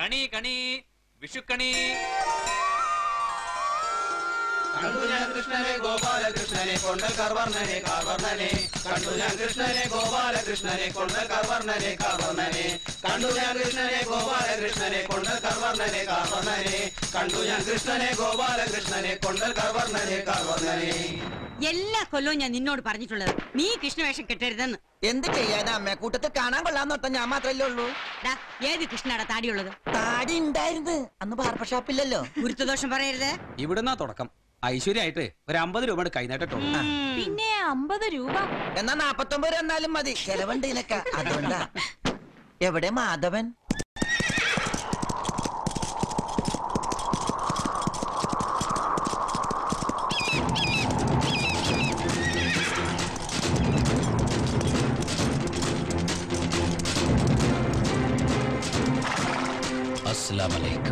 കണി കണി വിഷുക്കണി കണ്ടു ഞാൻ കൃഷ്ണനെ ഗോപാലകൃഷ്ണനെ കൊണ്ടൽ കർവർണനെ കാർവർണനെ കണ്ടു ഞാൻ കൃഷ്ണനെ ഗോപാലകൃഷ്ണനെ കൊണ്ടൽ കർവർണനെ കാർവർണനെ കണ്ടു ഞാൻ കൃഷ്ണനെ ഗോപാലകൃഷ്ണനെ കൊണ്ടൽ കർവർണനെ കാർവർണനെ കണ്ടു ഞാൻ കൃഷ്ണനെ ഗോപാലകൃഷ്ണനെ കൊണ്ടൽ കർവർണനെ കാർവർണനെ എല്ലാ കൊല്ലവും ഞാൻ നിന്നോട് പറഞ്ഞിട്ടുള്ളത് നീ കൃഷ്ണവേഷം കെട്ടരുതെന്ന് എന്ത് ചെയ്യാനാ അമ്മ കൂട്ടത്തിൽ കാണാൻ കൊള്ളാന്നോട്ട ഞാൻ മാത്രല്ലേ ഉള്ളൂ ഡാ, ഏത് കൃഷ്ണയുടെ താടിയുള്ളത് താടി ഉണ്ടായിരുന്നു അന്ന് ബാർബർ ഷോപ്പില്ലല്ലോ ഗുരുത്വദോഷം പറയരുത് ഇവിടുന്നാ തുടക്കം ഐശ്വര്യമായിട്ട് ഒരു അമ്പത് രൂപയുടെ കൈനീട്ടോ പിന്നെ അമ്പത് രൂപ എന്നാ നാപ്പത്തൊമ്പത് രൂപ എന്നാലും മതി ചെലവുണ്ട് ഇതിനൊക്കെ അതുകൊണ്ടാ എവിടെ മാധവൻ السلام عليكم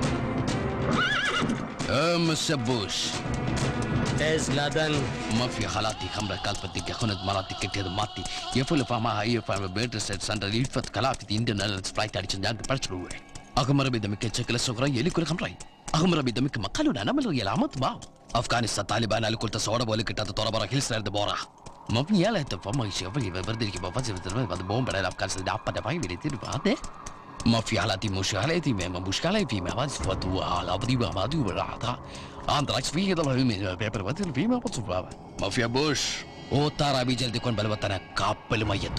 ام السبوش ايش لادن ما في حالاتي خمرة قلبتك خنت مراتي كتير ماتي يفل فما هاي فما بيتر سيت سنتر يفت كلاتي اندن فلايت അടിച്ച് ഞാൻ പഠിച്ചു أغمر بدمك شكل صغرى يلي كل خمري أغمر بدمك مقالنا أنا من العلامات باو أفغانستان طالبان على كل تصور بقول كتات طور برا كيل سرد بورا ما في يلا تفهم ما يشوف لي بردي كي بفاز بترمي بعد بوم بدل أفغانستان ده أبدا باي بيرتي بعده ما في حالاتي مشكلتي ما مشكلة في ما بس فتوى على بدي ما بدي ولا عند رأس فيه ده من بيبر بدل في ما بتصف ما في بوش ओ तारा भी जल्दी कौन बलवत्ता कापल मयतो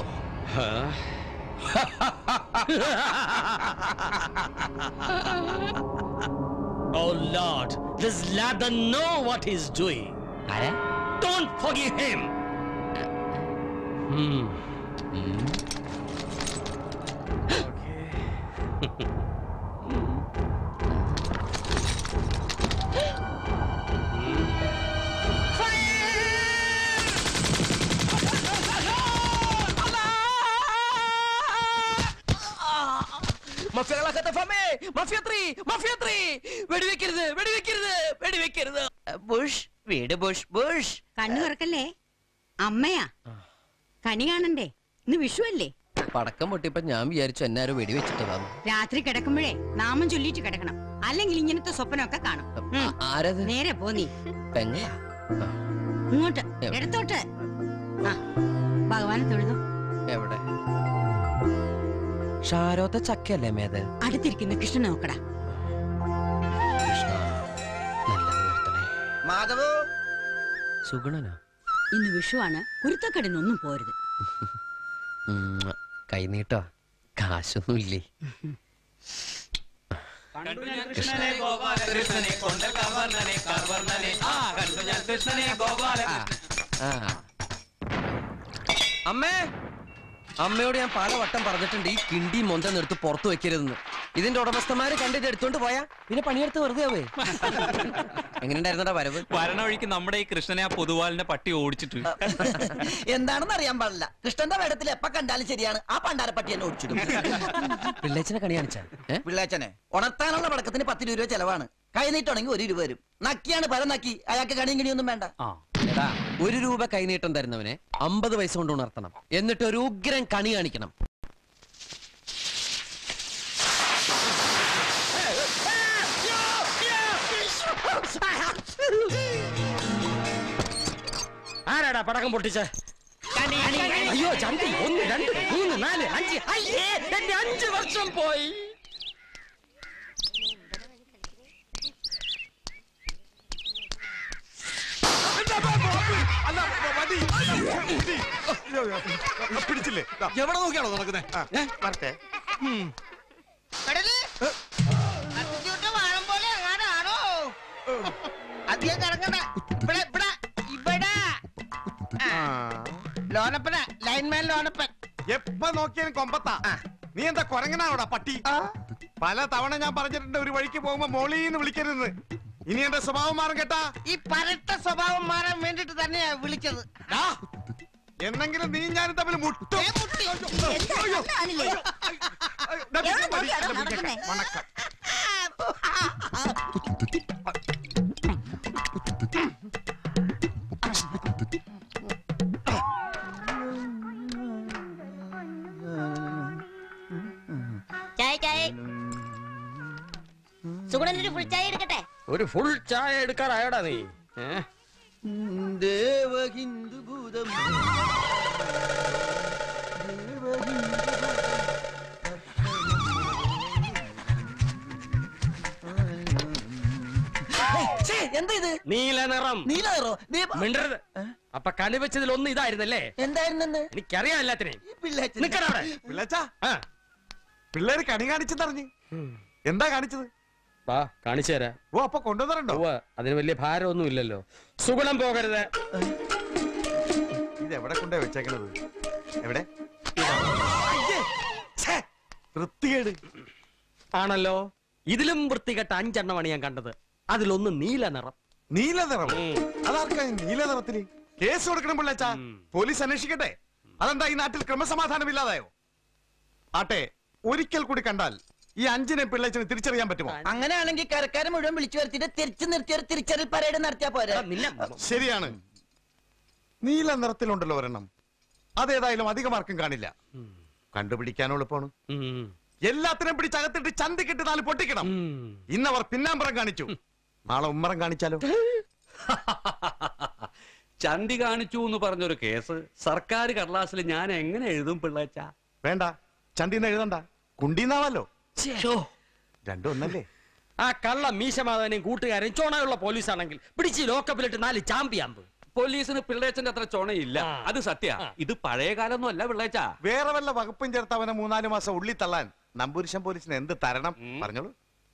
Oh Lord, this Ladan know what he's doing. Don't forgive him. Hmm. മഫിയകളൊക്കെ ഫമേ മഫിയ ത്രീ മഫിയ ത്രീ വെടിവെക്കരുത് വെടിവെക്കരുത് വെടിവെക്കരുത് ബുഷ് വീട് ബുഷ് ബുഷ് കണ്ണു തുറക്കല്ലേ അമ്മയാ കണി കാണണ്ടേ ഇന്ന് വിഷു അല്ലേ പടക്കം പൊട്ടിയപ്പോ ഞാൻ വിചാരിച്ചു എന്നാരോ വെടിവെച്ചിട്ടതാണ് രാത്രി കിടക്കുമ്പോഴേ നാമം ചൊല്ലിട്ട് കിടക്കണം അല്ലെങ്കിൽ ഇങ്ങനത്തെ സ്വപ്നമൊക്കെ കാണും ഉം. ആരത് നേരെ പോ നീ പെങ്ങ ഇങ്ങോട്ട് എവിടെ? ഇടത്തോട്ട് ആ ഭഗവാനെ തൊഴുതു എവിടെ ഷാരോത്തെ ചക്കയല്ലേ മേത് അടുത്തിരിക്കുന്ന കൃഷ്ണനെ നോക്കടാ കൃഷ്ണ നല്ലത് വരുത്തണേ മാധവു സുഗുണനോ ഇന്ന് വിഷുവാണ് കുരുത്തക്കെടിനൊന്നും പോരുത് ഉം, കൈനീട്ടോ കാശൊന്നും ഇല്ലേ കണ്ടു ഞാൻ കൃഷ്ണനെ ഗോപാലകൃഷ്ണനെ കൊണ്ടൽ കർവർണനെ കാർവർണനെ ആ കണ്ടു ഞാൻ കൃഷ്ണനെ ഗോപാല ആ അമ്മേ അമ്മയോട് ഞാൻ പല വട്ടം പറഞ്ഞിട്ടുണ്ട് ഈ കിണ്ടി മൊന്തം എടുത്ത് പുറത്തു വെക്കരുതെന്ന് ഇതിന്റെ ഉടമസ്ഥന്മാര് കണ്ടിട്ട് എടുത്തോണ്ട് പോയാ പിന്നെ പണിയെടുത്ത് വെറുതെ ആവേ എങ്ങനെയുണ്ടായിരുന്നടാ വരവ് വരണ വഴിക്ക് നമ്മുടെ ഈ കൃഷ്ണനെ ആ പൊതുവാലിന്റെ പട്ടി ഓടിച്ചിട്ട് എന്താണെന്ന് അറിയാൻ പാടില്ല കൃഷ്ണന്റെ വേടത്തിൽ എപ്പ കണ്ടാലും ശരിയാണ് ആ പണ്ടാരപ്പട്ടി എന്നെ ഓടിച്ചിടും പിള്ളേച്ചനെ കണി കാണിച്ചാ ഏ പിള്ളേച്ചനെ ഉണർത്താനുള്ള പടക്കത്തിന് പത്ത് രൂപ ചെലവാണ് കൈ നീട്ടുണ്ടെങ്കിൽ ഒരു രൂപ വരും നക്കിയാണ് പരം നക്കി അയാൾക്ക് കണിയും കിണിയൊന്നും വേണ്ട ആ എടാ ഒരു രൂപ കൈനീട്ടം തരുന്നവനെ അമ്പത് പൈസ കൊണ്ട് ഉണർത്തണം എന്നിട്ട് ഒരു ഉഗ്രൻ കണി കാണിക്കണം ആരാടാ പടക്കം പൊട്ടിച്ച അയ്യോ ചന്തി ഒന്ന് രണ്ട് മൂന്ന് നാല് അഞ്ച് അയ്യേ എന്റെ അഞ്ച് വർഷം പോയി പിടിച്ചില്ലേ എവിടെ നോക്കിയാണോ നടക്കുന്നത് വരട്ടെ അധികം കറങ്ങണ്ട ഇവിടെ ഇവിടെ ഇവിടെ ലോനപ്പന ലൈൻമാൻ ലോനപ്പൻ എപ്പ നോക്കിയാലും കൊമ്പത്താ നീ എന്താ കൊരങ്ങനാണോടാ പട്ടി പല തവണ ഞാൻ പറഞ്ഞിട്ടുണ്ട് ഒരു വഴിക്ക് പോകുമ്പോ മോളീന്ന് വിളിക്കരുത് ഇനി എന്റെ സ്വഭാവം മാറും കേട്ടാ ഈ പരട്ട സ്വഭാവം മാറാൻ വേണ്ടിട്ട് തന്നെയാ വിളിച്ചത് ഡാ, എന്നെങ്കിലും നീ ഞാനും തമ്മിൽ മുട്ടും ഏ, മുട്ടി. അയ്യോ. എന്താ ദാ, എവിടെ മതി, നോക്കിയാടാ ദാ, നടക്കുന്നേ? വണക്കം ചായ ചായ എടുക്കട്ടെ ഒരു ഫുൾ ചായ എടുക്കാറായടാ നീ ഏ? ദേവഹിന്ദു ഭൂതം എന്താ ഇത് നീല നിറം നീലോ മിണ്ടരുത് അപ്പൊ കണി വെച്ചതിൽ ഒന്ന് ഇതായിരുന്നല്ലേ എന്തായിരുന്നെന്ന് എനിക്കറിയാം എല്ലാത്തിനെയും നിക്കടാ അവിടെ പിള്ളേച്ചാ ആ പിള്ളേര് കണി കാണിച്ചെന്നറിഞ്ഞ് എന്താ കാണിച്ചത് വാ കാണിച്ചു തരാം ഓ അപ്പൊ കൊണ്ടുവന്നിട്ടുണ്ടോ ഉവ്വ്, അതിന് വലിയ ഭാരമൊന്നും ഇല്ലല്ലോ സുഗുണം പോകരുത് ഇത് എവിടെ കൊണ്ടേ വെച്ചേക്കണത് എവിടെ അയ്യേ, ഛേ, വൃത്തികേട് ആണല്ലോ ഇതിലും വൃത്തികെട്ട അഞ്ചെണ്ണമാണ് ഞാൻ കണ്ടത് അതിലൊന്ന് നീല നിറം നീല നിറം ഉം. അതാർക്കാ ഈ നീല നിറത്തിന് കേസ് കൊടുക്കണം പിള്ളേച്ചാ ഉം. പോലീസ് അന്വേഷിക്കട്ടെ അതെന്താ ഈ നാട്ടിൽ ക്രമസമാധാനം ഇല്ലാതായോ ആട്ടെ ഒരിക്കൽ കൂടി കണ്ടാൽ ഈ അഞ്ചിനെ പിള്ളേച്ചിന് തിരിച്ചറിയാൻ പറ്റുമോ അങ്ങനെയാണെങ്കിൽ കരക്കാരെ മുഴുവൻ വിളിച്ചു വരുത്തിട്ട് തിരിച്ചു നിർത്തി ഒരു തിരിച്ചറിൽ പരേഡ് നടത്തിയാ പോരെ എടാ, നിന്നെ ശരിയാണ് നീല നിറത്തിലുണ്ടല്ലോ ഒരെണ്ണം അതേതായാലും അധികമാർക്കും കാണില്ല കണ്ടുപിടിക്കാൻ എളുപ്പമാണ് ഉം. എല്ലാത്തിനും പിടിച്ചകത്തിട്ട് ചന്തിക്കിട്ട് നാല് പൊട്ടിക്കണം ഉം. ഇന്നവർ പിന്നാമ്പറം കാണിച്ചു നാളെ ഉമ്മറം കാണിച്ചാലോ ചന്തി കാണിച്ചു എന്ന് പറഞ്ഞൊരു കേസ് സർക്കാർ കടലാസിൽ ഞാൻ എങ്ങനെ എഴുതും പിള്ളേച്ച വേണ്ട ചന്തിന്ന് എഴുതണ്ട കുണ്ടീന്നാവല്ലോ രണ്ടും ഒന്നല്ലേ ആ കള്ള മീശമാധവനെയും കൂട്ടുകാരെയും ചോണയുള്ള പോലീസാണെങ്കിൽ പിടിച്ച് ലോക്കപ്പിലിട്ട് നാല് ചാമ്പിയാമ്പ് പോലീസിന് പിള്ളേച്ചന്റെ അത്ര ചൊണയില്ല ആ. അത് സത്യ ആ. ഇത് പഴയ കാലൊന്നും അല്ല പിള്ളേച്ച വേറെ വല്ല വകുപ്പും ചേർത്ത് അവനെ മൂന്നാല് മാസം ഉള്ളി തള്ളാൻ നമ്പൂരിശം പോലീസിന് എന്ത് തരണം ഉം. പറഞ്ഞോളൂ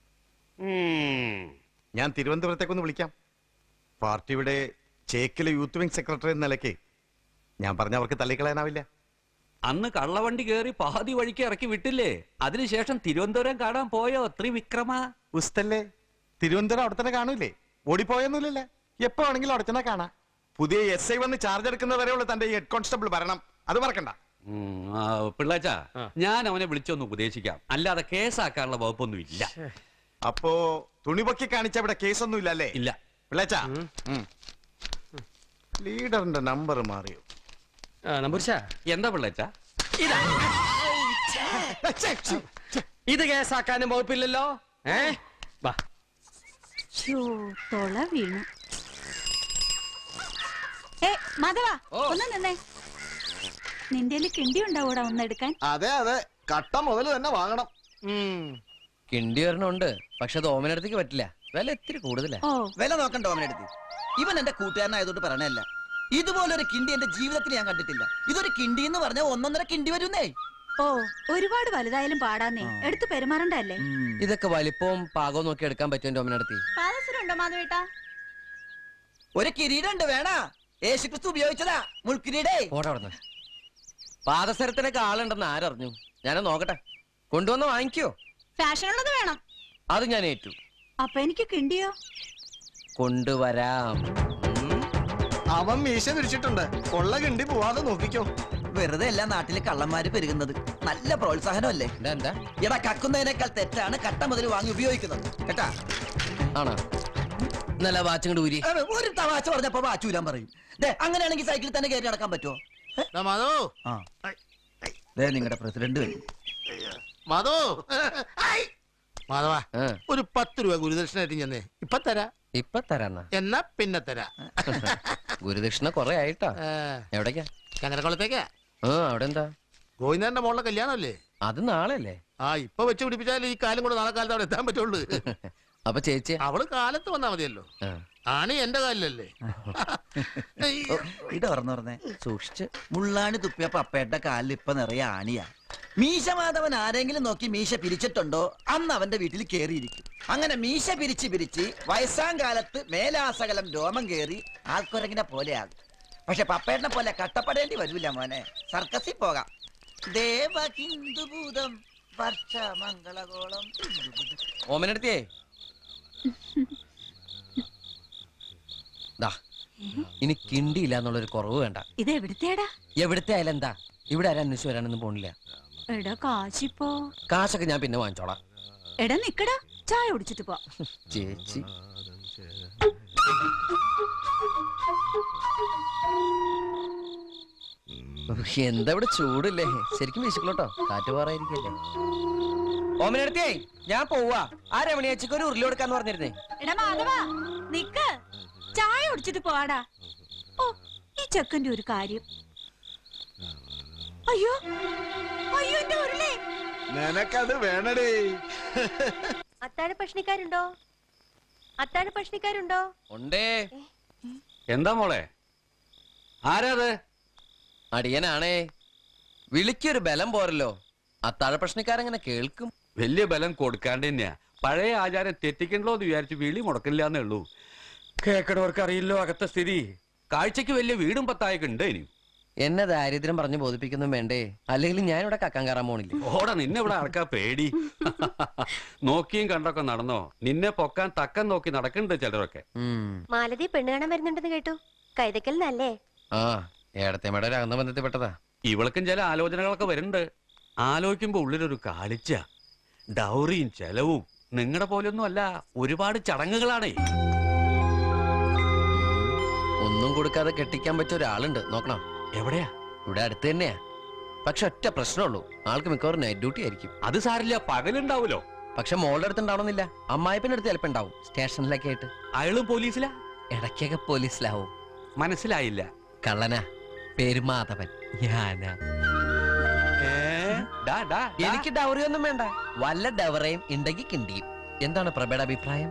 ഞാൻ തിരുവനന്തപുരത്തേക്കൊന്ന് വിളിക്കാം പാർട്ടിയുടെ ചേക്കിലെ യൂത്ത് വിംഗ് സെക്രട്ടറി എന്ന നിലയ്ക്ക് ഞാൻ പറഞ്ഞ അവർക്ക് തള്ളിക്കളയാനാവില്ല അന്ന് കള്ളവണ്ടി കേറി പാതി വഴിക്ക് ഇറക്കി വിട്ടില്ലേ അതിനുശേഷം തിരുവനന്തപുരം കാണാൻ പോയോ ത്രിവിക്രമ ഉസ്തല്ലേ തിരുവനന്തപുരം അവിടെ തന്നെ കാണൂലേ ഓടിപ്പോയൊന്നുമില്ലല്ലേ എപ്പോ വേണമെങ്കിലും അവിടെ തന്നെ കാണാം പുതിയ എസ് ഐ വന്ന് ചാർജ് എടുക്കുന്നത് വരെയുള്ള തന്റെ ഹെഡ് കോൺസ്റ്റബിൾ ഭരണം അത് മറക്കണ്ട പിള്ളേച്ച ആ. ഞാൻ അവനെ വിളിച്ചൊന്ന് ഉപദേശിക്കാം അല്ലാതെ കേസാക്കാനുള്ള വകുപ്പൊന്നും ഇല്ല അപ്പോ തുണിപൊക്കി കാണിച്ച ഇവിടെ കേസൊന്നും ഇല്ലല്ലേ ഇല്ല പിള്ളേച്ചാ ലീഡറിന്റെ നമ്പർ മാറിയോ നമ്പൂരിശ എന്താ പിള്ളേച്ച ഇതാ ഛെ, ഛെ, ഛെ. ഇത് കേസാക്കാനും വകുപ്പില്ലല്ലോ ഏ വാ ശ്ശോ, തൊള വീണു ഏ മാധവ ഒന്ന് നിന്നേ നിന്റെ കിണ്ടി ഉണ്ടാവൂടാ ഒന്നെടുക്കാൻ അതെ അതെ കട്ട മുതൽ തന്നെ വാങ്ങണം കിണ്ടി ഒരെണ്ണമുണ്ട് പക്ഷെ അത് ഓമനടുത്തേക്ക് പറ്റില്ല വില ഇത്തിരി കൂടുതലാ ഓ വില നോക്കണ്ട ഓമനെടുത്ത് ഇവൻ എന്റെ കൂട്ടുകാരനായതുകൊണ്ട് പറയണല്ല ഇതുപോലൊരു കിണ്ടി എന്റെ ജീവിതത്തിൽ ഞാൻ കണ്ടിട്ടില്ല ഇതൊരു കിണ്ടി എന്ന് പറഞ്ഞാൽ ഒന്നൊന്നര കിണ്ടി വരുന്നേ ഓ ഒരുപാട് വലുതായാലും പാടാന്നേ എടുത്ത് പെരുമാറണ്ടല്ലേ ഇതൊക്കെ വലിപ്പവും പാകവും നോക്കി എടുക്കാൻ പറ്റും എന്റെ ഓമനടുത്തി പാദസരമുണ്ടോ മാധവേട്ടാ ഒരു കിരീടമുണ്ട് വേണ യേശുക്രിസ്തു ഉപയോഗിച്ചതാ മുൾക്കിരീടേ പോട്ടെ അവിടുന്ന് പാദസരത്തിനൊക്കെ ആളുണ്ടെന്ന് ആരറിഞ്ഞു ഞാനത് നോക്കട്ടെ കൊണ്ടുവന്ന് വാങ്ങിക്കോ ഫാഷൻ ഉള്ളത് വേണം അത് ഞാൻ ഏറ്റു അപ്പൊ എനിക്ക് കിണ്ടിയോ കൊണ്ടുവരാം ഉം. അവൻ മീശ വിരിച്ചിട്ടുണ്ട് കൊള്ള കിണ്ടി പോവാതെ നോക്കിക്കോ വെറുതെ എല്ലാ നാട്ടിലെ കള്ളന്മാര് പെരുകുന്നത് നല്ല പ്രോത്സാഹനമല്ലേ എന്താ എന്താ എടാ കക്കുന്നതിനേക്കാൾ തെറ്റാണ് കട്ട മുതൽ വാങ്ങി ഉപയോഗിക്കുന്നത് കേട്ടാ ആണോ നല്ല വാച്ചും കൂടി ഊരി ഏ, ഒരു തമാശ പറഞ്ഞപ്പോ വാച്ചൂരാൻ പറയും ദേ അങ്ങനെയാണെങ്കിൽ സൈക്കിളിൽ തന്നെ കയറി നടക്കാൻ പറ്റുമോ ഏ? മധു ആ ദേ നിങ്ങളുടെ പ്രസിഡന്റ് വരും മധു മാധവ ആ, ഒരു പത്ത് രൂപ ഗുരുദക്ഷിണായിട്ട് ചെന്നേ ഇപ്പൊ തരാ ഇപ്പൊ തരാന്നാ എന്നാ പിന്നെ തരാ ഗുരുദക്ഷിണ കൊറേ ആയിട്ടാ ഏ, എവിടേക്കാ ചങ്ങരക്കുളത്തേക്കാ ആ അവിടെ എന്താ ഗോവിന്ദന്റെ മോളുടെ കല്യാണമല്ലേ അത് നാളെയല്ലേ ആ ഇപ്പൊ വെച്ച് പിടിപ്പിച്ചാൽ ഈ കാലം കൂടെ നാളെ കാലത്ത് അവിടെ എത്താൻ പറ്റുള്ളൂ അപ്പൊ ചേച്ചി അവള് കാലത്ത് വന്നാ മതിയല്ലോ ആ, ആണി എന്റെ കാലിലല്ലേ ഓ, ഇത് തുറന്നു പറഞ്ഞേ സൂക്ഷിച്ച് മുള്ളാണി തുപ്പിയ പപ്പയുടെ കാലിൽ ഇപ്പൊ നിറയെ ആണിയാ മീശ മാധവൻ ആരെങ്കിലും നോക്കി മീശ പിരിച്ചിട്ടുണ്ടോ അന്ന് അവന്റെ വീട്ടിൽ കേറിയിരിക്കും അങ്ങനെ മീശ പിരിച്ച് പിരിച്ച് വയസ്സാം കാലത്ത് മേലാസകലം രോമം കേറി ആൾക്കുരങ്ങിനെ പോലെയാകും പക്ഷെ പപ്പേട്ടനെ പോലെ കട്ടപ്പെടേണ്ടി വരൂല മോനെ സർക്കസിൽ പോകാം ദേവ ഹിന്ദുഭൂതം വർഷ മംഗളകോളം ഓമനടുത്തിയേ ദാ ഇനി കിണ്ടിയില്ല എന്നുള്ളൊരു കുറവ് വേണ്ട ഇത് എവിടുത്തേടാ എവിടുത്തെ ആയാലും എന്താ ഇവിടെ ആരും അന്വേഷിച്ച് വരാനൊന്നും പോണില്ല എടാ കാശിപ്പോ കാശൊക്കെ ഞാൻ പിന്നെ വാങ്ങിച്ചോളാം എടാ നിക്കടാ ചായ കുടിച്ചിട്ട് പോ ചേച്ചി ഉഫ്, എന്താ ഇവിടെ ചൂടില്ലേ ശരിക്കും വീശിക്കലോട്ടോ കാറ്റ് പാറായിരിക്കല്ലേ ഓമനടുത്തേ ഞാൻ പോവാ ആ രമണിയച്ചക്ക് ഒരു ഉരുളി കൊടുക്കാന്ന് പറഞ്ഞിരുന്നേ എടാ മാധവ നിക്ക് ചായ കുടിച്ചിട്ട് പോവാടാ ഓ ഈ ചെക്കന്റെ ഒരു കാര്യം അയ്യോ അയ്യോ എന്റെ ഉരുളേ നിനക്കത് വേണടേ അത്താഴ ഭക്ഷണിക്കാരുണ്ടോ അത്താഴ ഭക്ഷണിക്കാരുണ്ടോ ഉണ്ടേ എന്താ മോളെ ആരാത് അടിയനാണേ വിളിക്കൊരു ബലം പോരല്ലോ അത്താഴ പ്രശ്നക്കാരെങ്ങനെ കേൾക്കും വലിയ ബലം കൊടുക്കാണ്ട് തന്നെയാ പഴയ ആചാരം തെറ്റിക്കണ്ടല്ലോ എന്ന് വിചാരിച്ച് വിളി മുടക്കില്ലാന്നേ ഉള്ളൂ കേക്കടവർക്ക് അറിയില്ലോ അകത്തെ സ്ഥിതി കാഴ്ചക്ക് വലിയ വീടും പത്തായൊക്കെ ഉണ്ട് ഇനി എന്നെ ദാരിദ്ര്യം പറഞ്ഞു ബോധിപ്പിക്കുന്നു വേണ്ടേ അല്ലെങ്കിൽ ഞാനിവിടെ കക്കാൻ കയറാൻ പോണില്ല ഓടാ നിന്നെ ഇവിടെ ആർക്കാ പേടി നോക്കിയും കണ്ടൊക്കെ നടന്നോ നിന്നെ പൊക്കാൻ തക്കം നോക്കി നടക്കുന്നുണ്ട് ചിലരൊക്കെ മാലതി പെണ്ണ് കാണാൻ വരുന്നുണ്ടെന്ന് കേട്ടു കൈതക്കൽ നല്ലേ ആ ഏടത്തേമ്മയുടെ ഒരു അകന്ന ബന്ധത്തിൽപ്പെട്ടതാ ഇവൾക്കും ചില ആലോചനകളൊക്കെ വരുന്നുണ്ട് ആലോചിക്കുമ്പോ ഉള്ളിലൊരു കാളിച്ച ഡൗറിയും ചെലവും നിങ്ങളുടെ പോലെയൊന്നും അല്ല ഒരുപാട് ചടങ്ങുകളാണേ ഒന്നും കൊടുക്കാതെ കെട്ടിക്കാൻ പറ്റിയ ഒരാളുണ്ട് നോക്കണം എവിടെയാ ഇവിടെ അടുത്ത് തന്നെയാ പക്ഷെ ഒറ്റ പ്രശ്നമുള്ളൂ ആൾക്ക് മിക്കവാറും നൈറ്റ് ഡ്യൂട്ടി ആയിരിക്കും അത് സാരില്ല പകലുണ്ടാവൂലോ പക്ഷെ മോളുടെ അടുത്ത് ഉണ്ടാവണമെന്നില്ല അമ്മായിപ്പിന്റെ അടുത്ത് ചിലപ്പോ ഉണ്ടാവും സ്റ്റേഷനിലൊക്കെ ആയിട്ട് അയാളും പോലീസിലാ ഇടയ്ക്കൊക്കെ പോലീസിലാവും മനസ്സിലായില്ല കള്ളനാ പേര് മാധവൻ ഞാനാ ഡാ, ഡാ, ഡാ. എനിക്ക് ഡൗറി ഒന്നും വേണ്ട വല്ല ഡവറയും ഉണ്ടെങ്കിൽ കിണ്ടിയും എന്താണ് പ്രഭയുടെ അഭിപ്രായം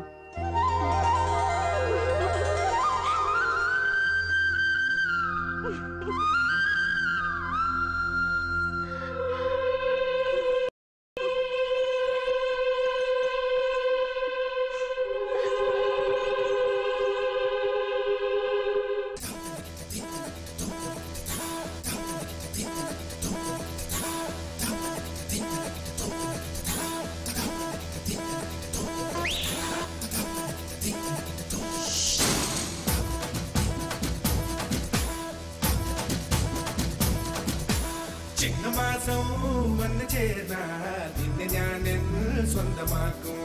ചിങ്ങമാസം വന്നു ചേർന്നാൽ നിന്നെ ഞാൻ എന്നിൽ സ്വന്തമാക്കും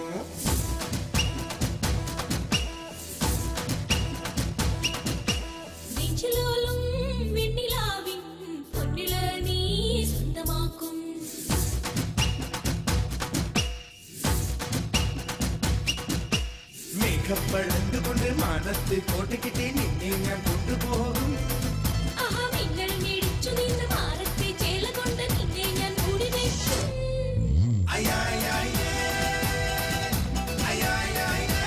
നെഞ്ചിലോലും വെണ്ണിലാവിൻ പൊന്നിള നീ സ്വന്തമാക്കും മേഘപ്പഴന്തുകൊണ്ട് മാനത്ത് കോട്ടയ്ക്കിട്ടേ നിന്നെ ഞാൻ കൊണ്ടുപോകും ആഹാ മിന്നൽ മിടിച്ചു നിന്ന് മാറത്തെ ചേല കൊണ്ട് നിന്നെ ഞാൻ മൂടി വെക്കും അയ്യായ്യായേ. അയ്യായ്യായേ.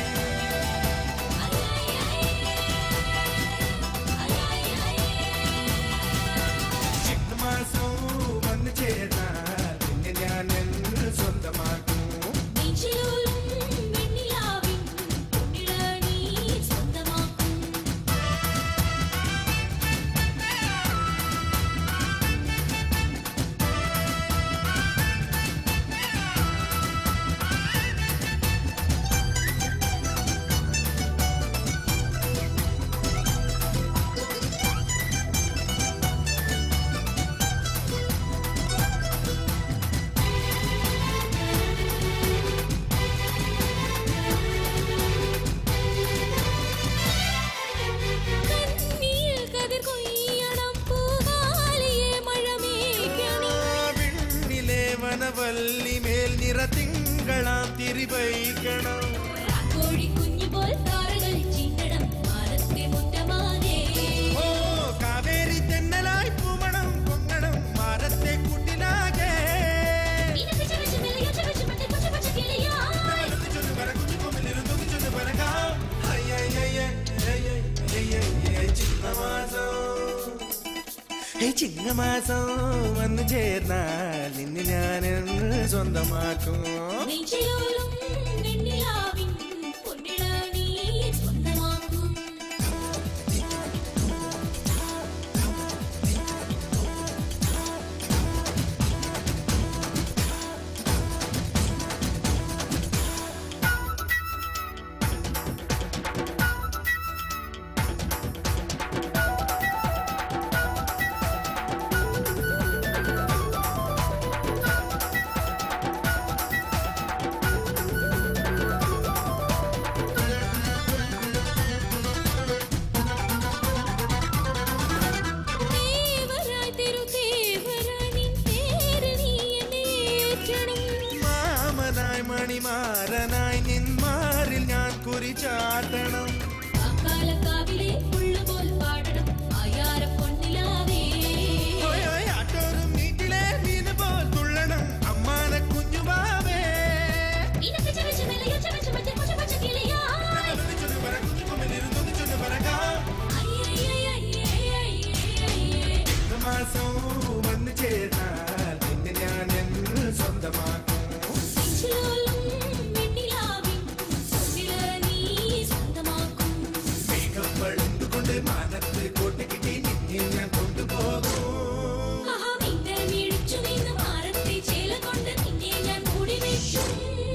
ചിങ്ങമാസം വന്നു ചേർന്നാൽ നിന്നെ ഞാൻ എന്നിൽ സ്വന്തമാക്കും നെഞ്ചിലോലും വെണ്ണിലാവിൻ പൊന്നിള നീ സ്വന്തമാക്കും കണ്ണിൽ കതിർ കൊയ്യണം പൂവാലിയെ മഴമേഘണി വിണ്ണിലെ വനവല്ലി മേൽ നിറ തിങ്കളാം തിരിവയ്ക്കണം കോഴി കുഞ്ഞു പോൽ താരകൾ ചിന്നണം മാനത്തെ മുറ്റമാകെ ഓ കാവേരി തെന്നലായി പൂവണം പൊങ്ങണം മാരത്തെ കുട്ടിനാകെ നിനക്ക് ചവച്ച് മെല്ലയോ ചവച്ച് മറ്റേ കൊച്ചു കൊച്ചു കിളിയോ ചൊന്ന് വര കുഞ്ഞു കൊമ്പിലിരുന്നു ചൊന്ന് വരകാം അയ്യയ്യയ്യേ, അയ്യയ്യയ്യേ, ചിങ്ങമാസം ഹേ ചിങ്ങമാസം വന്നു ചേർന്നാൽ നിന്നെ ഞാൻ എന്ന് സ്വന്തമാക്കും നെഞ്ചിലോലും വെണ്ണിലാവിൻ പൊന്നിള നീ സ്വന്തമാക്കും ആ ചാട്ടണം കാലക്കാവിലെ പുള്ളുപോൽ പാടണം ആയാര പൊന്നിലാവേ ഓയ് ഓയ് ആട്ടോറും വീട്ടിലെ മീന് പോൽ തുള്ളണം അമ്മാനെ കുഞ്ഞുമാവേ ഇനക്ക് ചവച്ച് നിലയോ ചവച്ച് മറ്റേ കൊച്ച പച്ച കിളിയായി കുഞ്ഞുകൊണ്ടിരുന്നൊന്നിച്ചൊന്ന് പറകാം മാസം വന്നു ചേർന്നാൽ പിന്നെ ഞാൻ എന്ന് സ്വന്തമാക്കും നെഞ്ചിലോലും വെണ്ണിലാവിൻ പൊന്നില നീ സ്വന്തമാക്കും മേഘം പഴുതുകൊണ്ട് മാനത്ത് കോട്ടക്കിട്ടി നിന്നെ ഞാൻ കൊണ്ടുപോകും ആഹാ മിന്നൽ വീഴിച്ചു നിന്ന് മാറത്തെ ചേല കൊണ്ട് നിന്നെ ഞാൻ മൂടി വെക്കും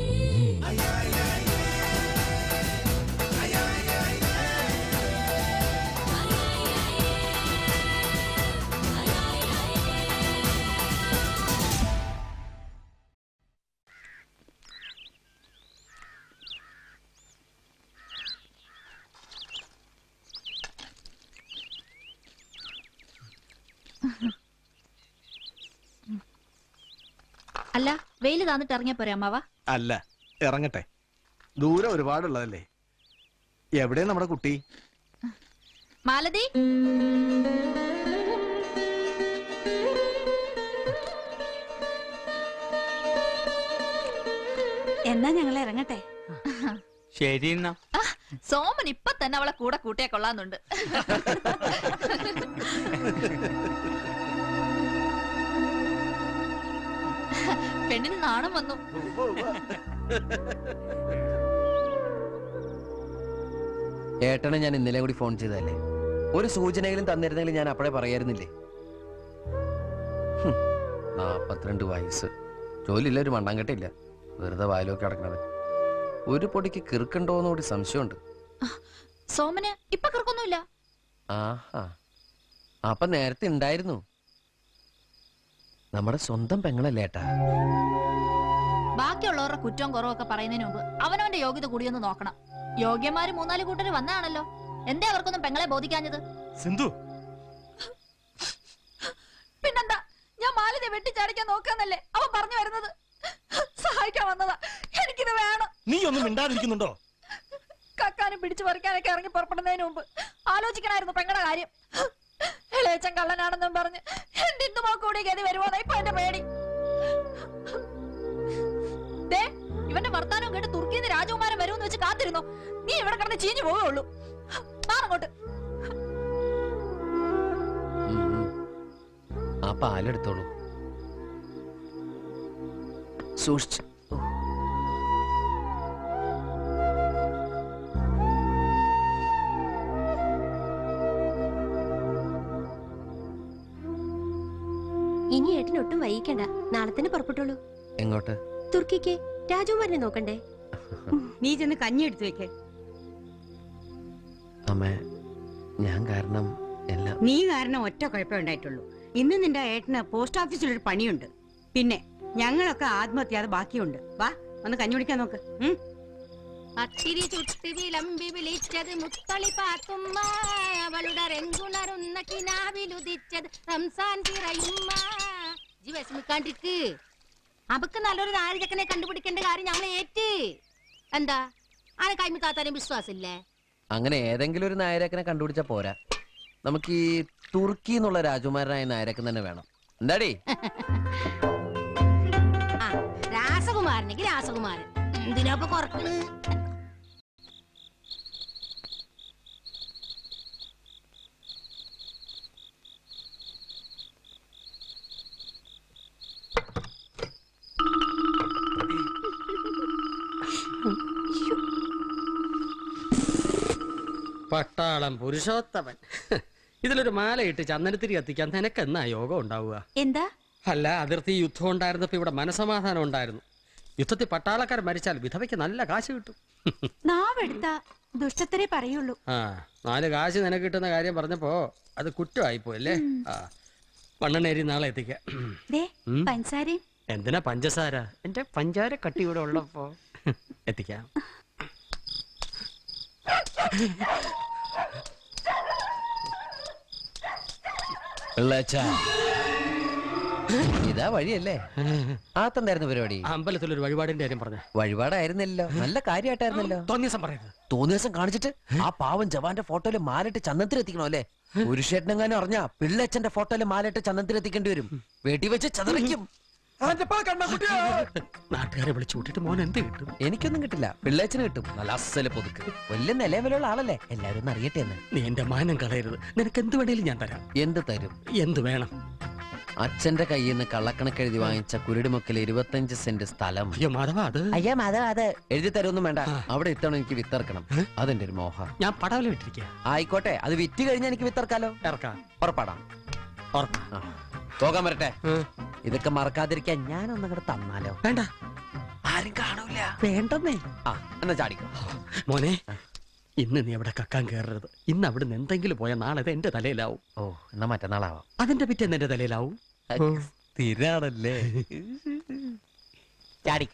അല്ല വെയിൽ താന്നിട്ട് ഇറങ്ങിയ പോരെ അമ്മാവ അല്ല ഇറങ്ങട്ടെ ദൂരം ഒരുപാടുള്ളതല്ലേ എവിടെ നമ്മുടെ കുട്ടി മാലതി എന്നാ ഞങ്ങൾ ഇറങ്ങട്ടെ ശരി എന്നാ ആ, സോമൻ ഇപ്പൊ തന്നെ അവളെ കൂടെ കൂട്ടിയാ കൊള്ളാന്നുണ്ട് പെണ്ണിന് നാണം വന്നു ഏട്ടനെ ഞാൻ ഇന്നലെ കൂടി ഫോൺ ചെയ്തതല്ലേ ഒരു സൂചനയെങ്കിലും തന്നിരുന്നെങ്കിൽ ഞാൻ അപ്പോഴേ പറയായിരുന്നില്ലേ ഹും, നാപ്പത്തിരണ്ട് വയസ്സ് ജോലിയില്ല ഒരു മണ്ണാങ്കട്ടില്ല വെറുതെ വായിലൊക്കെ അടക്കണത് ഒരു പൊടിക്ക് കിറുക്കുണ്ടോന്ന് കൂടി സംശയമുണ്ട് സോമന് ഇപ്പൊ കിറക്കൊന്നുമില്ല ആഹാ അപ്പൊ നേരത്തെ ഉണ്ടായിരുന്നു നമ്മുടെ സ്വന്തം പെങ്ങളല്ലേ ഏട്ടാ ബാക്കിയുള്ളവരുടെ കുറ്റവും കുറവും ഒക്കെ പറയുന്നതിന് മുമ്പ് അവനവന്റെ യോഗ്യത കൂടിയൊന്ന് നോക്കണം യോഗ്യന്മാര് മൂന്നാല് കൂട്ടര് വന്നതാണല്ലോ എന്തേ അവർക്കൊന്നും പെങ്ങളെ ബോധിക്കാഞ്ഞത് സിന്ധു പിന്നെന്താ ഞാൻ മാലിത വെട്ടിച്ചാടിക്കാൻ നോക്കാന്നല്ലേ അവൻ പറഞ്ഞു വരുന്നത് സഹായിക്കാൻ വന്നതാ എനിക്കിത് വേണം നീ ഒന്നും മിണ്ടാതിരിക്കുന്നുണ്ടോ കക്കാനും പിടിച്ചു പറിക്കാനൊക്കെ ഇറങ്ങി പുറപ്പെടുന്നതിന് മുമ്പ് ആലോചിക്കണായിരുന്നു പെങ്ങളുടെ കാര്യം ഇളയച്ചൻ കള്ളനാണെന്നും പറഞ്ഞ് എന്റെ ഇന്ദുമോ കൂടി ഗതി വരുമോന്നാ ഇപ്പൊ എന്റെ പേടി ദേ ഇവന്റെ വർത്താനം കേട്ട് തുർക്കിന്ന് രാജകുമാരൻ വരുമെന്ന് വെച്ച് കാത്തിരുന്നു നീ ഇവിടെ കിടന്ന് ചീഞ്ഞു പോവുള്ളൂ മാറങ്ങോട്ട് ഉം, ഉം. ആ പാലെടുത്തോളൂ സൂക്ഷിച്ച് ഇനി ഏട്ടന് ഒട്ടും വൈകിക്കണ്ട നാളെ തന്നെ പുറപ്പെട്ടോളൂ എങ്ങോട്ട് തുർക്കിക്ക് രാജകുമാരനെ നോക്കണ്ടേ നീ ചെന്ന് കഞ്ഞി എടുത്തു വെക്കേ അമ്മേ ഞാൻ കാരണം എല്ലാം നീ കാരണം ഒറ്റ കുഴപ്പമേ ഉണ്ടായിട്ടുള്ളൂ ഇന്ന് നിന്റെ ഏട്ടന് പോസ്റ്റ് ഓഫീസിൽ ഒരു പണിയുണ്ട് പിന്നെ ഞങ്ങളൊക്കെ ആത്മഹത്യ അത് ബാക്കിയുണ്ട് വാ ഒന്ന് കഞ്ഞി കുടിക്കാൻ നോക്ക് ഉം. പത്തിരി ചുട്ട് വിളമ്പി വിളിച്ചത് മുത്തളി പാത്തുമ്മ അവളുടെ രംഗുണരുന്ന കിനാവിലുദിച്ചത് റംസാൻ തിറയുമ്മ ജി വിഷമിക്കാണ്ടിരിക്ക് അവക്ക് നല്ലൊരു നാരിചക്കനെ കണ്ടുപിടിക്കേണ്ട കാര്യം ഞങ്ങൾ ഏറ്റ് എന്താ ആരെ കൈമി താത്താനും വിശ്വാസമില്ലേ അങ്ങനെ ഏതെങ്കിലും ഒരു നായരക്കനെ കണ്ടുപിടിച്ചാ പോരാ നമുക്ക് ഈ തുർക്കി എന്നുള്ള രാജകുമാരനായ നായരക്കൻ തന്നെ വേണം എന്താടി ആ രാസകുമാരനെങ്കിൽ രാസകുമാരൻ എന്തിനാ ഇപ്പൊ കുറക്കണ് പട്ടാളം പുരുഷോത്തമൻ ഇതിലൊരു മാലയിട്ട് ചന്ദനത്തിരി കത്തിക്കാൻ നിനക്ക് എന്നാ യോഗം ഉണ്ടാവുക എന്താ അല്ല അതിർത്തി യുദ്ധം ഉണ്ടായിരുന്നപ്പോ ഇവിടെ മനസമാധാനം ഉണ്ടായിരുന്നു യുദ്ധത്തിൽ പട്ടാളക്കാർ മരിച്ചാൽ വിധവയ്ക്ക് നല്ല കാശ് കിട്ടും നാവെടുത്ത ദുഷ്ടത്തരെ പറയുള്ളൂ ആ നാല് കാശ് നിനക്ക് കിട്ടുന്ന കാര്യം പറഞ്ഞപ്പോ അത് കുറ്റമായിപ്പോയല്ലേ ആ മണ്ണെണ്ണേരി നാളെ എത്തിക്കാം ദേ ഉം. പഞ്ചസാരയും എന്തിനാ പഞ്ചസാര എന്റെ പഞ്ചാര കട്ടി ഇവിടെ ഉള്ളപ്പോ എത്തിക്കാം പിള്ളേച്ചാ. ഇതാ വഴിയല്ലേ ആത്തെന്തായിരുന്നു പരിപാടി അമ്പലത്തിൽ ഒരു വഴിപാടിന്റെ കാര്യം പറഞ്ഞ വഴിപാടായിരുന്നല്ലോ നല്ല കാര്യമായിട്ടായിരുന്നല്ലോ തോന്നിയസം പറയരുത് തോന്നിയ ദിവസം കാണിച്ചിട്ട് ആ പാവം ജവാന്റെ ഫോട്ടോയില് മാലിട്ട് ചന്ദനത്തിൽ എത്തിക്കണോ അല്ലേ പുരുഷേട്ടനെങ്ങാനും അറിഞ്ഞാ പിള്ളച്ചന്റെ ഫോട്ടോയില് മാലിട്ട് ചന്ദനത്തിൽ എത്തിക്കേണ്ടി വരും വീട്ടിൽ വെച്ച് ചതറിക്കും നാട്ടുകാരെ വിളിച്ചു കൂട്ടിട്ട് മോൻ എന്ത് കിട്ടും എനിക്കൊന്നും കിട്ടില്ല പിള്ളേച്ചന് കിട്ടും നല്ല അസല് പൊതുക്ക് വലിയ നിലവിലുള്ള ആളല്ലേ എല്ലാരും ഒന്ന് അറിയട്ടെ എന്ന് നീ എന്റെ മാനം കളയരുത് നിനക്ക് എന്ത് വേണേലും ഞാൻ തരാം എന്ത് തരും എന്ത് വേണം അച്ഛന്റെ കയ്യിൽ നിന്ന് കള്ളക്കണക്ക് എഴുതി വാങ്ങിച്ച കുരുടിമുക്കിൽ ഇരുപത്തഞ്ച് സെന്റ് സ്ഥലം അയ്യോ മാധവ അത് അയ്യോ മാധവ അത് എഴുതി തരുമൊന്നും വേണ്ട അവിടെ ഇത്തവണ എനിക്ക് വിത്തിറക്കണം അതെന്റെ ഒരു മോഹ ഞാൻ പടവല വിട്ടിരിക്കുക ആയിക്കോട്ടെ അത് വിറ്റ് കഴിഞ്ഞാൽ എനിക്ക് വിത്തിറക്കാലോ ഇറക്കാം ഉറപ്പാടാം ആ. പോകാൻ വരട്ടെ ഇതൊക്കെ മറക്കാതിരിക്കാൻ ഞാനൊന്നും കൂടെ തന്നാലോ വേണ്ട ആരും കാണൂല വേണ്ടെന്നേ ആ എന്നാ ചാടിക്കോ മോനെ ഇന്ന് നീ അവിടെ കക്കാൻ കയറരുത് ഇന്ന് അവിടുന്ന് എന്തെങ്കിലും പോയ നാളെ ഇത് എന്റെ തലയിലാവും ഓ എന്നാ മറ്റന്നാളാവാം അതിന്റെ പിറ്റേന്ന് എന്റെ തലയിലാവും സ്ഥിരാണല്ലേ ചാടിക്ക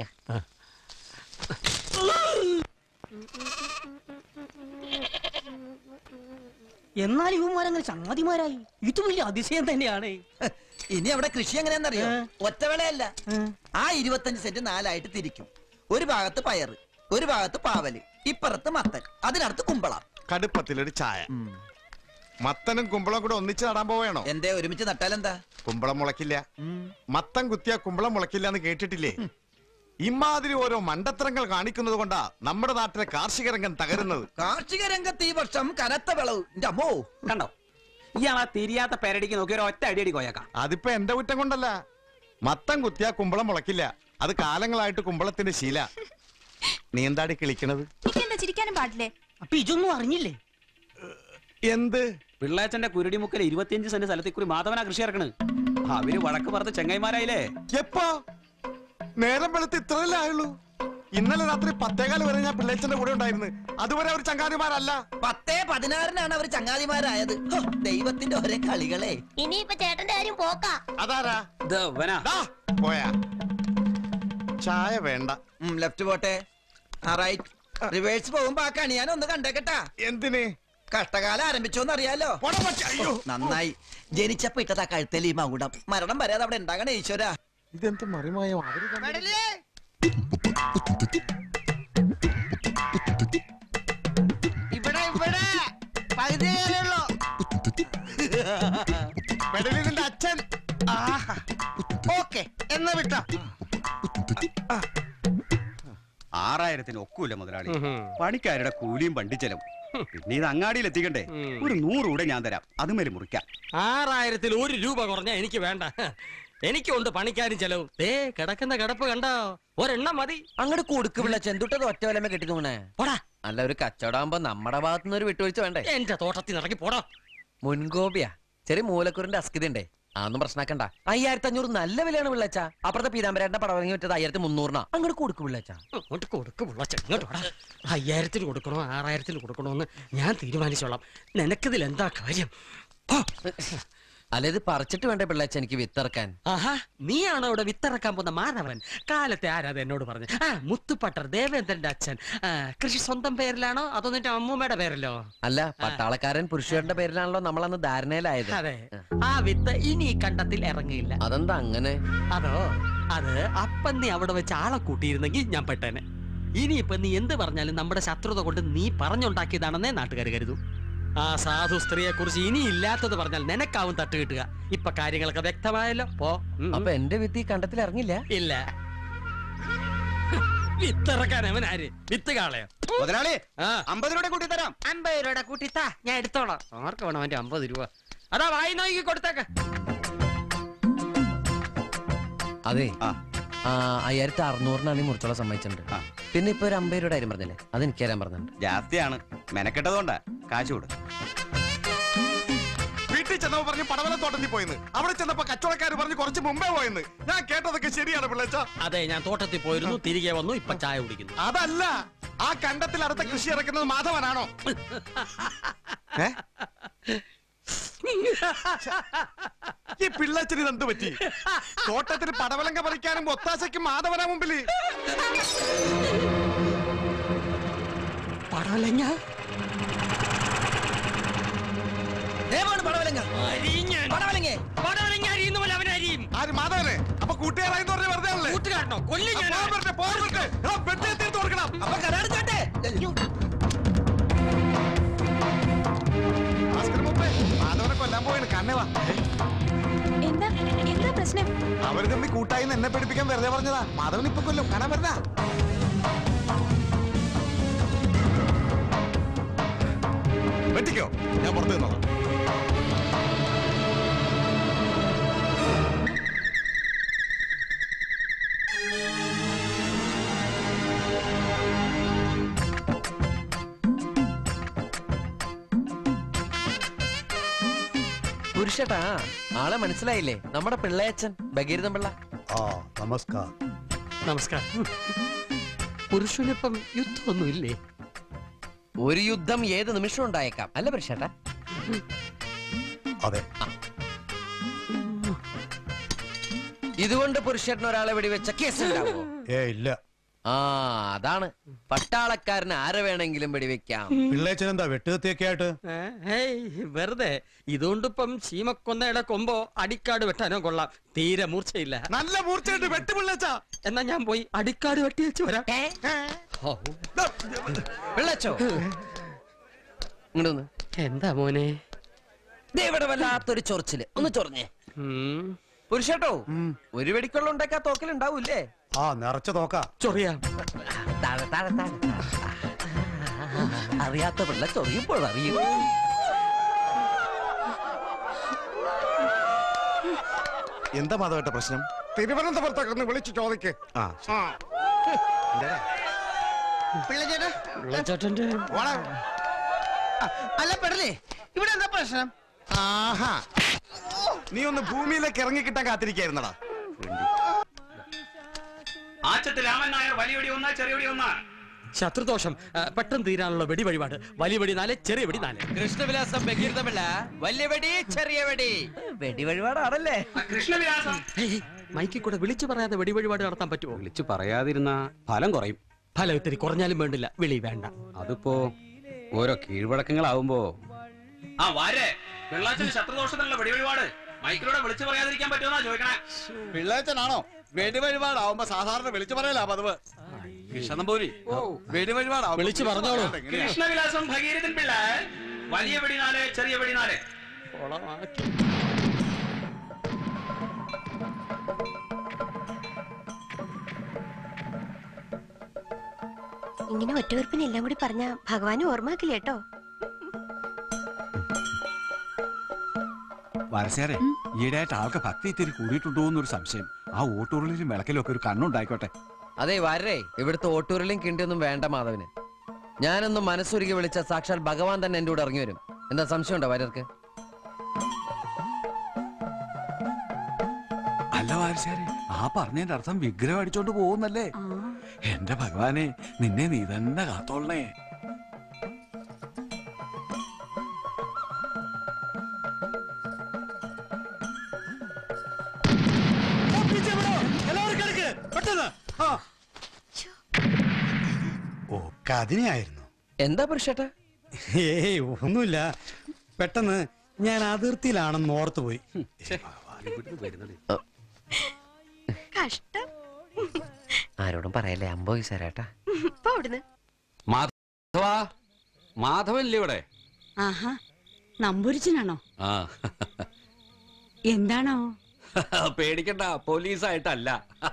എന്നാൽ ഇവന്മാരങ്ങനെ ചങ്ങാതിമാരായി ഇത് വലിയ അതിശയം തന്നെയാണ് ഇനി അവിടെ കൃഷി എങ്ങനെയാണെന്നറിയോ ഒറ്റവേളയല്ല ആ ഇരുപത്തഞ്ച് സെന്റ് നാലായിട്ട് തിരിക്കും ഒരു ഭാഗത്ത് പയറ് ഒരു ഭാഗത്ത് പാവല് ഇപ്പുറത്ത് മത്തൻ അതിനടുത്ത് കുമ്പളം കടുപ്പത്തിലൊരു ചായ മത്തനും കുമ്പളം കൂടെ ഒന്നിച്ച് നടാൻ പോവേണോ എന്തേ ഒരുമിച്ച് നട്ടാലെന്താ കുമ്പളം മുളക്കില്ല മത്തൻ കുത്തിയ കുമ്പളം മുളക്കില്ല എന്ന് കേട്ടിട്ടില്ലേ ഇമാതിരി ഓരോ മണ്ടത്തരങ്ങൾ കാണിക്കുന്നത് കൊണ്ടാ നമ്മുടെ നാട്ടിലെ കാർഷിക രംഗം തകരുന്നത് കാർഷിക രംഗത്ത് ഈ വർഷം കനത്ത വിളവ് എന്റെ അമ്മോ കണ്ടോ ഇയാളാ തിരിയാത്ത പേരടിക്ക് നോക്കി ഒരു ഒറ്റ അടിയടി കോയക്കാം അതിപ്പോ എന്റെ കുറ്റം കൊണ്ടല്ല മത്തൻ കുത്തിയ കുമ്പളം മുളക്കില്ല അത് കാലങ്ങളായിട്ട് കുമ്പളത്തിന്റെ ശീല നീ എന്താടി കിളിക്കണത് എന്താ ചിരിക്കാനും പാടില്ലേ അപ്പൊ ഇതൊന്നും അറിഞ്ഞില്ലേ എന്ത് പിള്ളേച്ചന്റെ കുരുടിമുക്കൽ ഇരുപത്തിയഞ്ച് സെന്റ് സ്ഥലത്തിൽ കൂടി മാധവനാ കൃഷി ഇറക്കണ് അവര് വടക്ക് പറത്ത് ചെങ്ങൈമാരായില്ലേ എപ്പോ നേരം വെളുത്ത് ഇത്രയല്ലേ ആയുള്ളൂ ഇന്നലെ രാത്രി പത്തേകാല് വരെ ഞാൻ പിള്ളേച്ചന്റെ കൂടെ ഉണ്ടായിരുന്നു അതുവരെ അവർ ചങ്ങാതിമാരല്ല പത്തേ പതിനാറിനാണ് അവർ ചങ്ങാതിമാരായത് ഹോ, ദൈവത്തിന്റെ ഒരേ കളികളെ ഇനിയിപ്പൊ ചേട്ടന്റെ കാര്യം പോക്കാ അതാരാ ഇവനാ ദാ, പോയാ ചായ വേണ്ട ലെഫ്റ്റ് പോട്ടെ ആ റൈറ്റ് റിവേഴ്സ് പോകുമ്പോ ആ കണി ഞാൻ ഒന്ന് കണ്ടേക്കട്ടാ എന്തിന് കഷ്ടകാലം ആരംഭിച്ചോന്ന് അറിയാലോ നന്നായി ജനിച്ചപ്പോ ഇട്ടതാ കഴുത്തലി മകുടം മരണം വരെ അത് അവിടെ ഉണ്ടാകണേ ഈശ്വര ഇതെന്ത് മറിമായോ അവര് ഇവിടെ ഇവിടെ പകുതി കയറിയുള്ളൂ പെടലിന്റെ അച്ഛൻ ഓക്കെ എന്നാ വിട്ടോ ആറായിരത്തിന് ഒക്കൂല മുതലാളി പണിക്കാരുടെ കൂലിയും വണ്ടിച്ചെലവും പിന്നെ ഇത് അങ്ങാടിയിൽ എത്തിക്കണ്ടേ ഒരു നൂറ് കൂടെ ഞാൻ തരാം അതുമേലെ മുറിക്കാം ആറായിരത്തിൽ ഒരു രൂപ കുറഞ്ഞ എനിക്ക് വേണ്ട എനിക്കുണ്ട് പണിക്കാരും ചെലവും ദേ കിടക്കുന്ന കിടപ്പ് കണ്ടോ ഒരെണ്ണം മതി അങ്ങോട്ട് കൊടുക്ക് പിള്ള ചെന്തുട്ടത് ഒറ്റ വലമേ കെട്ടിക്കോണേ പോടാ അല്ല ഒരു കച്ചവടാകുമ്പോ നമ്മുടെ ഭാഗത്തുനിന്ന് ഒരു വിട്ടുവീഴ്ച വേണ്ടേ എന്റെ തോട്ടത്തിൽ ഇറങ്ങി പോടാ മുൻകോപിയാ ചെറിയ മൂലക്കുറിന്റെ അസ്കിത ഉണ്ടേ അതൊന്നും പ്രശ്നമാക്കണ്ട അയ്യായിരത്തി അഞ്ഞൂറ് നല്ല വിലയാണ് പിള്ളച്ച അപ്പുറത്തെ പീതാമ്പരേട്ടന്റെ പടം ഇറങ്ങി വിറ്റത് അയ്യായിരത്തി മുന്നൂറിനാ അങ്ങോട്ട് കൊടുക്ക് പിള്ളച്ച അങ്ങോട്ട് കൊടുക്ക് പിള്ളച്ച ഇങ്ങോട്ട് വാടാ അയ്യായിരത്തിന് കൊടുക്കണോ ആറായിരത്തിന് കൊടുക്കണോ എന്ന് ഞാൻ തീരുമാനിച്ചോളാം നിനക്കിതിൽ എന്താ കാര്യം അല്ല ഇത് പറിച്ചിട്ട് വേണ്ടേ പിള്ളച്ച എനിക്ക് വിത്തിറക്കാൻ ആഹാ നീയാണോ ഇവിടെ വിത്തിറക്കാൻ പോകുന്ന മാധവൻ കാലത്തെ ആരാത് എന്നോട് പറഞ്ഞു ആ മുത്തുപട്ടർ ദേവേന്ദ്രന്റെ അച്ഛൻ ആ, കൃഷി സ്വന്തം പേരിലാണോ അതോ നിന്റെ അമ്മൂമ്മയുടെ പേരിലോ അല്ല പട്ടാളക്കാരൻ പുരുഷന്റെ പേരിലാണല്ലോ നമ്മളന്ന് ധാരണയിലായത് അതെ ആ വിത്ത് ഇനി ഈ കണ്ടത്തിൽ ഇറങ്ങിയില്ല അതെന്താ അങ്ങനെ അതോ അത് അപ്പം നീ അവിടെ വെച്ച് ആളെ കൂട്ടിയിരുന്നെങ്കിൽ ഞാൻ പെട്ടേനെ ഇനിയിപ്പൊ നീ എന്ത് പറഞ്ഞാലും നമ്മുടെ ശത്രുത കൊണ്ട് നീ പറഞ്ഞുണ്ടാക്കിയതാണെന്നേ നാട്ടുകാർ കരുതൂ ആ സാധു സ്ത്രീയെ കുറിച്ച് ഇനി ഇല്ലാത്തത് പറഞ്ഞാൽ നിനക്കാവും തട്ട് കിട്ടുക ഇപ്പൊ കാര്യങ്ങളൊക്കെ വ്യക്തമായല്ലോ പോ ഉം, ഉം. അപ്പൊ എന്റെ വിത്ത് ഈ കണ്ടത്തിൽ ഇറങ്ങില്ല ഇല്ല വിത്തിറക്കാൻ അവൻ ആര് വിത്ത് കാളയോ മുതലാളി ആ അമ്പത് രൂപ കൂട്ടി തരാം അമ്പത് രൂപയുടെ കൂട്ടിത്താ ഞാൻ എടുത്തോളാം ആർക്ക് വേണം അവന്റെ അമ്പത് രൂപ അതാ വായി നോക്കി കൊടുത്തേക്ക അതെ ആ അയ്യായിരത്തി അറുന്നൂറിനാണ് ഈ മുറിച്ചോളം സമ്മതിച്ചിട്ടുണ്ട് പിന്നെ ഇപ്പൊ ഒരു അമ്പത് രൂപയുടെ കാര്യം പറഞ്ഞില്ലേ അത് എനിക്ക് തരാൻ പറഞ്ഞിട്ടുണ്ട് ജാസ്തിയാണ് മെനക്കെട്ടതുകൊണ്ടാ കാശ് കൊടു വീട്ടിൽ ചെന്നപ്പോ പറഞ്ഞ് പടവല തോട്ടത്തിൽ പോയെന്ന് അവിടെ ചെന്നപ്പോ കച്ചവടക്കാർ പറഞ്ഞ് കുറച്ച് മുമ്പേ പോയെന്ന് ഞാൻ കേട്ടതൊക്കെ ശരിയാണ് പിള്ളേച്ച അതെ ഞാൻ തോട്ടത്തിൽ പോയിരുന്നു തിരികെ വന്നു ഇപ്പൊ ചായ കുടിക്കുന്നു അതല്ല ആ കണ്ടത്തിൽ അടുത്ത കൃഷി ഇറക്കുന്നത് മാധവനാണോ ഏ? ഈ പിള്ളച്ചന് ഇതെന്ത് പറ്റി തോട്ടത്തിന് പടവലങ്ക പറിക്കാനും ഒത്താശയ്ക്കും മാധവനാ മുമ്പില് പടവലങ്ങ ദേവാണ് പടവലങ്ങ പടവലങ്ങേ പടവലങ്ങ അരിയുന്ന പോലെ അവൻ അരിയും ആര് മാധവനെ അപ്പൊ കൂട്ടുകാരായി പറഞ്ഞ വെറുതെ ആണല്ലേ കൂട്ടുകാരനോ കൊല്ലി ഞാൻ പോകാൻ പറ്റേ പോകാൻ പറ്റേ എടാ, വെട്ടിയെ തീർത്ത് കൊടുക്കണം അപ്പൊ കരാട് കേട്ടെ കണ്ണേ വാ എന്താ എന്താ പ്രശ്നം അവര് തമ്മിൽ കൂട്ടായി എന്നെ പഠിപ്പിക്കാൻ വെറുതെ പറഞ്ഞതാ മാധവൻ ഇപ്പൊ കൊല്ലും കാണാൻ വരുന്ന വെട്ടിക്കോ ഞാൻ പുറത്ത് നിന്നോളാം പുരുഷട്ടാ ആളെ മനസ്സിലായില്ലേ നമ്മുടെ പിള്ളയച്ചൻ ഭഗീരഥൻ പിള്ള ആ നമസ്കാരം നമസ്കാരം പുരുഷനിപ്പം യുദ്ധമൊന്നും ഇല്ലേ ഒരു യുദ്ധം ഏത് നിമിഷം ഉണ്ടായേക്കാം അല്ല പുരുഷേട്ടാ അതെ ഇതുകൊണ്ട് പുരുഷേട്ടൻ ഒരാളെ വെടിവെച്ച കേസ് ഉണ്ടാവോ ഏ ഇല്ല ആ അതാണ് പട്ടാളക്കാരന് ആരെ വേണമെങ്കിലും വെടിവെക്കാം പിള്ളേച്ചൻ എന്താ വെട്ടുകത്തിയൊക്കെ ആയിട്ട് ഏ, ഹേയ് വെറുതെ ഇതുകൊണ്ടിപ്പം ചീമക്കൊന്നയുടെ കൊമ്പോ അടിക്കാട് വെട്ടാനോ കൊള്ളാം തീരെ മൂർച്ചയില്ല നല്ല മൂർച്ചയുണ്ട് വെട്ട് പിള്ളേച്ചാ എന്നാ ഞാൻ പോയി അടിക്കാട് വെട്ടി വെച്ച് വരാം ഹോ. വെള്ളച്ചോ ഇങ്ങോട്ട് വന്ന്. എന്താ മോനെ ദേ ഇവിടെ വല്ലാത്തൊരു ചൊറിച്ചില് ഒന്ന് ചൊറിഞ്ഞേ പുരുഷേട്ടോ ഒരു വെടിക്കൊള്ള ഉണ്ടാക്കാ തോക്കലുണ്ടാവൂല്ലേ ആ നിറച്ച തോക്ക ചൊറിയാം താഴെ താഴെ താഴെ അറിയാത്ത പിള്ള ചൊറിയുമ്പോൾ അറിയും എന്താ മാധവേട്ട പ്രശ്നം തിരുവനന്തപുരത്തൊക്കെ ഒന്ന് വിളിച്ചു ചോദിക്ക് ആ വെള്ളച്ചാട്ടന്റെ അല്ല പെടലേ ഇവിടെ എന്താ പ്രശ്നം ആഹാ നീ ഒന്ന് ഭൂമിയിലേക്ക് ഇറങ്ങി കിട്ടാൻ കാത്തിരിക്കായിരുന്നടാ ആച്ചത്ത് രാമൻ നായർ വലിയ വെടി ഒന്നാ ചെറിയ വെടി ഒന്നാ ശത്രുദോഷം ആ, പെട്ടെന്ന് തീരാനുള്ള വെടി വഴിപാട് വലിയ വെടി നാല് ചെറിയ വെടി നാല് കൃഷ്ണവിലാസം ബഹിർദമില്ല വലിയ വെടി ചെറിയ വെടി വെടി വഴിപാടാണല്ലേ കൃഷ്ണവിലാസം ഹേയ്, മൈക്കിൽ കൂടെ വിളിച്ചു പറയാതെ വെടി വഴിപാട് നടത്താൻ പറ്റുമോ വിളിച്ചു പറയാതിരുന്ന ഫലം കുറയും ഫലം ഇത്തിരി കുറഞ്ഞാലും വേണ്ടില്ല വിളി വേണ്ട അതിപ്പോ ഓരോ കീഴ്വഴക്കങ്ങളാവുമ്പോ ആ വാരെ പിള്ളാച്ചന് ശത്രുദോഷത്തിനുള്ള വെടി വഴിപാട് മൈക്കിലൂടെ വിളിച്ചു പറയാതിരിക്കാൻ പറ്റുമെന്നാ ചോദിക്കണേ പിള്ളേച്ചനാണോ വെടിവഴിപാടാവുമ്പോ സാധാരണ വിളിച്ചു പറയലാ പതിവ് കൃഷ്ണനമ്പൂരി വെടിവഴിപാടാവും വിളിച്ചു പറഞ്ഞോളൂ കൃഷ്ണവിലാസം ഭഗീരഥൻ പിള്ള വലിയ വെടി നാല് ചെറിയ വെടി നാല് ഇങ്ങനെ ഒറ്റവെറുപ്പിന് എല്ലാം കൂടി പറഞ്ഞ ഭഗവാനും ഓർമ്മാക്കില്ല കേട്ടോ വാരസ്യാരെ ഈയിടെയായിട്ട് ആൾക്ക് ഭക്തി ഇത്തിരി കൂടിയിട്ടുണ്ടോ എന്നൊരു സംശയം ആ ഓട്ടൂറിലും വിളക്കിലും ഒക്കെ ഒരു കണ്ണുണ്ടായിക്കോട്ടെ അതെ വരേ ഇവിടുത്തെ ഓട്ടൂരിലും കിണ്ടിയൊന്നും വേണ്ട മാധവന് ഞാനൊന്ന് മനസ്സുരുകി വിളിച്ച സാക്ഷാൽ ഭഗവാൻ തന്നെ എന്റെ കൂടെ ഇറങ്ങി വരും എന്താ സംശയമുണ്ടോ വരർക്ക് അല്ല വാരസ്യാരെ ആ പറഞ്ഞതിന്റെ അർത്ഥം വിഗ്രഹം അടിച്ചോണ്ട് പോകുന്നല്ലേ എന്റെ ഭഗവാനെ നിന്നെ നീ തന്നെ കാത്തോളണേ ഓ കതിനെയായിരുന്നു എന്താ പുരുഷേട്ടാ ഏയ് ഒന്നുമില്ല പെട്ടെന്ന് ഞാൻ അതിർത്തിയിലാണെന്ന് ഓർത്തു പോയി കഷ്ടം ആരോടും പറയല്ലേ അമ്പോ സാരേട്ടാ ഇപ്പൊ അവിടുന്ന് മാധവ മാധവല്ലേ ഇവിടെ ആഹാ നമ്പൂരിച്ചനാണോ ആ എന്താണോ പേടിക്കണ്ട പോലീസായിട്ടല്ല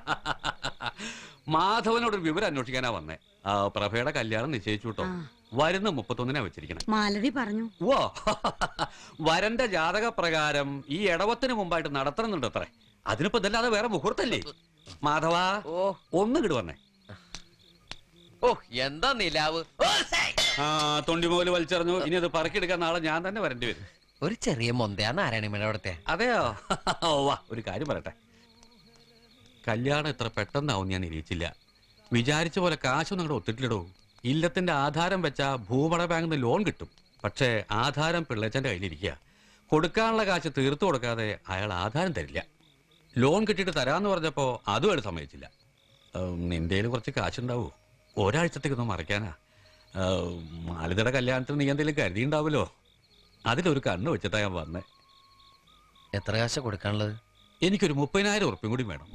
മാധവനോടൊരു വിവരം അന്വേഷിക്കാനാ വന്നേ ആ പ്രഭയുടെ കല്യാണം നിശ്ചയിച്ചു കേട്ടോ വരുന്ന മുപ്പത്തൊന്നിനാ വെച്ചിരിക്കണേ മാലതി പറഞ്ഞു ഓ വരന്റെ ജാതക പ്രകാരം ഈ ഇടവത്തിന് മുമ്പായിട്ട് നടത്തണമെന്നുണ്ട് അത്രേ അതിനിപ്പോ ഇതല്ലാതെ വേറെ മുഹൂർത്തല്ലേ മാധവ ഓ ഒന്ന് കിട് വന്നേ ഓ എന്താ നിലാവ് ആ തൊണ്ടിമുതൽ വലിച്ചെറിഞ്ഞു ഇനി അത് പറക്കിയെടുക്കാൻ നാളെ ഞാൻ തന്നെ വരേണ്ടി വരും ഒരു ചെറിയ മൊന്തയാ നാരായണിമേടെ അവിടുത്തെ അതെയോ ഓ വാ ഒരു കാര്യം പറയട്ടെ കല്യാണം ഇത്ര പെട്ടെന്നാവും ഞാൻ നിരീക്ഷിച്ചില്ല വിചാരിച്ച പോലെ കാശൊന്നും അങ്ങോട്ട് ഒത്തിട്ടില്ലടോ ഇല്ലത്തിന്റെ ആധാരം വെച്ചാ ഭൂപട ബാങ്കിൽ നിന്ന് ലോൺ കിട്ടും പക്ഷേ ആധാരം പിള്ളേച്ചന്റെ കയ്യിലിരിക്കുക കൊടുക്കാനുള്ള കാശ് തീർത്തു കൊടുക്കാതെ അയാൾ ആധാരം തരില്ല ലോൺ കിട്ടിയിട്ട് തരാന്ന് പറഞ്ഞപ്പോ അതും അയാൾ സമ്മതിച്ചില്ല ഉം, നിന്റെ കയ്യിൽ കുറച്ച് കാശുണ്ടാവൂ ഒരാഴ്ചത്തേക്കൊന്നും മറയ്ക്കാനാ ഉം, മാലിതയുടെ കല്യാണത്തിന് നീ എന്തെങ്കിലും കരുതിയുണ്ടാവുമല്ലോ അതിലൊരു കണ്ണ് വെച്ചിട്ടാ ഞാൻ വന്നേ എത്ര കാശ കൊടുക്കാനുള്ളത് എനിക്കൊരു മുപ്പതിനായിരം ഉറുപ്പ്യം കൂടി വേണം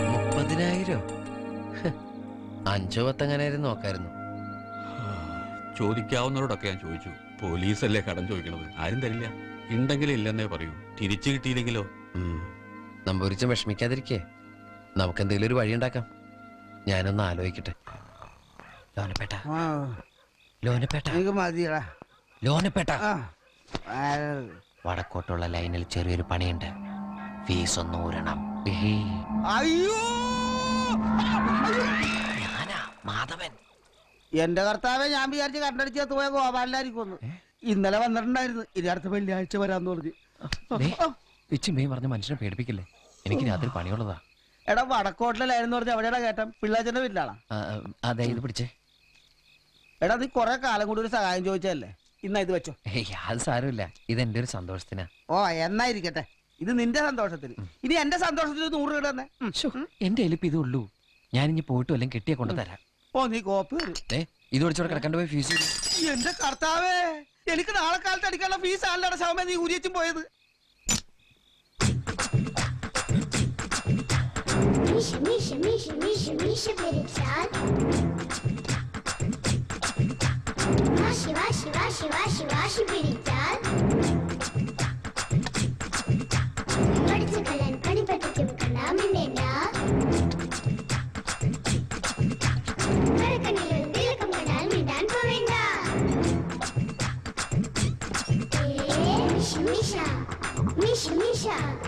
മുപ്പതിനായിരം അഞ്ചോ പത്തങ്ങനായിരുന്നു നോക്കായിരുന്നു ചോദിക്കാവുന്നവരോടൊക്കെ ഞാൻ ചോദിച്ചു പോലീസല്ലേ കടം ചോദിക്കണത് ആരും തരില്ല ഉണ്ടെങ്കിലും ഇല്ലെന്നേ പറയൂ തിരിച്ചു കിട്ടിയില്ലെങ്കിലോ നമ്പൂരിച്ചും വിഷമിക്കാതിരിക്കേ നമുക്ക് എന്തെങ്കിലും ഒരു വഴി ഉണ്ടാക്കാം ഞാനൊന്ന് ആലോചിക്കട്ടെ ലോനപ്പേട്ട ലോനപ്പേട്ട എനിക്ക് മതിയടാ ലോനപ്പേട്ട ആ. വടക്കോട്ടുള്ള ലൈനിൽ ചെറിയൊരു പണിയുണ്ട് ഫീസ് ഒന്ന് ഊരണം അയ്യോ മാധവൻ എന്റെ കർത്താവെ ഞാൻ വിചാരിച്ച് കണ്ടടിച്ച് പോയ ഗോപാലായിരിക്കും ഇന്നലെ വന്നിട്ടുണ്ടായിരുന്നു ഇനി അടുത്ത വെള്ളിയാഴ്ച വരാന്ന് പറഞ്ഞു പിച്ചും മെയ് പറഞ്ഞ മനുഷ്യനെ പേടിപ്പിക്കില്ലേ എനിക്ക് രാത്രി പണിയുള്ളതാ എടാ വടക്കോട്ടിലായിരുന്നു പറഞ്ഞ എവിടെയാടാ കേട്ടം പിള്ളാച്ചന്റെ വീട്ടിലാണാ ആ, ആ, അതെ ഇത് പിടിച്ചേ എടാ നീ കൊറേ കാലം കൂടി ഒരു സഹായം ചോദിച്ചതല്ലേ ഇന്നാ ഇത് വെച്ചോ ഏയ് അത് സാരമില്ല ഇത് എന്റെ ഒരു സന്തോഷത്തിനാ ഓ എന്നായിരിക്കട്ടെ ഇത് നിന്റെ സന്തോഷത്തിന് ഇനി എന്റെ സന്തോഷത്തിന് നൂറ് രൂപ തന്നെ എന്റെ എലിപ്പ് ഇതേ ഉള്ളൂ ഞാനിഞ്ഞ് പോയിട്ട് വല്ലതും കെട്ടിയെ കൊണ്ട് തരാം ഓ നീ കോപ്പ് വരും ഏ ഇത് പിടിച്ചോടെ കിടക്കണ്ട പോയി ഫീസ് എന്റെ കർത്താവേ എനിക്ക് നാളെ കാലത്ത് അടിക്കാനുള്ള ഫീസ് ആണല്ലോ ശവമേ നീ ഉരിയച്ചും പോയത് Миша, Миша, Миша, Миша, Миша перепсят. Ваши, ваши, ваши, ваши, ваши перепсят. പഠിച്ച കലൻ പണി പറ്റിക്കും കണ്ണാമിന്നേണ്ട കടക്കണിലും തിലക്കം കണ്ടാൽ മിണ്ടാൻ പോവേണ്ട ഏ, മിഷ, മിഷ, മിഷ, മിഷ.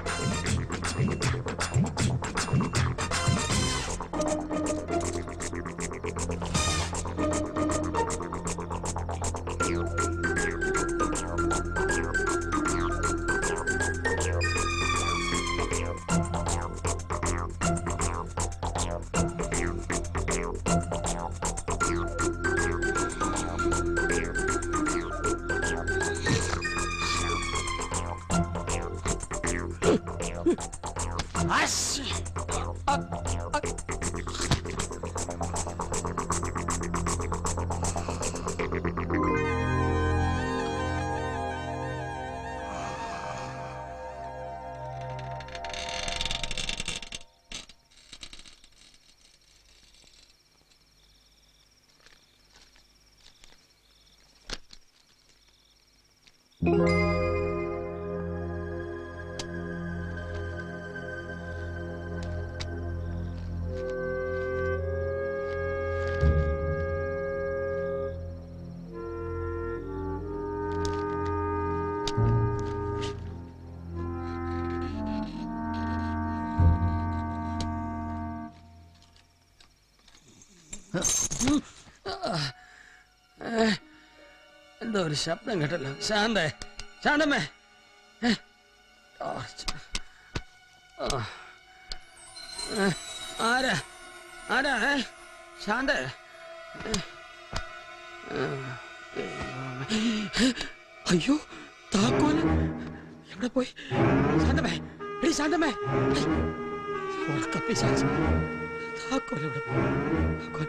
ഏ, എന്തോ ഒരു ശബ്ദം കേട്ടല്ലോ ശാന്തേ ശാന്തമ്മേ ഏ, ടോർച്ച്. ആ. ഏ, ആരാ ആരാ ഏ? ശാന്തേ ഏ, ഏ, ദൈവമേ. അയ്യോ താക്കോല് എവിടെ പോയി ശാന്തമ്മേ എടി ശാന്തമ്മേ ഐ, ഉറക്കപ്പിശാച്. താക്കോൽ എവിടെ പോയി താക്കോൽ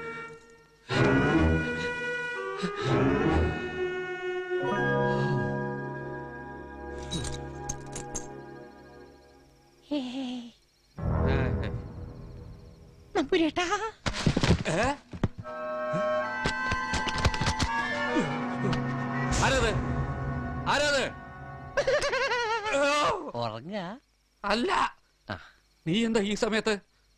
നമ്പുരേട്ടാ ആരത് ആരത് ഉറങ്ങ അല്ല നീ എന്താ ഈ സമയത്ത്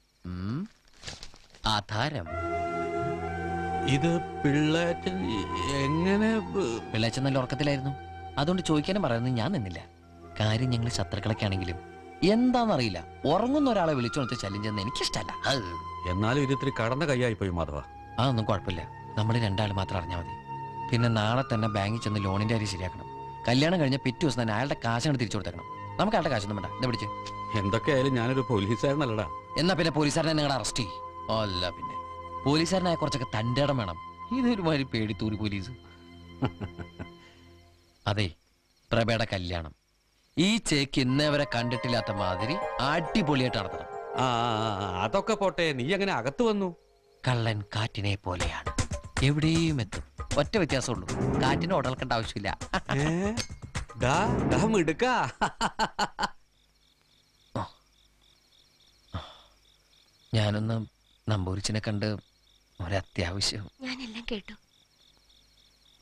ആധാരം ഇത് പിള്ളേച്ചൻ എങ്ങനെ പിള്ളേച്ചൻ നല്ല ഉറക്കത്തിലായിരുന്നു അതുകൊണ്ട് ചോദിക്കാനും പറയുന്നത് ഞാൻ നിന്നില്ല കാര്യം ഞങ്ങൾ ശത്രുക്കളൊക്കെ ആണെങ്കിലും എന്താണെന്നറിയില്ല ഉറങ്ങുന്ന ഒരാളെ വിളിച്ചോണത്ത് ശല്യം ചെയ്യുന്ന എനിക്കിഷ്ടല്ല എന്നാലും ഇത് ഇത്തിരി കടന്ന കൈയായി പോയി മാധവ അതൊന്നും കുഴപ്പമില്ല നമ്മൾ രണ്ടാൾ മാത്രം അറിഞ്ഞാൽ മതി പിന്നെ നാളെ തന്നെ ബാങ്കിൽ ചെന്ന് ലോണിന്റെ കാര്യം ശരിയാക്കണം കല്യാണം കഴിഞ്ഞ പിറ്റേ ദിവസം തന്നെ അയാളുടെ കാശാണ് തിരിച്ചു കൊടുത്തേക്കണം നമുക്ക് അയാളുടെ കാശൊന്നും വേണ്ട എന്താ പിടിച്ച് എന്തൊക്കെയായാലും ഞാനൊരു പോലീസുകാരനല്ലടാ എന്നാ പിന്നെ പോലീസുകാരനെ നിങ്ങൾ അറസ്റ്റ് ചെയ്യും അല്ല പിന്നെ പോലീസുകാരനായ കുറച്ചൊക്കെ തൻ്റെ ഇടം വേണം ഇതൊരു മാതിരി പേടിത്തൂരി പോലീസ് അതെ പ്രഭയുടെ കല്യാണം ഈ ചേക്ക് ഇന്നേ വരെ കണ്ടിട്ടില്ലാത്ത മാതിരി അടിപൊളിയായിട്ട് നടത്തണം ആ അതൊക്കെ പോട്ടെ നീ എങ്ങനെ അകത്ത് വന്നു കള്ളൻ കാറ്റിനെ പോലെയാണ് എവിടെയും എത്തും ഒറ്റ വ്യത്യാസമുള്ളൂ കാറ്റിന് ഉടൽക്കേണ്ട ആവശ്യമില്ല ഡാ ഡാ മിടുക്കാ ഞാനൊന്ന് നമ്പൂരിച്ചിനെ കണ്ട് ഒരത്യാവശ്യം ഞാനെല്ലാം കേട്ടു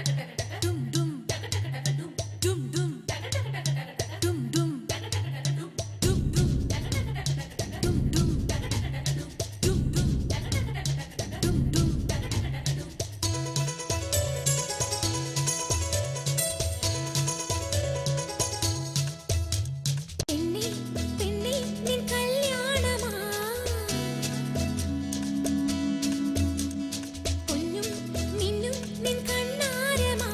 പെണ്ണേ പെണ്ണേ നിൻ കല്യാണമാ പൊന്നും മിന്നും നിൻ കണ്ണാരമാ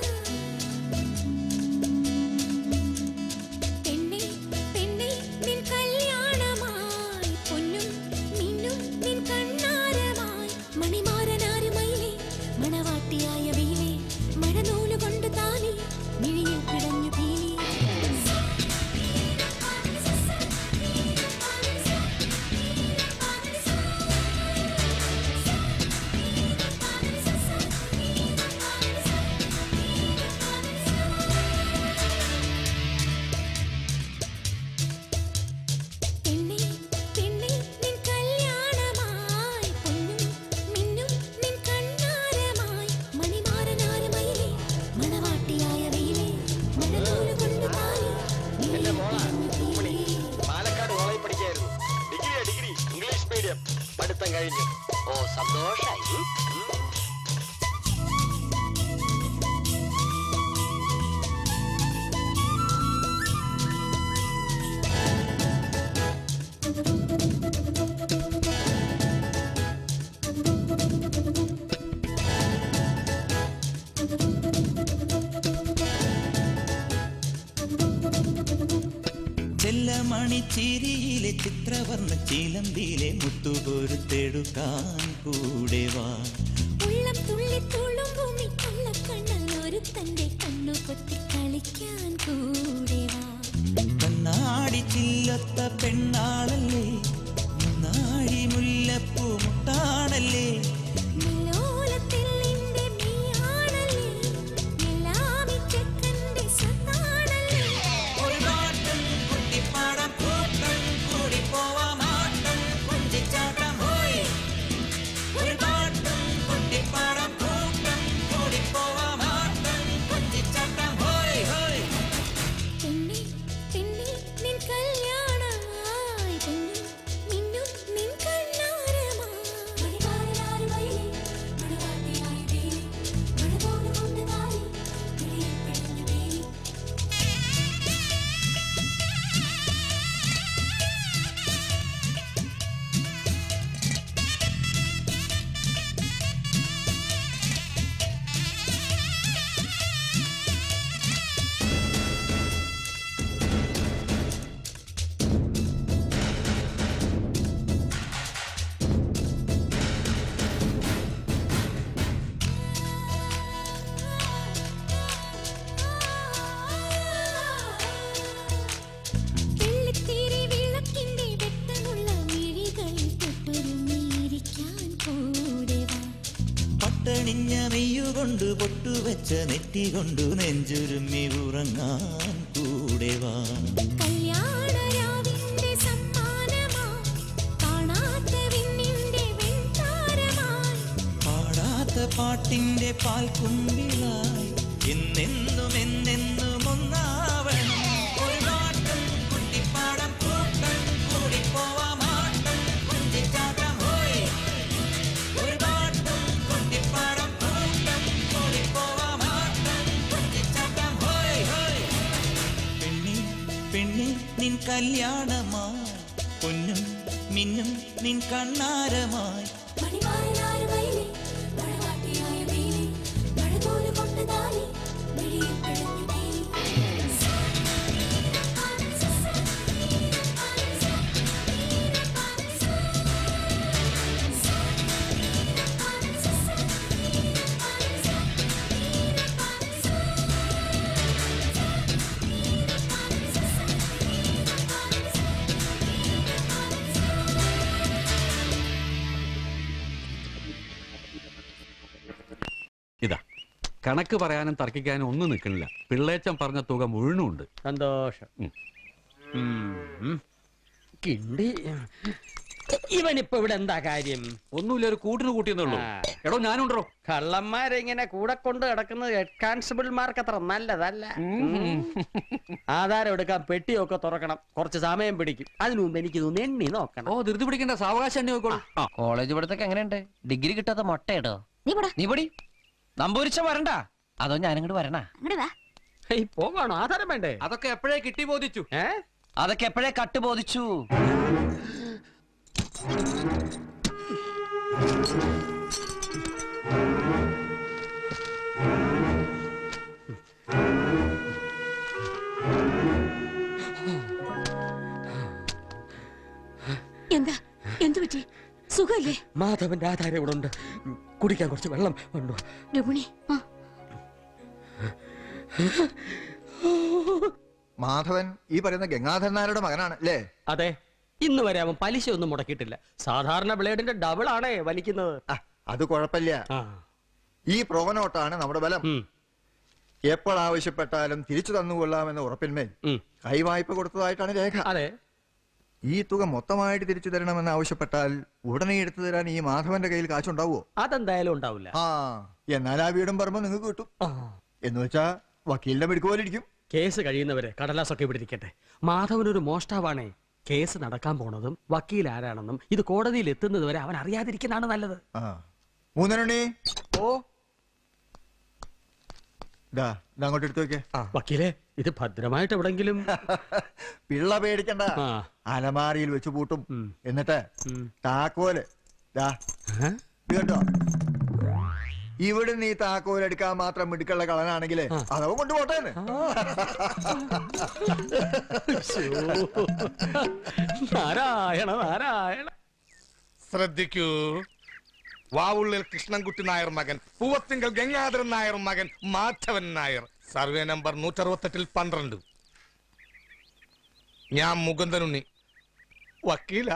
പെണ്ണേ പെണ്ണേ നിൻ കല്യാണമായി പൊന്നും മിന്നും നിൻ കണ്ണാരമായി മണിമാരനാരുമയിലേ മണവാട്ടിയായ വീലേ മഴനൂല് കൊണ്ട് താലി മിഴിയിൽ പിടഞ്ഞു പീലി പെണ്ണേ പെണ്ണേ നിൻ കല്യാണമായി പൊന്നും മിന്നും നിൻ കണ്ണാരമായി മണിമാരനാരമയിലേ മണവാട്ടിയായ വെയിലേ മഴനൂല് കൊണ്ട് താലി പാലക്കാട് കോളേജിൽ പഠിക്കായിരുന്നു ഡിഗ്രിയാ ഡിഗ്രി ഇംഗ്ലീഷ് മീഡിയം പഠിത്തം കഴിഞ്ഞു ഓ സന്തോഷായി ചെല്ലമണി ചിരിയിലെ ചിത്രവർണ്ണ ചിലമ്പിലെ മുത്തുകൊരുത്തെടുക്കാൻ കൂടെ വാ ഉള്ളം തുള്ളി തുളുമ്പും ഈ കള്ളക്കണ്ണൻ ഒരുത്തന്റെ കണ്ണു കൊത്തി കളിക്കാൻ കൂടെ വാ കണ്ണാടി ചില്ലത്ത പെണ്ണാളല്ലേ നാഴി മുല്ലപ്പൂ മുട്ടാണല്ലേ നിലോലത്തിൽ നിന്റെ നീയാണല്ലേ നിലാവി ചെക്കന്റെ സ്വത്താണല്ലേ ഒരു പാട്ടും കുട്ടിപ്പാടം കൂട്ടം കൂടി പോവാമാട്ടം കുഞ്ചിച്ചാട്ടം ഹോയ് ഒരു പാട്ടും കുട്ടിപ്പാടം കൂട്ടം കൂടി പോവാമാട്ടം കുഞ്ചിച്ചാട്ടം ഹോയ് ഹോയ് പെണ്ണേ പെണ്ണേ നിൻ കല്യാണമായി പൊന്നും മിന്നും നിൻ കണ്ണാരമായി മണിമാരനാരുമയിലേ മണവാട്ടിയായ വേലേ മഴപോലും കൊണ്ട് താലി മിഴിയിൽ പിടഞ്ഞു വേലി വെള്ളിത്തിരി വിളക്കിന്റെ വെട്ടമുള്ള മിഴികളിൽ തൊട്ടുരുമിയിരിക്കാൻ കൂടെ വാ പട്ടണിഞ്ഞ മെയ്യുകൊണ്ട് പൊട്ടുവെച്ച നെറ്റി കൊണ്ടു നെഞ്ചുരുമ്മി ഉറങ്ങാൻ കൂടെ വാ കല്യാണരാവിന്റെ സമ്മാനമാ കാണാത്ത വിണ്ണിന്റെ വെൺതാരമായി പാടാത്ത പാട്ടിന്റെ പാൽക്കുമ്പിളായി എന്നെന്നും എന്നെന്നും ഒന്നാവണം ഒരു പാട്ടും കുട്ടിപ്പാടം കൂട്ടം കൂടി പോവാമാട്ടം കുഞ്ചിച്ചാട്ടം ഹോയ് ഒരു പാട്ടും കുട്ടിപ്പാടം കൂട്ടം കൂടി പോവാമാട്ടം കുഞ്ചിച്ചാട്ടം ഹോയ് ഹോയ് പെണ്ണി പെണ്ണി നിൻ കല്യാണമായി പൊന്നും മിന്നും നിൻ കണ്ണാരമായി മണിമാറിനാറ് വയലേ മഴവാട്ടിയായ വെയിലേ മഴ പോലെ കൊണ്ട് താലി മിഴിയിൽ പിഴഞ്ഞു നീലി ഇതാ കണക്ക് പറയാനും തർക്കിക്കാനും ഒന്നും നിൽക്കണില്ല പിള്ളേച്ചൻ പറഞ്ഞ തുക മുഴുവനുണ്ട് സന്തോഷം കിണ്ടി ഇവനിപ്പോ ഇവിടെ എന്താ കാര്യം ഒന്നുമില്ല ഒരു കൂട്ടിന് കൂട്ടിയെന്നുള്ളൂ എടോ ഞാനുണ്ടോ കള്ളന്മാരിങ്ങനെ കൂടെ കൊണ്ട് കിടക്കുന്നത് ഹെഡ് കോൺസ്റ്റബിൾമാർക്ക് അത്ര നല്ലതല്ല ഉം. ആധാരം എടുക്കാൻ പെട്ടിയൊക്കെ തുറക്കണം കുറച്ച് സമയം പിടിക്കും അതിനു മുമ്പ് എനിക്ക് ഇതൊന്ന് എണ്ണി നോക്കണം ഓ ധൃതി പിടിക്കേണ്ട സാവകാശം എണ്ണി നോക്കോളൂ കോളേജ് പഠിത്തൊക്കെ എങ്ങനെയുണ്ട് ഡിഗ്രി കിട്ടാത്ത മുട്ടയിടോ നീ പൊടി നമ്പൂരിച്ച വരണ്ട അതോ ഞാനിങ്ങോട്ട് വരണ പോകാണോ ആധാരം വേണ്ടേ അതൊക്കെ എപ്പോഴേ കിട്ടി ബോധിച്ചു ഏ അതൊക്കെ എപ്പോഴേ കട്ട് ബോധിച്ചു എന്താ എന്തു പറ്റി സുഖല്ലേ മാധവന്റെ ആധാരം ഇവിടെ ഉണ്ട് കുടിക്കാൻ കുറച്ച് വെള്ളം ഉണ്ടോ രുക്മിണി ആ മാധവൻ ഈ പറയുന്ന ഗംഗാധരൻ നായരുടെ മകനാണ് അല്ലേ അതെ ഇന്ന് വരെ അവൻ പലിശ ഒന്നും മുടക്കിയിട്ടില്ല സാധാരണ ബ്ലേഡിന്റെ ഡബിൾ ആണേ വലിക്കുന്നത് അത് കുഴപ്പമില്ല ഈ പ്രോനോട്ടാണ് നമ്മുടെ ബലം എപ്പോൾ ആവശ്യപ്പെട്ടാലും തിരിച്ചു തന്നുകൊള്ളാമെന്ന ഉറപ്പിന്മേൽ കൈവായ്പ കൊടുത്തതായിട്ടാണ് രേഖ അതെ ഈ തുക മൊത്തമായിട്ട് തിരിച്ചു തരണമെന്ന് ആവശ്യപ്പെട്ടാൽ ഉടനെ എടുത്തു തരാൻ ഈ മാധവന്റെ കയ്യിൽ കാശുണ്ടാവുമോ അതെന്തായാലും ഉണ്ടാവില്ല ആ എന്നാൽ ആ വീടും പറമ്പോ നിങ്ങൾക്ക് കിട്ടും എന്ന് വെച്ചാ വക്കീലിന്റെ മിടുക്ക് പോലെ ഇരിക്കും കേസ് കഴിയുന്നവരെ കടലാസൊക്കെ ഇവിടെ ഇരിക്കട്ടെ മാധവനൊരു മോഷ്ടാവാണേ കേസ് നടക്കാൻ പോണതും വക്കീൽ ആരാണെന്നും ഇത് കോടതിയിൽ എത്തുന്നത് വരെ അവൻ അറിയാതിരിക്കുന്നതാണ് നല്ലത് ആ മൂന്നരണി ഓ ദാ ഇത് അങ്ങോട്ട് എടുത്തു വെക്കേ വക്കീലെ ഇത് ഭദ്രമായിട്ട് എവിടെങ്കിലും പിള്ള പേടിക്കണ്ട അലമാരിയിൽ വെച്ച് പൂട്ടും എന്നിട്ട് താക്കോല് ദാ ഇത് കണ്ടോ ഇവിടെ നീ താക്കോൽ എടുക്കാൻ മാത്രം മിടുക്കുള്ള കളനാണെങ്കിലേ അതവ കൊണ്ടുപോട്ടേന്ന് നാരായണ നാരായണ ശ്രദ്ധിക്കൂ വാവുള്ളിൽ കൃഷ്ണൻകുട്ടി നായർ മകൻ പൂവത്തിങ്കൽ ഗംഗാധരൻ നായർ മകൻ മാധവൻ നായർ സർവേ നമ്പർ നൂറ്ററുപത്തെട്ടിൽ പന്ത്രണ്ട് ഞാൻ മുകുന്ദനുണ്ണി വക്കീല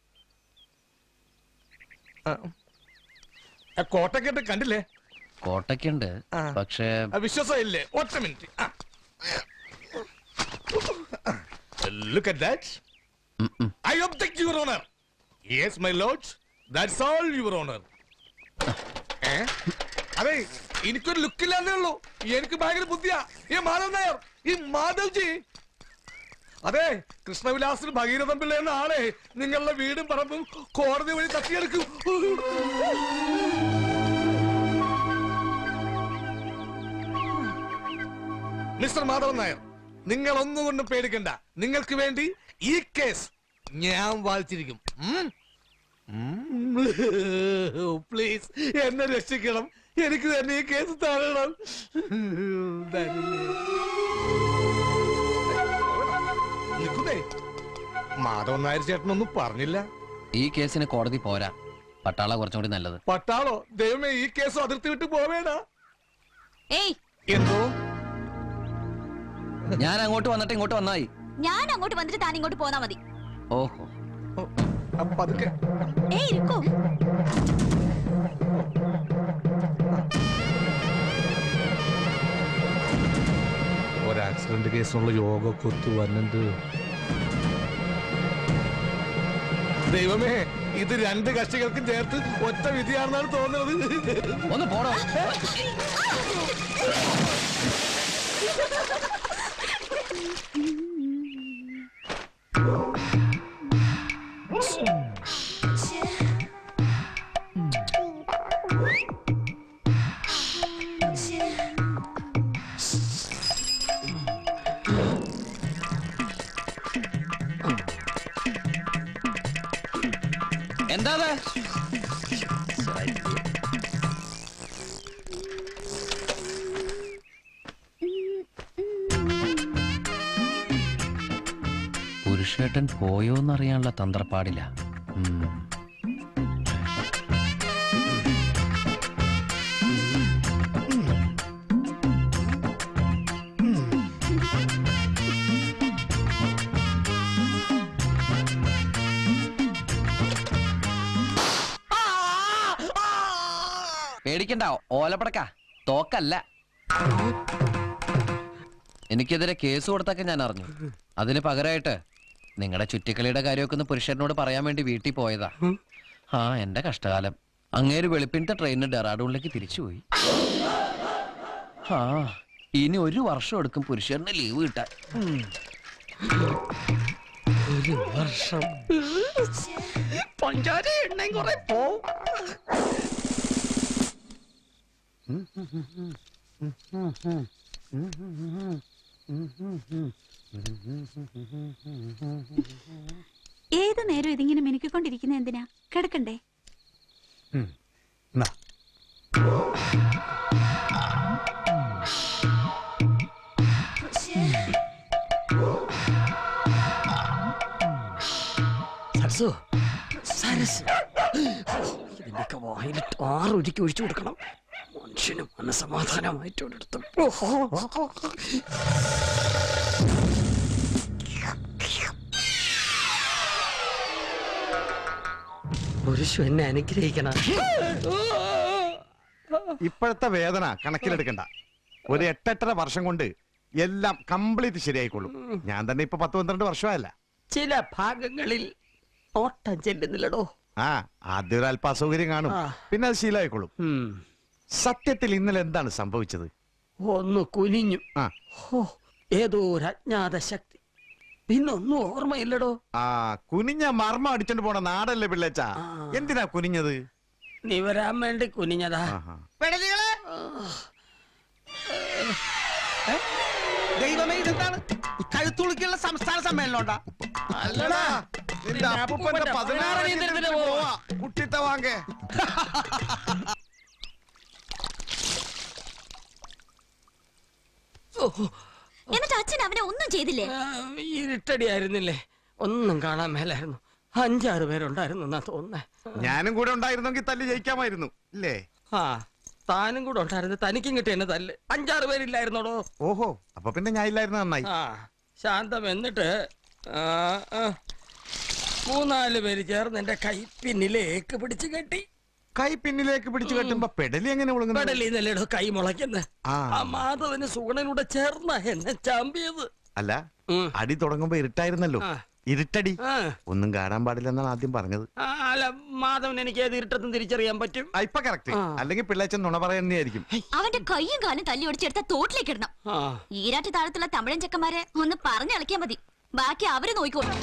കോട്ടക്കെട്ട് കണ്ടില്ലേ കോട്ടയ്ക്കുണ്ട് പക്ഷേ ആ, വിശ്വാസമില്ലേ ഒറ്റ minute look at that I object your honour yes my lord that's all your honour അതെ എനിക്കൊരു ലുക്കില്ലാന്നേ ഉള്ളൂ എനിക്ക് ഭയങ്കര ബുദ്ധിയാ ഈ മാധവ് നായർ ഈ മാധവ്ജി അതെ കൃഷ്ണവിലാസിന് ഭഗീരഥൻ പിള്ള എന്ന ആളെ നിങ്ങളുടെ വീടും പറമ്പും കോടതി വഴി തട്ടിയെടുക്കും മിസ്റ്റർ മാധവൻ നായർ നിങ്ങൾ ഒന്നുകൊണ്ടും പേടിക്കണ്ട നിങ്ങൾക്ക് വേണ്ടി ഈ കേസ് ഞാൻ വായിച്ചിരിക്കും പ്ലീസ് എന്നെ രക്ഷിക്കണം എനിക്ക് തന്നെ ഈ കേസ് തരണം നിൽക്കുന്നേ മാധവൻ നായർ ചേട്ടനൊന്നും പറഞ്ഞില്ല ഈ കേസിന് കോടതി പോരാ പട്ടാള കുറച്ചും കൂടി നല്ലത് പട്ടാളോ ദൈവമേ ഈ കേസ് അതിർത്തി വിട്ട് പോവേടാ ഏയ് എന്തോ ഞാൻ അങ്ങോട്ട് വന്നിട്ട് ഇങ്ങോട്ട് വന്നായി ഞാൻ അങ്ങോട്ട് വന്നിട്ട് താൻ ഇങ്ങോട്ട് പോന്നാ മതി ഓഹോ പതുക്കെ ഏയ് ഇരിക്കൂ ഒരു ആക്സിഡന്റ് കേസിനുള്ള യോഗ കൊത്തു വന്നിട്ട് ദൈവമേ ഇത് രണ്ട് കക്ഷികൾക്കും ചേർത്ത് ഒറ്റ വിധിയാണെന്നാണ് തോന്നുന്നത് ഒന്ന് പോടോ എന്താ പുരുഷേട്ടൻ പോയോന്നറിയാനുള്ള തന്ത്രപ്പാടില്ല ഉം. പേടിക്കണ്ട ഓലപ്പടക്ക തോക്കല്ല എനിക്കെതിരെ കേസ് കൊടുത്തൊക്കെ ഞാൻ അറിഞ്ഞു അതിന് പകരമായിട്ട് നിങ്ങളുടെ ചുറ്റിക്കളിയുടെ കാര്യമൊക്കെ ഒന്ന് പുരുഷനോട് പറയാൻ വേണ്ടി വീട്ടിൽ പോയതാ ആ എന്റെ കഷ്ടകാലം അങ്ങേര് വെളുപ്പിനത്തെ ട്രെയിനിന് ഡെറാഡൂണിലേക്ക് തിരിച്ചുപോയി ആ ഇനി ഒരു വർഷം എടുക്കും പുരുഷന് ലീവ് കിട്ടാൻ ഉം. ഒരു വർഷം പഞ്ചാര എണ്ണയും കുറെ പോവും ഏത് നേരം ഇതിങ്ങനെ മിനുക്കിക്കൊണ്ടിരിക്കുന്ന എന്തിനാ കിടക്കണ്ടേ സരസു സരസ് ഇതിന്റെയൊക്കെ വായിലിട്ട് ആറൊരുക്കി ഒഴിച്ചു കൊടുക്കണം മനുഷ്യന് മനസമാധാനമായിട്ട് ഒരിടത്ത് പുരുഷു എന്നെ അനുഗ്രഹിക്കണം ഇപ്പോഴത്തെ വേദന കണക്കിലെടുക്കണ്ട ഒരു എട്ടെട്ടര വർഷം കൊണ്ട് എല്ലാം കംപ്ലീറ്റ് ശരിയായിക്കൊള്ളും ഞാൻ തന്നെ ഇപ്പൊ പത്ത് പന്ത്രണ്ട് വർഷമായല്ല ചില ഭാഗങ്ങളിൽ ഓട്ടം ചെല്ലുന്നില്ലടോ ആ ആദ്യം ഒരു അല്പ അസൗകര്യം കാണും പിന്നെ അത് ശീലമായിക്കൊള്ളും സത്യത്തിൽ ഇന്നലെ എന്താണ് സംഭവിച്ചത് ഒന്ന് കുനിഞ്ഞു ഹോ, ഏതോ ഒരു അജ്ഞാത ശക്തി പിന്നൊന്നും ഓർമ്മയില്ലടോ ആ കുനിഞ്ഞ മർമ്മം അടിച്ചോണ്ട് പോണ നാടല്ലേ പിള്ളേച്ച എന്തിനാ കുനിഞ്ഞത് നീ വരാൻ വേണ്ടി കുനിഞ്ഞതാ പെടലികളെ ഏ? ദൈവമേ ഇതെന്താണ് കഴുത്തുളുക്കിയുള്ള സംസ്ഥാന സമ്മേളനം ഉണ്ടാ അല്ലടാ നിന്റെ അപ്പൂപ്പന്റെ പതിനാറ് അനിയത്തിയുടെ പോവാ. കുട്ടിത്ത വാങ്ങേ എന്നിട്ട് അച്ഛൻ അവനെ ഒന്നും ചെയ്തില്ലേ ഇരുട്ടടി ആയിരുന്നില്ലേ ഒന്നും കാണാൻ മേലായിരുന്നു അഞ്ചാറ് പേരുണ്ടായിരുന്നു എന്നാ തോന്നുന്നേ ഞാനും കൂടെ ഉണ്ടായിരുന്നെങ്കിൽ തല്ലി ജയിക്കാമായിരുന്നു ഇല്ലേ ആ താനും കൂടെ ഉണ്ടായിരുന്നു തനിക്കും കിട്ടിയ എന്നെ തല്ല് അഞ്ചാറ് പേരില്ലായിരുന്നോടോ ഓഹോ അപ്പൊ പിന്നെ ഞാൻ ഇല്ലായിരുന്നു നന്നായി ആ ശാന്തം എന്നിട്ട് ആ, ആ, മൂന്നാല് പേര് ചേർന്ന് എന്റെ കൈ പിന്നിലേക്ക് പിടിച്ചു കെട്ടി കൈ പിന്നിലേക്ക് പിടിച്ചു കെട്ടുമ്പോ പെടലി എങ്ങനെ വിളുങ്ങുന്നത്? പെടലിന്നല്ലേടോ കൈ മുളയ്ക്കുന്നത് ആ ആ മാധവന് സുഗണനൂടെ ചേർന്ന എന്നെ ചാമ്പിയത് അല്ല അടി തുടങ്ങുമ്പോ ഇരുട്ടായിരുന്നല്ലോ ഇരുട്ടടി ആ. ഒന്നും കാണാൻ പാടില്ലെന്നാണ് ആദ്യം പറഞ്ഞത് ആ, അല്ല മാധവൻ എനിക്ക് ഏത് ഇരുട്ടത്തും തിരിച്ചറിയാൻ പറ്റും ഇപ്പൊ കറക്റ്റ് അല്ലെങ്കിൽ പിള്ളേച്ചൻ നുണ പറയുന്നതായിരിക്കും അവന്റെ കൈയും കാലും തല്ലി ഒടിച്ചെടുത്ത തോട്ടിലേക്ക് ഇടണം ഈരാറ്റ് താഴത്തുള്ള തമിഴൻ ചെക്കന്മാരെ ഒന്ന് പറഞ്ഞിളക്കിയാ മതി ബാക്കി അവര് നോക്കിക്കോളും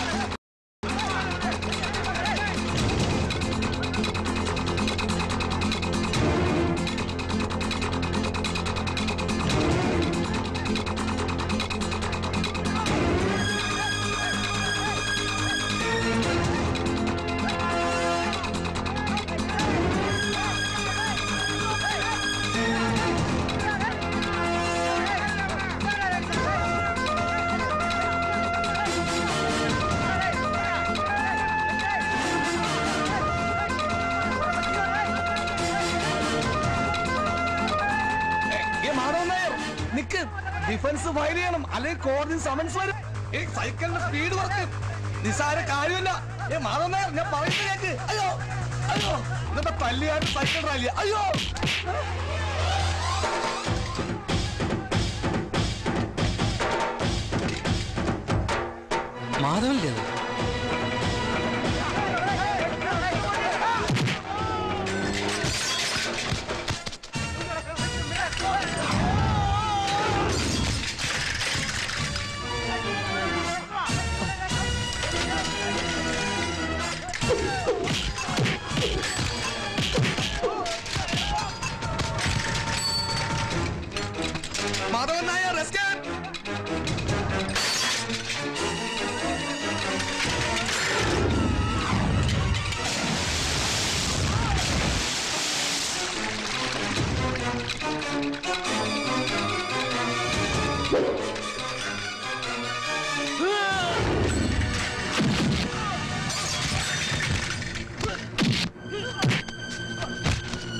ഏ, മാധവൻ നായർ നിക്ക് ഡിഫൻസ് ഫയൽ ചെയ്യണം അല്ലെങ്കിൽ കോടതി സമൻസ് വരും ഏ സൈക്കിളിന്റെ സ്പീഡ് കുറച്ച് നിസ്സാര കാര്യമല്ല ഏ മാധവൻ നായർ ഞാൻ പറയുന്നത് കേക്ക് അയ്യോ അയ്യോ ഇന്നത്തെ പല്ലിയായിട്ട് സൈക്കിൾ റാലിയ അയ്യോ മാധവല്ലേ അത്? മാധവൻ നായർ escape!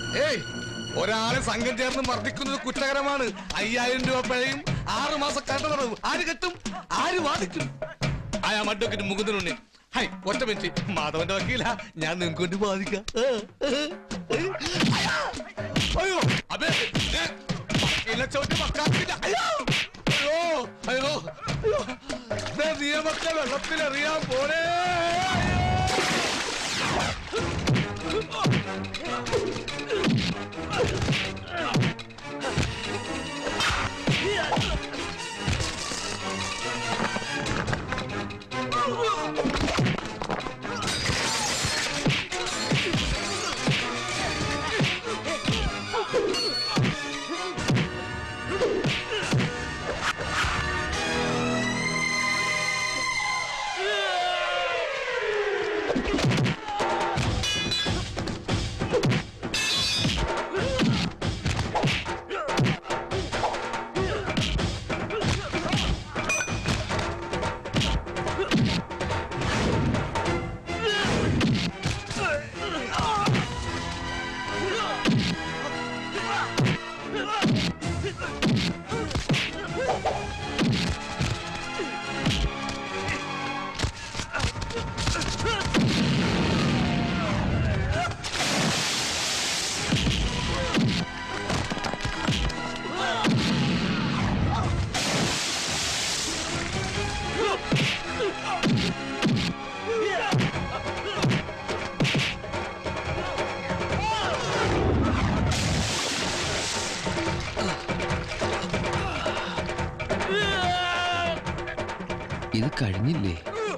ഏയ് ഒരാളെ സംഘം ചേർന്ന് മർദ്ദിക്കുന്നത് കുറ്റകരമാണ് അയ്യായിരം രൂപ പിഴയും ആറ് മാസം കണ്ടതറവും ആര് കെട്ടും ആര് വാദിക്കും അയാ മഡ്ഡോക്കിന് മുകുന്ദനുണ്ണി ഹൈ ഒറ്റ മിനിറ്റ് മാധവന്റെ വക്കീല ഞാൻ നിങ്ങൾക്ക് വേണ്ടി വാദിക്കാം ഏ, ഏ, ഏ. അയ്യാ. അയ്യോ അബേ ഏ, വക്കീലിനെ ചവിട്ടി മക്കാക്കില്ല അയ്യോ അയ്യോ അയ്യോ അയ്യോ ദേ നിയമത്തെ വെള്ളത്തിലെറിയാൻ പോണേ ഇത് കഴിഞ്ഞില്ലേ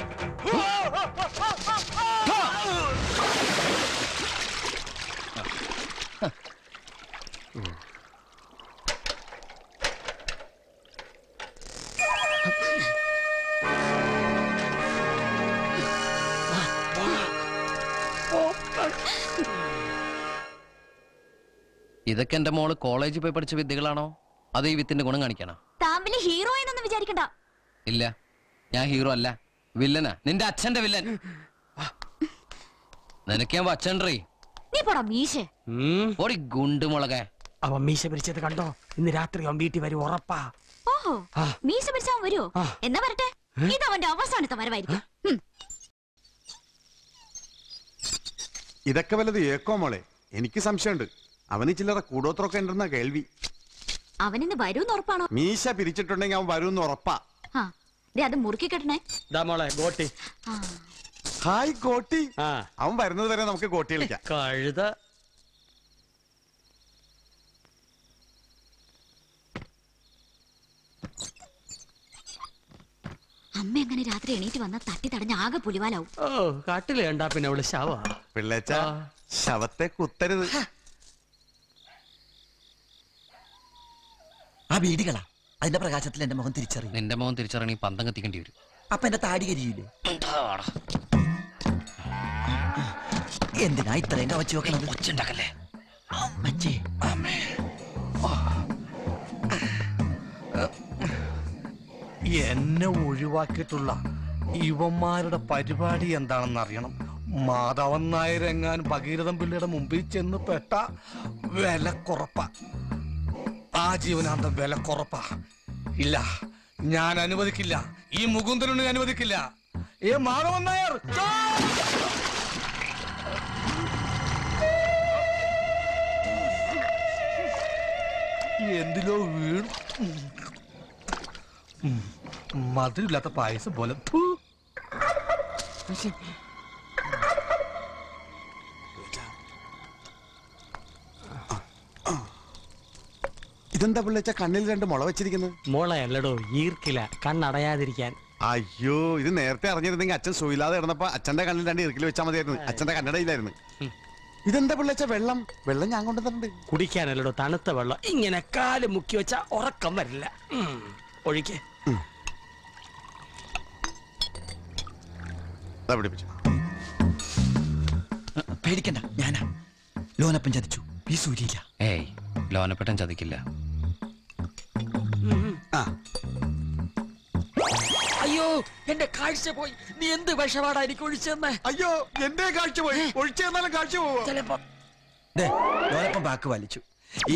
ഇതൊക്കെ എന്റെ മോള് കോളേജിൽ പോയി പഠിച്ച വിദ്യകളാണോ അത് ഈ വിത്തിന്റെ ഗുണം കാണിക്കണം താൻ വലിയ ഹീറോ എന്നൊന്നും വിചാരിക്കണ്ട ഇല്ല ഞാൻ ഹീറോ അല്ല വില്ലനാ നിന്റെ അച്ഛന്റെ വില്ലൻ നിനക്ക് ഞാൻ വച്ചൻട്രീ നീ പോടാ മീശേ ഓടി ഗുണ്ടുമുളകെ അവൻ മീശ പിരിച്ചത് കണ്ടോ ഇന്ന് രാത്രി അവൻ വീട്ടിൽ വരും ഉറപ്പാ ഓഹോ മീശ പിടിച്ചാൻ വരുമോ എന്നാ വരട്ടെ ഇത് അവന്റെ അവസാനത്തെ വരവായിരിക്കും ഉം. ഇതൊക്കെ വല്ലത് ഏക്കോ മോളെ എനിക്ക് സംശയമുണ്ട് അവന് ചില്ലറ കൂടോത്രമൊക്കെ ഉണ്ടെന്ന കേൾവി അവനിന്ന് വരൂന്ന് ഉറപ്പാണോ മീശ പിരിച്ചിട്ടുണ്ടെങ്കിൽ അവൻ വരുമെന്ന് ഉറപ്പാ ആ ദേ അത് മുറുക്കി കെട്ടണേ ദാ മോളെ ഗോട്ടി ആ ഹായ് കോട്ടി അവൻ വരുന്നത് വരെ നമുക്ക് കോട്ടി കളിക്കാം കഴുത അമ്മ എങ്ങനെ രാത്രി എണീറ്റ് വന്ന തട്ടി തടഞ്ഞ ആകെ പുലിവാലാവും ഓ കാട്ടില് കണ്ടാ പിന്നെ അവള് ശവ പിള്ളേച്ച ശവത്തെ കുത്തരുത് ആ വീടുകളാ അതിന്റെ പ്രകാശത്തിൽ എന്റെ മുഖം തിരിച്ചറിയും നിന്റെ മോൻ തിരിച്ചറിയണി പന്തം കത്തിക്കേണ്ടി വരും അപ്പൊ എന്റെ താടി കരിയില്ലേ എന്തിനാ ഇത്രയും കവച്ചു വെക്കണത് ഒച്ചുണ്ടാക്കല്ലേ അമ്മച്ചേ എന്നെ ഒഴിവാക്കിയിട്ടുള്ള ഇവന്മാരുടെ പരിപാടി എന്താണെന്ന് അറിയണം മാധവൻ നായർ എങ്ങാൻ ഭഗീരഥൻ പിള്ളയുടെ മുമ്പിൽ ചെന്ന് പെട്ട വിലക്കുറപ്പ ആ ജീവനാന്തം വിലക്കുറപ്പ ഇല്ല ഞാൻ അനുവദിക്കില്ല ഈ മുകുന്ദനുണ്ണി അനുവദിക്കില്ല ഏ മാധവൻ നായർ ചോ! എന്തിലോ വീണു ഉം. മധുരമില്ലാത്ത പായസം പോലെ ഥു. ഇതെന്താ പിള്ളേച്ച കണ്ണിൽ രണ്ട് മുള വെച്ചിരിക്കുന്നത് മോളെ അല്ലടോ ഈർക്കില കണ്ണടയാതിരിക്കാൻ അയ്യോ ഇത് നേരത്തെ അറിഞ്ഞിരുന്നെങ്കിൽ അച്ഛൻ സുയില്ലാതെ കിടന്നപ്പോ അച്ഛന്റെ കണ്ണിൽ രണ്ട് ഇറുക്കിൽ വെച്ചാൽ മതിയായിരുന്നു അച്ഛന്റെ കണ്ണടയിലായിരുന്നു ഇതെന്താ പിള്ളേച്ച വെള്ളം വെള്ളം ഞാൻ കൊണ്ടുതരണ്ട് കുടിക്കാനല്ലടോ തണുത്ത വെള്ളം ഇങ്ങനെ കാല് മുക്കി വെച്ചാ ഉറക്കം വരില്ല ഉം. ഒഴിക്ക് ദാ പിടിപ്പിച്ചു പേടിക്കണ്ട ഞാനാ ലോനപ്പൻ ചതിച്ചു ഈ സൂര്യയില്ല ഏയ് ലോനപ്പെട്ടൻ ചതിക്കില്ല അയ്യോ എന്റെ കാഴ്ച പോയി നീ എന്ത് വിഷപാടാ എനിക്ക് ഒഴിച്ചെന്ന് അയ്യോ എന്റെ കാഴ്ച പോയി ഒഴിച്ചു തന്നാലും കാഴ്ച പോവോ ചിലപ്പോ ദേ, ലോലപ്പൻ ബാക്ക് വലിച്ചു ഈ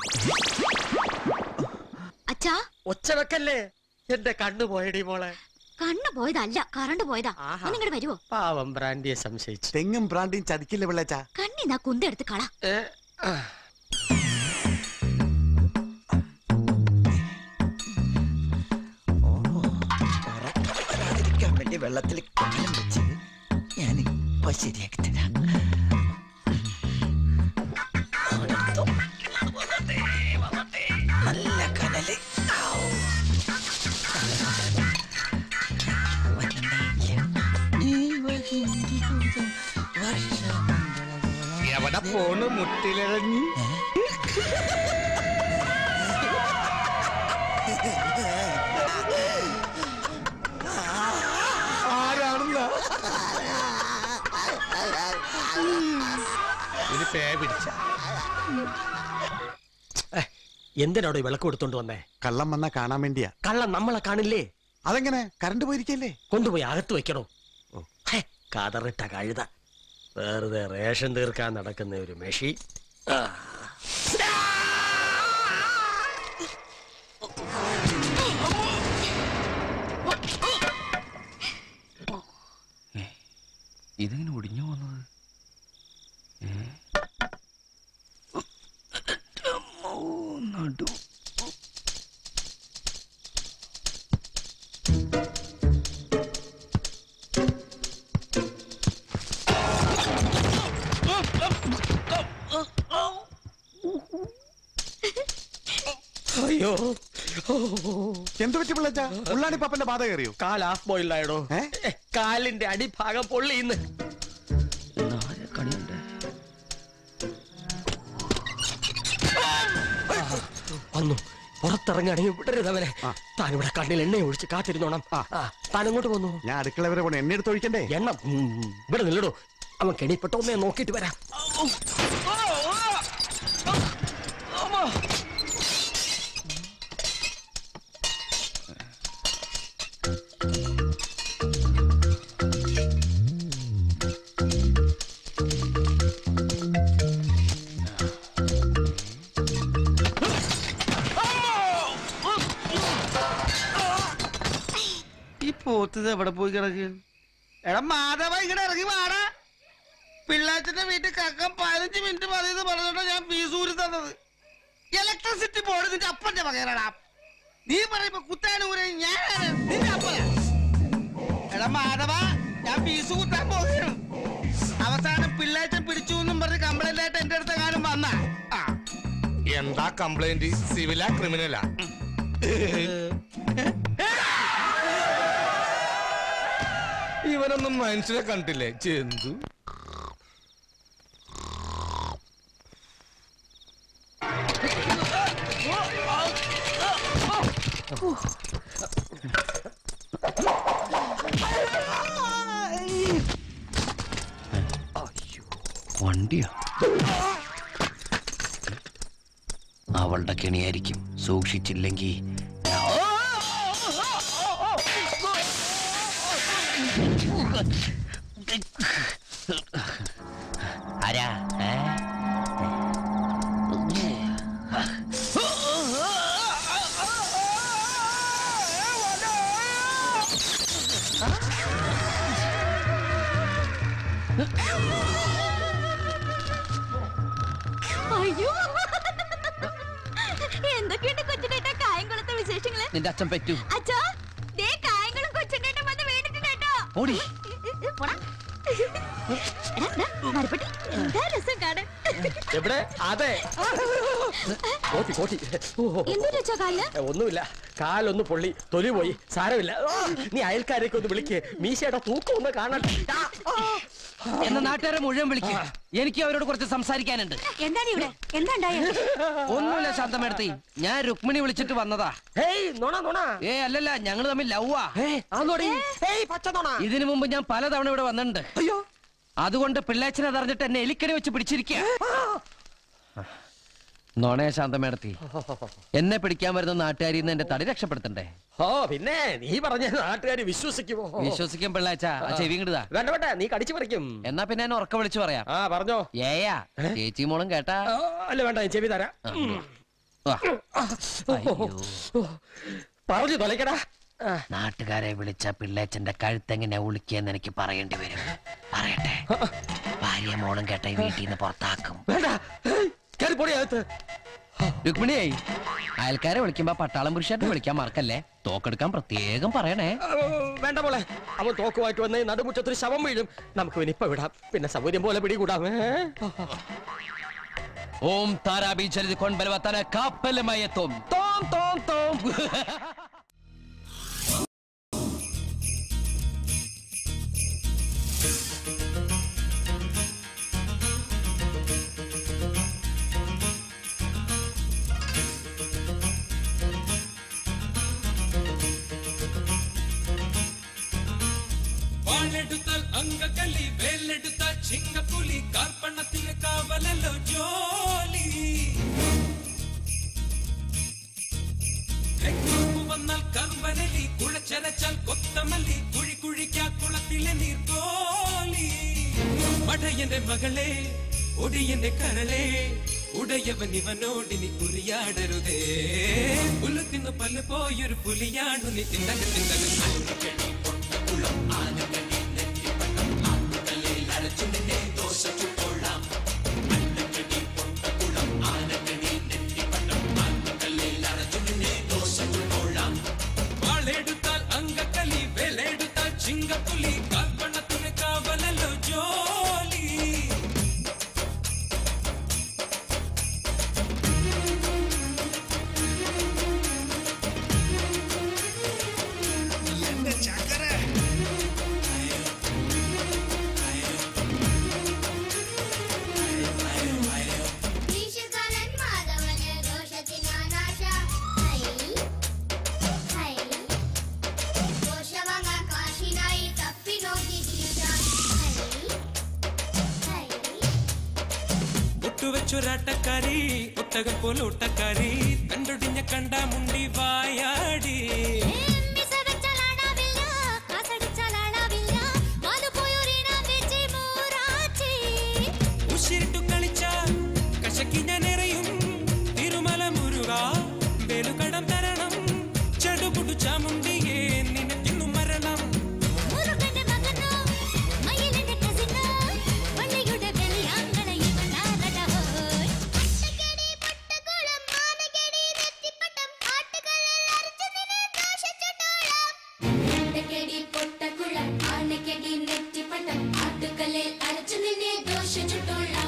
അച്ഛാ ഒച്ച വെക്കല്ലേ എന്റെ കണ്ണു പോയടി മോളെ കണ്ണു പോയതല്ല കറണ്ട് പോയതാ ഒന്നിങ്ങോട്ട് വരുവോ പാവം ബ്രാൻഡിയെ സംശയിച്ചു തെങ്ങും ബ്രാൻഡിയും ചതിക്കില്ല പിള്ളേച്ചാ കണ്ണിന്നാ കുന്തെടുത്ത് കള വരാതിരിക്കാൻ വേണ്ടി വെള്ളത്തിൽ കാലം വെച്ച് ഞാൻ ഇപ്പൊ ശരിയാക്കി തരാം അവിടെത്തോ. വന്നട്ടെ, വന്നട്ടെ. നല്ല കനല് ഔ. എവിടെ പോണ് മുട്ടിലിഴഞ്ഞ് ആരാണെന്ന ഇനി പേ പിടിച്ച എന്തിനാടോ ഈ വിളക്ക് കൊടുത്തോണ്ട് വന്നേ കള്ളം വന്നാ കാണാൻ വേണ്ടിയാ കള്ളം നമ്മളെ കാണില്ലേ അതെങ്ങനെ കറണ്ട് പോയിരിക്കല്ലേ കൊണ്ടുപോയി അകത്ത് വെക്കണോ ഹേ, കതറിട്ട കഴുത വെറുതെ റേഷൻ തീർക്കാൻ നടക്കുന്ന ഒരു മെഷി ആ. ഇതെങ്ങനെ ഒടിഞ്ഞു വന്നത് നടു അയ്യോ എന്ത് പറ്റി പിള്ളേച്ചാ ഉള്ളാണി പപ്പന്റെ ബാധ കയറിയോ കാൽ ഹാഫ് ബോയിലായടോ കാലിന്റെ അടിഭാഗം പൊള്ളിന്ന് വന്നു പുറത്തിറങ്ങാണെങ്കിൽ വിടരുതവനെ താനിവിടെ കണ്ണിൽ എണ്ണ ഒഴിച്ച് കാത്തിരുന്നോണം താൻ ഇങ്ങോട്ട് പോന്നു ഞാൻ അടുക്കള വരെ പോണ എണ്ണ എടുത്ത് ഒഴിക്കണ്ടേ എണ്ണ ഉം, ഇവിടെ നില്ലടോ അവൻ കെണിപ്പെട്ടോ ഒന്നേ നോക്കിയിട്ട് വരാം ഈ പോത്തത് എവിടെ പോയി കിടക്കുക എടാ മാധവ ഇങ്ങനെ ഇറങ്ങി വാടാ പിള്ളാച്ചന്റെ വീട്ടിൽ കക്കം പതിനഞ്ച് മിനിറ്റ് മതിയെന്ന് പറഞ്ഞോണ്ടാ ഞാൻ ഫീസ് ഊരി തന്നത് ഇലക്ട്രിസിറ്റി ബോർഡ് നിന്റെ അപ്പന്റെ പകരടാ നീ പറയുമ്പോ കുത്താൻ ഊരെ ഞാൻ നിന്റെ അപ്പനാ എടാ മാധവ ഞാൻ ഫീസ് കുത്താൻ പോകുന്നു അവസാനം പിള്ളാച്ചൻ പിടിച്ചു എന്നും പറഞ്ഞ് കംപ്ലൈന്റ് ആയിട്ട് എന്റെ അടുത്ത് എങ്ങാനും വന്ന എന്താ കംപ്ലൈന്റ് സിവിലാ ക്രിമിനലാ ഇവനൊന്നും മനുഷ്യനെ കണ്ടില്ലേ ചെന്തു വണ്ടിയോ അവളുടെ കെണിയായിരിക്കും സൂക്ഷിച്ചില്ലെങ്കിൽ ആരാ ഏ? അയ്യോ എന്തൊക്കെയുണ്ട് കൊച്ചിനേട്ട കായംകുളത്തെ വിശേഷങ്ങള് നിന്റെ അച്ഛൻ പറ്റൂ അച്ഛാ ദേ കായംകുളം കൊച്ചിനേട്ടൻ വന്ന് വീണിട്ടുണ്ട് കേട്ടോ ഓടി പോടാ. എടാ, എടാ, മരപ്പെട്ടി, എന്താ രസം കാണാൻ എവിടെ അതെ കോട്ടി കോട്ടി ഓ, ഓ. എന്തൊരു വെച്ചാ കാലിന് ഏ, ഒന്നുമില്ല കാലൊന്ന് പൊള്ളി തൊലി പോയി സാരമില്ല ആ, നീ അയൽക്കാരേക്ക് ഒന്ന് വിളിക്ക് മീശയുടെ തൂക്കം ഒന്ന് കാണട്ടെ ആ, ആ. എന്ന നാട്ടുകാരെ മുഴുവൻ വിളിക്കുക എനിക്ക് അവരോട് കുറച്ച് സംസാരിക്കാനുണ്ട് എന്താണ് ഇവിടെ എന്താ ഉണ്ടായത് ഒന്നുമില്ല ശാന്തമേടത്തി ഞാൻ രുക്മിണി വിളിച്ചിട്ട് വന്നതാ ഹേയ് നോണ നോണ ഏ അല്ലല്ല ഞങ്ങൾ തമ്മിൽ ലവ്വാ ആന്നോടി ഹേയ് പച്ച നോണ ഇതിനു മുമ്പ് ഞാൻ പലതവണ ഇവിടെ വന്നിട്ടുണ്ട് അയ്യോ അതുകൊണ്ട് പിള്ളേച്ചനെ അറിഞ്ഞിട്ട് എന്നെ എലിക്കടി വെച്ച് പിടിച്ചിരിക്കുക നോണേ ശാന്തമേടത്തി എന്നെ പിടിക്കാൻ വരുന്ന നാട്ടുകാരിൽ നിന്ന് എന്റെ തടി രക്ഷപ്പെടുത്തണ്ടേ ഓ പിന്നെ നീ പറഞ്ഞ നാട്ടുകാര് വിശ്വസിക്കുമോ വിശ്വസിക്കും പിള്ളാച്ച ആ ചെവി ഇങ്ങോട്ടാ വേണ്ട വേണ്ട നീ കടിച്ചു പറിക്കും എന്നാ പിന്നെ എന്നെ ഉറക്ക വിളിച്ചു പറയാം ആ പറഞ്ഞോ ഏയാ ചേച്ചി മോളും കേട്ടാ ആ, അല്ല വേണ്ട ഞാൻ ചെവി തരാം ഉം. വാ. പറഞ്ഞു തൊലക്കടാ നാട്ടുകാരെ വിളിച്ച പിള്ളേച്ചന്റെ കഴുത്തെങ്ങനെ ഉളിക്കെന്ന് എനിക്ക് പറയേണ്ടി വരും പറയട്ടെ ഭാര്യ മോളും കേട്ട ഈ വീട്ടിൽ നിന്ന് പുറത്താക്കും വേണ്ട കയറി പൊടി അകത്ത് രുക്മിണിയായി അയൽക്കാരെ വിളിക്കുമ്പോ പട്ടാളം പുരുഷായിട്ട് വിളിക്കാൻ മറക്കല്ലേ തോക്കെടുക്കാൻ പ്രത്യേകം പറയണേ ആ, വേണ്ട മോളെ അവൻ തോക്കുമായിട്ട് വന്ന് നടുമുറ്റത്തൊരു ശവം വീഴും നമുക്ക് ഇവന് ഇപ്പൊ വിടാം പിന്നെ സൗകര്യം പോലെ പിടികൂടാം ഏ? ഓം താരാബി ചരിത് കൊൺബലവത്തന കാപ്പലുമയത്തും തോം തോം തോം വാളെടുത്താൽ അങ്കക്കല്ലി വേലെടുത്താൽ ചിങ്ങപ്പുലി കാർപ്പണത്തിന് കാവലല്ലോ ജോലി തെക്കുമ്പ് വന്നാൽ കമ്പനലി കുളച്ചരച്ചാൽ കൊത്തമല്ലി കുഴി കുഴിക്കാ കുളത്തിലെ നീർക്കോലി പടയന്റെ മകളെ ഒടിയന്റെ കരളെ ഉടയവൻ ഇവനോടിനി കുറിയാടരുതേ പുല്ല് തിന്ന് പല്ല് പോയൊരു പുലിയാണു നീ തിണ്ടക തിണ്ടക ആനക്കടി പൊട്ടക്കുളം ആനക്കടി നെറ്റിപ്പട്ടം ആട്ടുകല്ലിൽ അരച്ചു നിന്നെ ദോശ ചുട്ടോളാം ആനക്കടി പൊട്ടക്കുളം ആനക്കടി നെറ്റിപ്പട്ടം ആട്ടുകല്ലിൽ അരച്ചു നിന്നെ ദോശ ചുട്ടോളാം വാളെടുത്താൽ അങ്കക്കലി വേലെടുത്താൽ ചിങ്കപ്പുലി കാൽപ്പണത്തിന് കാവലല്ലോ ജോലി ഈശുകാലൻ മാധവന് ദോഷത്തിനാനാശ ഹൈ ഹൈ ദോഷവങ്ങ കാശിനായി തപ്പി നോക്കി ദീശ ഹൈ ഹൈ ഒട്ടുവെച്ചൊരാട്ടക്കാരി ഒട്ടകം പോലെ ഒട്ടക്കാരി കണ്ടൊടിഞ്ഞ കണ്ട മുണ്ടി വായാടി മിസവച്ചലാടാവില്ല കാസടിച്ചലാടാവില്ല മാലു പോയൊരിടം വെച്ച് മൂറാച്ചി ഉശിരിട്ടു കളിച്ച കശക്കി ഞാൻ എറിയും തിരുമല മുരുക വേലുകടം തരണം ചടുപുടു ചാമുണ്ടിയേ നിനക്കിന്നു മരണം മുരുകന്റെ മകനോ മയിലിന്റെ കസിനോ പള്ളിയുടെ വെളിയാങ്കളെ ഇവനാലട ഹോയ് അട്ടക്കടി പൊട്ടക്കുളം ആനക്കടി നെറ്റിപ്പട്ടം ആട്ടുകല്ലിൽ അരച്ചു നിന്നെ ദോഷച്ചുട്ടോളാം അട്ടക്കടി പൊട്ടക്കുളം ആനക്കടി നെറ്റിപ്പട്ടം ആട്ടുകല്ലിൽ അരച്ചു നിന്നെ ദോഷച്ചുട്ടോളാം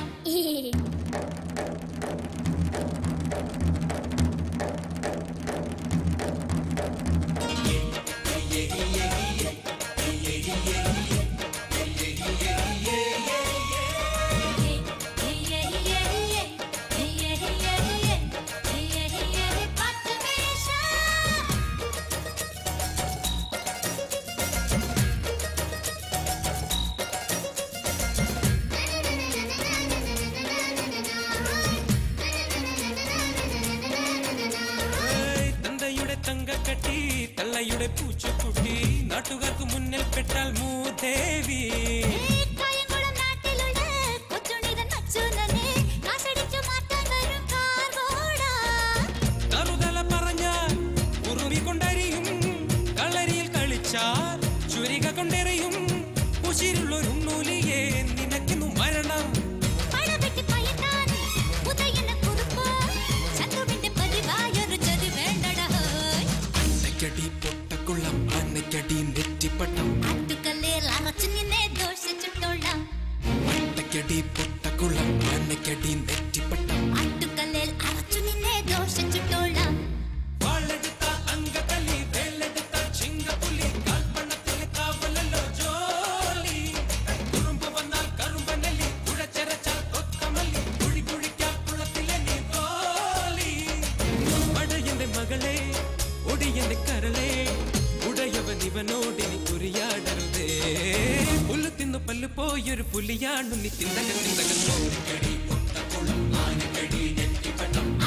ഏയ്, തന്തയുടെ തങ്കക്കട്ടി തള്ളയുടെ പൂച്ചക്കുട്ടി നാട്ടുകാർക്ക് മുന്നിൽ പെട്ടാൽ മൂദേവി കായംകുളം നാട്ടിലുള്ള കൊച്ചുണ്ണിതൻ അച്യുതനെ കാശടിച്ചു മാറ്റാൻ വരും കാർഗോടാ കറുതല പറഞ്ഞ ഉറുമി കൊണ്ടരിയും കളരിയിൽ കളിച്ചാൽ ചുരിക കൊണ്ടെറിയും ഉശിരുള്ളൊരു നൂലിയെ നിനക്കിന്നു മരണം പടവെട്ടി പയറ്റാൻ ഉദയന കുറുപ്പ് ചന്തുവിന്റെ പതിവായൊരു ചതി വേണ്ടട ഹോയ് അന്നക്കടി പൊട്ടക്കുള്ളം അന്നക്കടി നെറ്റിപ്പട്ടം ആട്ടുകല്ലിൽ അറച്ചു നിന്നെ ദോഷിച്ചിട്ടോളാം അന്നക്കടി പൊട്ടക്കുള്ളം അന്നക്കടി നെറ്റിപ്പട്ടം ആട്ടുകല്ലിൽ അറച്ചു നിന്നെ ദോഷിച്ചിട്ടോളാം വാളെടുത്ത അങ്കക്കല്ലി വേലെടുത്ത ചിങ്കപ്പുലി കാൽപ്പണത്തിന് കാവലല്ലോ ജോലി കുറുമ്പ് വന്നാൽ കറുമ്പനല്ലി കുഴച്ചരച്ചാൽ കൊത്തമല്ലി കുഴി കുഴിക്കാ കുളത്തിലെ നീ തോലി പടയന്റെ മകളെ ഒടിയന്റെ കരളെ ഉടയവൻ ഇവനോടിനി കുറിയാടരുതേ പുല്ല് തിന്നു പല്ല് പോയൊരു പുലിയാണു നീ തിന്തക തിന്തക ചോദിക്കടി പൊട്ടക്കുളം ആനക്കടി നെറ്റിപ്പട്ടം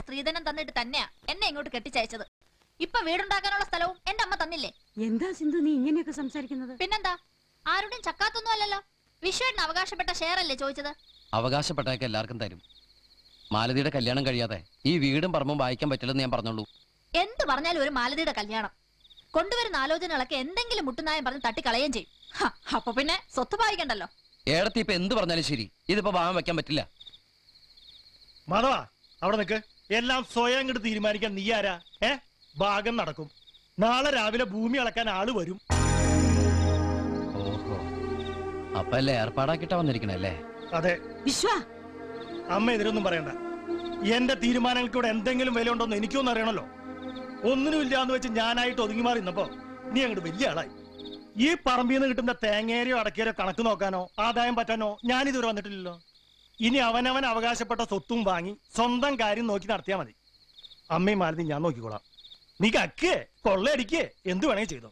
സ്ത്രീധനം തന്നിട്ട് തന്നെയാ എന്നെ ഇങ്ങോട്ട് കെട്ടിച്ചയച്ചത് ഇപ്പൊ വീടുണ്ടാക്കാനുള്ള സ്ഥലവും എന്റെ അമ്മ തന്നില്ലേ എന്താ സിന്ധു നീ ഇങ്ങനെയൊക്കെ സംസാരിക്കുന്നത് പിന്നെന്താ ആരുടെയും ചക്കാത്തൊന്നും അല്ലല്ലോ വിശ്വേട്ടന് അവകാശപ്പെട്ട ഷെയർ അല്ലേ ചോദിച്ചത് അവകാശപ്പെട്ടതൊക്കെ എല്ലാവർക്കും തരും മാലതിയുടെ കല്യാണം കഴിയാതെ ഈ വീടും പറമ്പും വായിക്കാൻ പറ്റില്ലെന്ന് ഞാൻ പറഞ്ഞോളൂ എന്ത് പറഞ്ഞാലും ഒരു മാലതിയുടെ കല്യാണം കൊണ്ടുവരുന്ന ആലോചനകളൊക്കെ എന്തെങ്കിലും മുട്ടുനായം പറഞ്ഞ് തട്ടിക്കളയുകയും ചെയ്യും ഹ, അപ്പൊ പിന്നെ സ്വത്ത് ഭാവിക്കണ്ടല്ലോ ഏടത്തി ഇപ്പൊ എന്ത് പറഞ്ഞാലും ശരി ഇതിപ്പോ ഭാഗം വെക്കാൻ പറ്റില്ല മാധവ അവിടെ നിൽക്ക് എല്ലാം സ്വയം അങ്ങോട്ട് തീരുമാനിക്കാൻ നീ ആരാ ഏ ഭാഗം നടക്കും നാളെ രാവിലെ ഭൂമി അളക്കാൻ ആള് വരും ഓഹോ അപ്പൊ അല്ലേ ഏർപ്പാടാക്കിട്ടാ വന്നിരിക്കണല്ലേ അതെ വിശ്വ അമ്മ ഇതിലൊന്നും പറയണ്ട എന്റെ തീരുമാനങ്ങൾക്ക് ഇവിടെ എന്തെങ്കിലും വില ഉണ്ടോന്ന് എനിക്കൊന്നും അറിയണല്ലോ ഒന്നിനുമില്ല എന്ന് വെച്ച് ഞാനായിട്ട് ഒതുങ്ങി മാറി നിന്നപ്പോ നീ അങ്ങോട്ട് വലിയ ആളായി ഈ പറമ്പിൽ നിന്ന് കിട്ടുന്ന തേങ്ങേരയോ അടക്കേരോ കണക്ക് നോക്കാനോ ആദായം പറ്റാനോ ഞാനിതുവരെ വന്നിട്ടില്ലല്ലോ ഇനി അവനവൻ അവകാശപ്പെട്ട സ്വത്തും വാങ്ങി സ്വന്തം കാര്യം നോക്കി നടത്തിയാ മതി അമ്മയും മാരുതി ഞാൻ നോക്കിക്കോളാം നീ കക്കേ കൊള്ളയടിക്കേ എന്ത് വേണേ ചെയ്തോ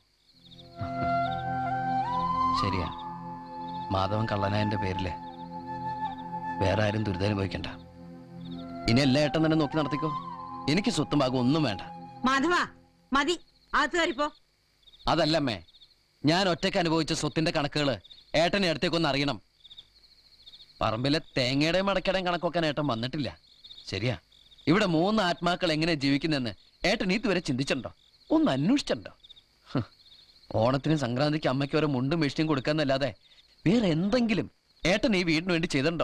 ശരിയാ മാധവൻ കള്ളനായന്റെ പേരില് വേറെ ആരും ദുരിതനുഭവിക്കണ്ട ഇനി എല്ലാ ഏട്ടൻ തന്നെ നോക്കി നടത്തിക്കോ എനിക്ക് സ്വത്തും ഭാഗം ഒന്നും വേണ്ട മാധവ മതി അകത്ത് കയറിപ്പോ അതല്ലമ്മേ ഞാൻ ഒറ്റയ്ക്ക് അനുഭവിച്ച സ്വത്തിന്റെ കണക്കുകള് ഏട്ടനെ അടുത്തേക്കൊന്ന് അറിയണം പറമ്പിലെ തേങ്ങയുടെയും അടക്കടയും കണക്കൊക്കെ ഏട്ടൻ വന്നിട്ടില്ല ശരിയാ ഇവിടെ മൂന്ന് ആത്മാക്കൾ എങ്ങനെ ജീവിക്കുന്നെന്ന് ഏട്ടൻ ഇതുവരെ ചിന്തിച്ചിട്ടുണ്ടോ ഒന്ന് അന്വേഷിച്ചിട്ടുണ്ടോ ഹ്. ഓണത്തിനും സംക്രാന്തിക്ക് അമ്മയ്ക്ക് ഓരോ മുണ്ടും മെഷീനും കൊടുക്കാന്നല്ലാതെ വേറെ എന്തെങ്കിലും ഏട്ടൻ ഈ വീടിന് വേണ്ടി ചെയ്തിട്ടുണ്ടോ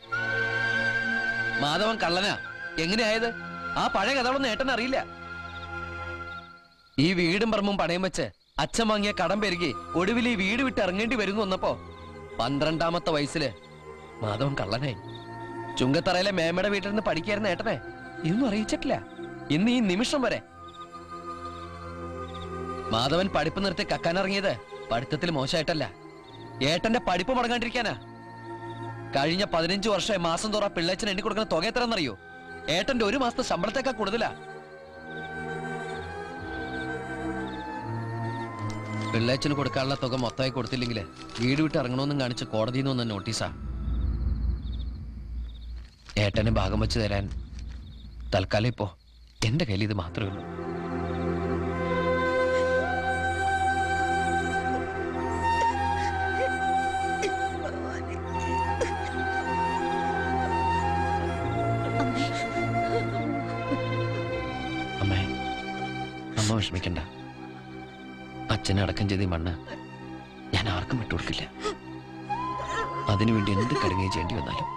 മാധവൻ കള്ളനാ എങ്ങനെയായത് ആ പഴയ കഥകളൊന്നും ഏട്ടൻ അറിയില്ല ഈ വീടും പറമ്പും പണയം വെച്ച് അച്ഛൻ വാങ്ങിയ കടം പെരുകി ഒടുവിൽ ഈ വീട് വിട്ട് ഇറങ്ങേണ്ടി വരുന്നു വന്നപ്പോ പന്ത്രണ്ടാമത്തെ വയസ്സില് മാധവൻ കള്ളനായി ചുങ്കത്തറയിലെ മേമയുടെ വീട്ടിൽ നിന്ന് പഠിക്കായിരുന്ന ഏട്ടനെ ഇതൊന്നും അറിയിച്ചിട്ടില്ല ഇന്ന് ഈ നിമിഷം വരെ മാധവൻ പഠിപ്പ് നിർത്തി കക്കാനിറങ്ങിയത് പഠിത്തത്തിൽ മോശമായിട്ടല്ല ഏട്ടന്റെ പഠിപ്പ് മുടങ്ങാണ്ടിരിക്കാനാ കഴിഞ്ഞ പതിനഞ്ച് വർഷമായി മാസം തോറ പിള്ളേച്ചൻ എണ്ണി കൊടുക്കുന്ന തുക എത്രയെന്നറിയോ ഏട്ടന്റെ ഒരു മാസത്തെ ശമ്പളത്തേക്കാൾ കൂടുതലാ പിള്ളേച്ചന് കൊടുക്കാനുള്ള തുക മൊത്തമായി കൊടുത്തില്ലെങ്കിൽ വീട് വിട്ട് ഇറങ്ങണമെന്നും കാണിച്ച് കോടതിയിൽ നിന്ന് വന്ന നോട്ടീസാ ഏട്ടന് ഭാഗം വെച്ച് തരാൻ തൽക്കാലം ഇപ്പോ എന്റെ കയ്യിൽ ഇത് മാത്രമേ ഉള്ളൂ അമ്മേ അമ്മ വിഷമിക്കണ്ട അച്ഛനെ അടക്കം ചെയ്ത ഈ മണ്ണ് ഞാൻ ആർക്കും വിട്ടുകൊടുക്കില്ല അതിനുവേണ്ടി എന്ത് കടുങ്ങയും ചെയ്യേണ്ടി വന്നാലും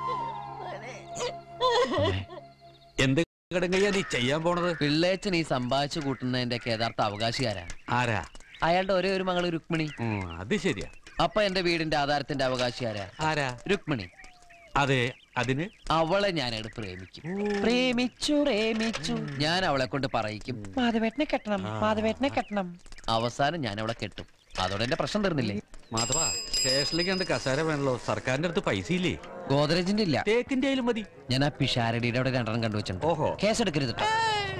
എന്ത് കടുങ്കയ്യാ നീ ചെയ്യാൻ പോണത് പിള്ളേച്ചൻ ഈ സമ്പാദിച്ചു കൂട്ടുന്നതിന്റെ യഥാർത്ഥ അവകാശിയാരാ ആരാ അയാളുടെ ഒരേ ഒരു മകള് രുക്മിണി അത് ശരിയാ അപ്പൊ എന്റെ വീടിന്റെ ആധാരത്തിന്റെ അവകാശി ആരാ ആരാ രുക്മിണി അതെ അതിന് അവളെ ഞാനത് പ്രേമിക്കും പ്രേമിച്ചു പ്രേമിച്ചു ഞാൻ അവളെ കൊണ്ട് പറയിക്കും മാധവേട്ടനെ കെട്ടണം മാധവേട്ടനെ കെട്ടണം അവസാനം ഞാൻ അവളെ കെട്ടും അതോടെ എന്റെ പ്രശ്നം തീർന്നില്ലേ മാധവ സ്റ്റേഷനിലേക്ക് രണ്ട് കസേര വേണല്ലോ സർക്കാരിന്റെ അടുത്ത് പൈസ ഇല്ലേ ഗോദ്രേജിന്റെ ഇല്ല തേക്കിന്റെ ആയാലും മതി ഞാൻ ആ പിഷാരടിയുടെ അവിടെ രണ്ടെണ്ണം കണ്ടുവച്ചിട്ടുണ്ട് ഓഹോ കേസെടുക്കരുത് ട്ടോ.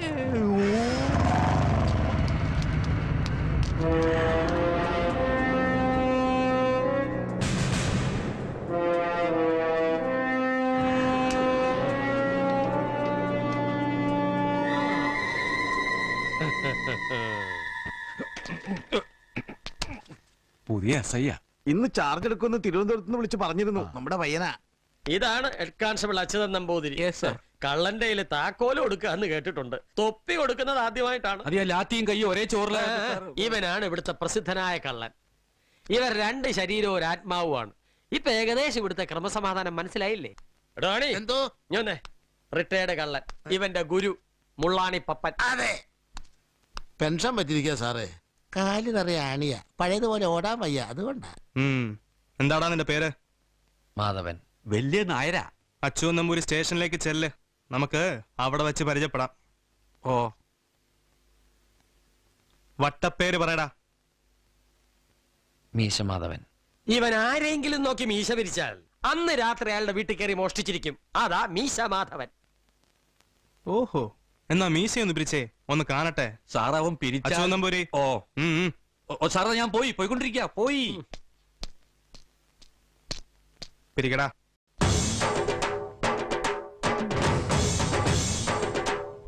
പുതിയ എസ് ഐ ഇന്ന് ചാർജ് എടുക്കുമെന്ന് തിരുവനന്തപുരത്ത് നിന്ന് വിളിച്ച് പറഞ്ഞിരുന്നു നമ്മുടെ പയ്യനാ ഇതാണ് ഹെഡ് കോൺസ്റ്റബിൾ അച്യുതൻ നമ്പൂതിരി കള്ളന്റെ കയ്യില് താക്കോല് കൊടുക്കുക എന്ന് കേട്ടിട്ടുണ്ട് തൊപ്പി കൊടുക്കുന്നത് ആദ്യമായിട്ടാണ് അത് ലാത്തിയും കയ്യും ഒരേ ചോറില ഇവനാണ് ഇവിടുത്തെ പ്രസിദ്ധനായ കള്ളൻ ഇവർ രണ്ട് ശരീരവും ഒരു ആത്മാവുമാണ് ഇപ്പൊ ഏകദേശം ഇവിടുത്തെ ക്രമസമാധാനം മനസ്സിലായില്ലേ എടാണി എന്തോ ഞാനേ റിട്ടയർഡ് കള്ളൻ ഇവന്റെ ഗുരു മുള്ളാണി പപ്പൻ അതെ പെൻഷൻ പറ്റിരിക്കുക സാറേ കാല് നിറയെ ആണിയ പഴയതുപോലെ ഓടാൻ വയ്യ അതുകൊണ്ടാ എന്താടാ നിന്റെ പേര് മാധവൻ വലിയ നായരാ അച്ചു നമ്പൂരി സ്റ്റേഷനിലേക്ക് ചെല്ല് നമുക്ക് അവിടെ വെച്ച് പരിചയപ്പെടാം ഓ വട്ടപ്പേര് പറയടാ മീശ മാധവൻ ഇവൻ ആരെങ്കിലും നോക്കി മീശ പിരിച്ചാൽ അന്ന് രാത്രി അയാളുടെ വീട്ടിൽ കയറി മോഷ്ടിച്ചിരിക്കും അതാ മീശ മാധവൻ ഓഹോ എന്നാ മീശ ഒന്ന് പിരിച്ചേ ഒന്ന് കാണട്ടെ സാറാവൻ പിരിച്ച അച്ചു നമ്പൂരി ഓ ഉം, ഉം. ഓ, സാറേ ഞാൻ പോയി പോയിക്കൊണ്ടിരിക്കുക പോയി പിരിക്കടാ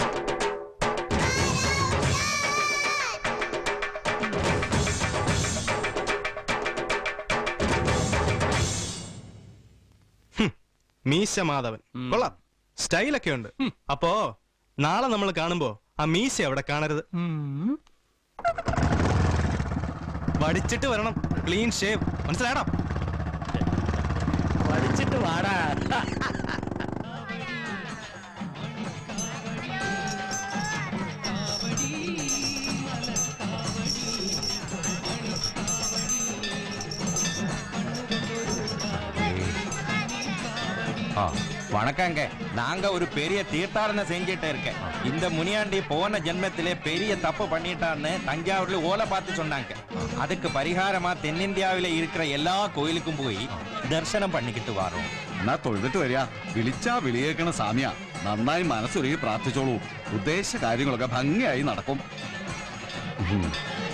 മീശ മാധവൻ കൊള്ളാം സ്റ്റൈലൊക്കെ ഉണ്ട് അപ്പോ നാളെ നമ്മൾ കാണുമ്പോ ആ മീശ അവിടെ കാണരുത് വടിച്ചിട്ട് വരണം ക്ലീൻ ഷേവ് മനസ്സിലായടാ പഠിച്ചിട്ട് വാടാ ஆ, வணக்கங்க நாங்க ஒரு பெரிய தீர்த்தாடனை செஞ்சிட்டு இருக்கேன் இந்த முனியாண்டி போன ஜென்மத்திலே பெரிய தப்பு பண்ணிட்டான்னு தஞ்சாவூர்ல ஓலை பார்த்து சொன்னாங்க அதுக்கு பரிகாரமா தென்னிந்தியாவில இருக்கிற எல்லா கோயிலுக்கும் போய் ദർശനം പണിക്കിട്ട് വാറും എന്നാ തൊഴുതിട്ട് വരിക വിളിച്ചാ വിളിയേക്കണ സാമ്യ നന്നായി മനസ്സൊരുങ്ങി പ്രാർത്ഥിച്ചോളൂ ഉദ്ദേശ കാര്യങ്ങളൊക്കെ ഭംഗിയായി നടക്കും ഉം.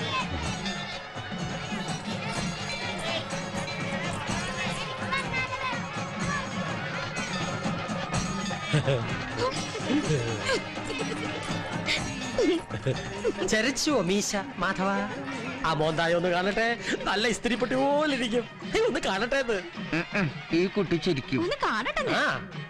ചരച്ചുവോ മീശ മാധവ ആ മോന്തായ ഒന്ന് കാണട്ടെ നല്ല ഇസ്തിരിപ്പെട്ടി പോലെ ഇരിക്കും ഹേയ്, ഒന്ന് കാണട്ടെ ഇത് ഈ കുട്ടി ചിരിക്കും ഒന്ന് കാണട്ടെ ആ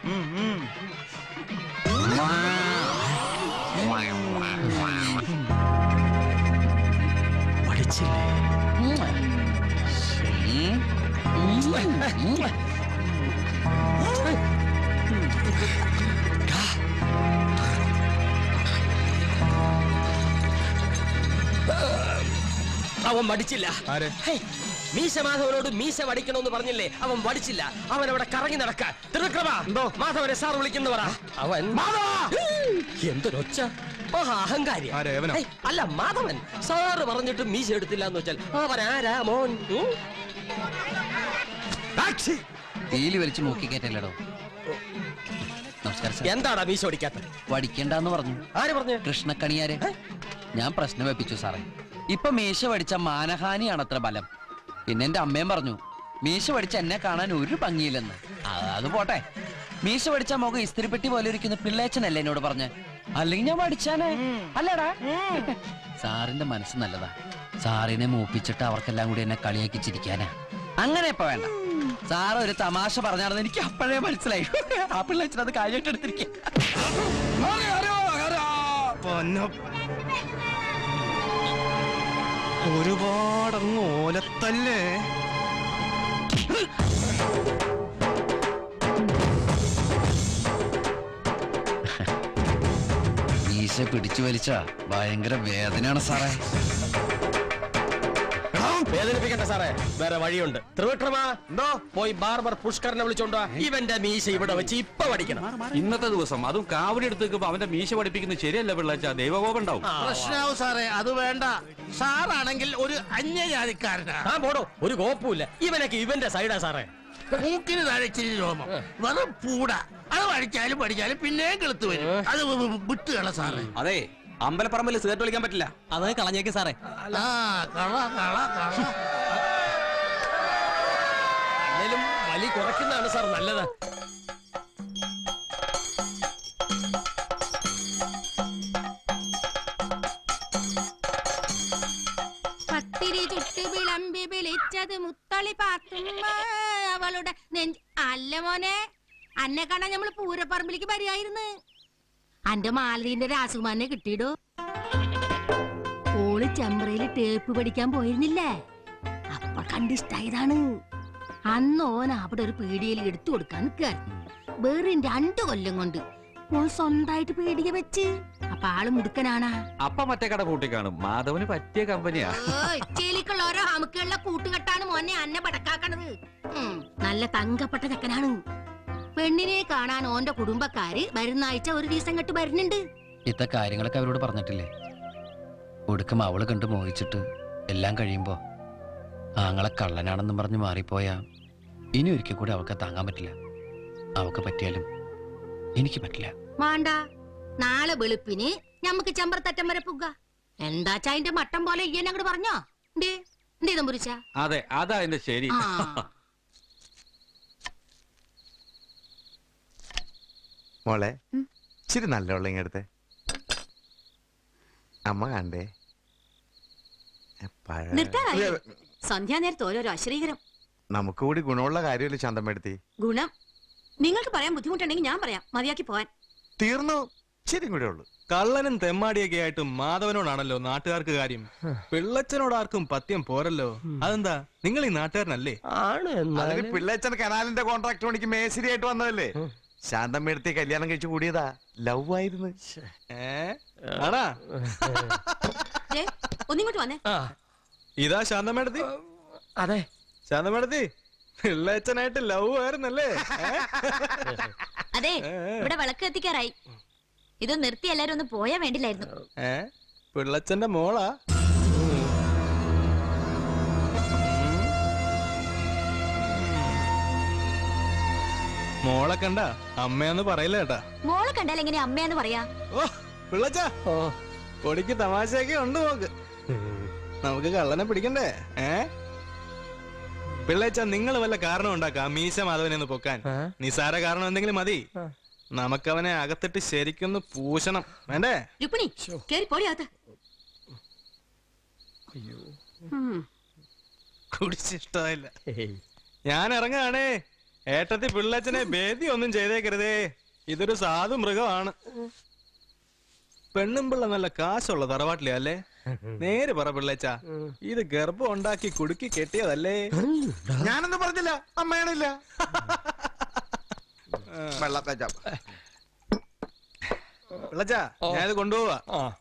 അവൻ മടിച്ചില്ല ഹേയ്, മീശ മാധവനോട് മീശ വടിക്കണമെന്ന് പറഞ്ഞില്ലേ അവൻ വടിച്ചില്ല അവൻ അവിടെ കറങ്ങി നടക്കാൻ ത്രിവിക്രമ മാധവനെ സാർ വിളിക്കുന്നു പറ അവൻ എന്തൊരൊച്ച മഹാ അഹങ്കാരി ആരെ, അവനോ? ഹേയ്, അല്ല മാധവൻ സാറ് പറഞ്ഞിട്ട് മീശ എടുത്തില്ല എന്ന് വെച്ചാൽ അവൻ ആരാ മോൻ ഉം? തീയിൽ വലിച്ചു മൂക്കി കയറ്റല്ലടോ നമസ്കാരം സാർ എന്താടാ മീശ ഓടിക്കാത്ത വടിക്കണ്ടെന്ന് പറഞ്ഞു ആര് പറഞ്ഞു കൃഷ്ണക്കണിയാരെ ഞാൻ പ്രശ്നം വെപ്പിച്ചു സാറേ ഇപ്പൊ മീശ വടിച്ച മാനഹാനിയാണ് അത്ര ബലം പിന്നെ എന്റെ അമ്മയും പറഞ്ഞു മീശ വടിച്ച എന്നെ കാണാൻ ഒരു ഭംഗിയില്ലെന്ന് ആ, അത് പോട്ടെ മീശ വടിച്ച മുഖം ഇസ്തിരിപ്പെട്ടി പോലെ ഇരിക്കുന്ന പിള്ളേച്ചനല്ലേ എന്നോട് പറഞ്ഞ് അല്ലെങ്കിൽ ഞാൻ വടിച്ചാനേ അല്ലടാ സാറിന്റെ മനസ്സ് നല്ലതാ സാറിനെ മൂപ്പിച്ചിട്ട് അവർക്കെല്ലാം കൂടി എന്നെ കളിയാക്കി ചിരിക്കാനാ അങ്ങനെ ഇപ്പൊ വേണ്ട സാറ് ഒരു തമാശ പറഞ്ഞാണെന്ന് എനിക്ക് അപ്പോഴേ മനസ്സിലായി ആ പിള്ളേച്ചൻ അത് കാര്യമായിട്ട് എടുത്തിരിക്കുക ഒരുപാടങ്ങ് ഓലത്തല്ലേ മീശ പിടിച്ചു വലിച്ച ഭയങ്കര വേദനയാണ് സാറേ വേദനിപ്പിക്കണ്ട സാറേ വേറെ വഴിയുണ്ട് ത്രിവിക്രമ എന്തോ പോയി ബാർബർ പുഷ്കറിനെ വിളിച്ചോണ്ടോ ഇവന്റെ മീശ ഇവിടെ വെച്ച് ഇപ്പൊ പഠിക്കണം ഇന്നത്തെ ദിവസം അതും കാവടി എടുത്ത് വെക്കുമ്പോ അവന്റെ മീശ പഠിപ്പിക്കുന്നത് ശരിയല്ല പിള്ളേച്ച ദൈവകോപം ഉണ്ടാവും പ്രശ്നാവും സാറേ അത് വേണ്ട സാറാണെങ്കിൽ ഒരു അന്യജാതിക്കാരനാ ആ പോടോ ഒരു കോപ്പുമില്ല ഇവനൊക്കെ ഇവന്റെ സൈഡാ സാറേ മൂക്കിന് താഴെ ഇച്ചിരി രോമം വെറും പൂട അത് പഠിച്ചാലും പഠിച്ചാലും പിന്നെയും കെളുത്ത് വരും അത് വി- വി- വിട്ടുകള സാറേ അതെ അമ്പലപ്പറമ്പിൽ സിഗരറ്റ് വലിക്കാൻ പറ്റില്ല അത് കളഞ്ഞേക്ക് സാറേ ആ കള കള കള അല്ലേലും വലി കുറയ്ക്കുന്നതാണ് സാർ നല്ലത് പത്തിരി ചുട്ട് വിളമ്പി വിളിച്ചത് മുത്തളി പാത്തുമ്മ അവളുടെ നെഞ്ച് അല്ല മോനെ അന്നെ കാണാൻ നമ്മള് പൂരപ്പറമ്പിലേക്ക് വരികയായിരുന്നു അന്റെ മാലതീന്റെ രാസുമാനെ കിട്ടിയിടോ ഓള് ചെമ്പ്രയില് ടേപ്പ് പഠിക്കാൻ പോയിരുന്നില്ലേ അപ്പൊ കണ്ടിഷ്ടായതാണ് അന്ന് ഓൻ അവിടെ ഒരു പീടികയിൽ എടുത്തു കൊടുക്കാൻ നിൽക്കായിരുന്നു വേറെ രണ്ടു കൊല്ലം കൊണ്ട് ഓൻ സ്വന്തമായിട്ട് പീടിക വെച്ച് അപ്പൊ ആള് മുടുക്കനാണാ അപ്പ മറ്റേ കട കൂട്ടി കാണും മാധവന് പറ്റിയ കമ്പനിയാ ചേലിക്കുള്ള ഓരോ അമുക്കുള്ള കൂട്ടുകെട്ടാണ് മോനെ അന്നെ പടക്കാക്കണത് ഉം, നല്ല തങ്കപ്പെട്ട ചെക്കനാണ് പെണ്ണിനെ കാണാൻ ഓന്റെ കുടുംബക്കാര് വരുന്ന ആഴ്ച ഒരു ദിവസം കെട്ട് വരുന്നുണ്ട് ഇത്ത കാര്യങ്ങളൊക്കെ അവരോട് പറഞ്ഞിട്ടില്ലേ ഒടുക്കം അവള് കണ്ട് മോഹിച്ചിട്ട് എല്ലാം കഴിയുമ്പോ ആങ്ങളെ കള്ളനാണെന്നും പറഞ്ഞ് മാറിപ്പോയാ ഇനി ഒരിക്കൽ കൂടി അവൾക്ക് താങ്ങാൻ പറ്റില്ല അവൾക്ക് പറ്റിയാലും എനിക്ക് പറ്റില്ല വേണ്ട നാളെ വെളുപ്പിന് ഞമ്മക്ക് ചെമ്പറത്തറ്റം വരെ പുക എന്താച്ചാ അതിന്റെ മട്ടം പോലെ ഇയ്യൻ അങ്ങോട്ട് പറഞ്ഞോ എന്തേ എന്തേ തമ്പുരിച്ച അതെ അതാ അതിന്റെ ശരി ആ. മോളെ ഇച്ചിരി നല്ല വെള്ളം ഇങ്ങടുത്തെ അമ്മ കണ്ടേ പഴ- നിർത്താറായി സന്ധ്യാനേരത്ത് ഓരോരോ അശ്രീകരം നമുക്ക് കൂടി ഗുണമുള്ള കാര്യമല്ലേ ചന്തമെടുത്തി ഗുണം നിങ്ങൾക്ക് പറയാൻ ബുദ്ധിമുട്ടുണ്ടെങ്കിൽ ഞാൻ പറയാം മതിയാക്കി പോവാൻ തീർന്നു ശരി കൂടെ ഉള്ളു കള്ളനും തെമ്മാടിയൊക്കെ ആയിട്ട് മാധവനോടാണല്ലോ നാട്ടുകാർക്ക് കാര്യം പിള്ളച്ചനോട് ആർക്കും പത്യം പോരല്ലോ അതെന്താ നിങ്ങൾ ഈ നാട്ടുകാരനല്ലേ ആണ് അതിന് പിള്ളേച്ചൻ കനാലിന്റെ കോൺട്രാക്ട് പണിക്ക് മേശരി ആയിട്ട് വന്നതല്ലേ ശാന്തം എടുത്തി കല്യാണം കഴിച്ചു കൂടിയതാ ലവ് ആയിരുന്നു ആടാ ദേ, ഒന്നിങ്ങോട്ട് വന്നേ ഇതാ ശാന്തമേടത്തി അതെ ശാന്തമേടത്തി പിള്ളേച്ചനായിട്ട് ലവ് ആയിരുന്നല്ലേ ഏ? അതെ ഇവിടെ വിളക്ക് എത്തിക്കാറായി ഇത് നിർത്തി എല്ലാരും ഒന്ന് പോയാ വേണ്ടില്ലായിരുന്നു ഏ പിള്ളച്ചന്റെ മോളാ മോളെ കണ്ട അമ്മയെന്ന് പറയില്ല കേട്ടാ മോളെ കണ്ടാൽ എങ്ങനെ അമ്മയാന്ന് പറയാ ഓ പിള്ളച്ച പൊടിക്ക് തമാശയൊക്കെ ഉണ്ട് നോക്ക് നമുക്ക് കള്ളനെ പിടിക്കണ്ടേ ഏ പിള്ളേച്ച നിങ്ങൾ വല്ല കാരണം ഉണ്ടാക്കാം മീശ മാധവനെ ഒന്ന് പൊക്കാൻ നിസാര കാരണം എന്തെങ്കിലും മതി നമുക്കവനെ അകത്തിട്ട് ശരിക്കൊന്ന് പൂശണം വേണ്ടേ രുക്മിണി കേറി പോടി അകത്ത് ഉം. കുടിച്ചിഷ്ടമായില്ല ഞാൻ ഇറങ്ങാണേ ഏട്ടത്തി പിള്ളച്ചനെ ഭേദി ഒന്നും ചെയ്തേക്കരുതേ ഇതൊരു സാധു മൃഗമാണ് പെണ്ണും പിള്ള നല്ല കാശുള്ള തറവാട്ടിലെ അല്ലേ നേര് പറ പിള്ളച്ച ഇത് ഗർഭം ഉണ്ടാക്കി കുടുക്കി കെട്ടിയതല്ലേ ഞാനൊന്നും പറഞ്ഞില്ല അമ്മയാണില്ല പിള്ളച്ച ഞാനിത് കൊണ്ടുപോവാ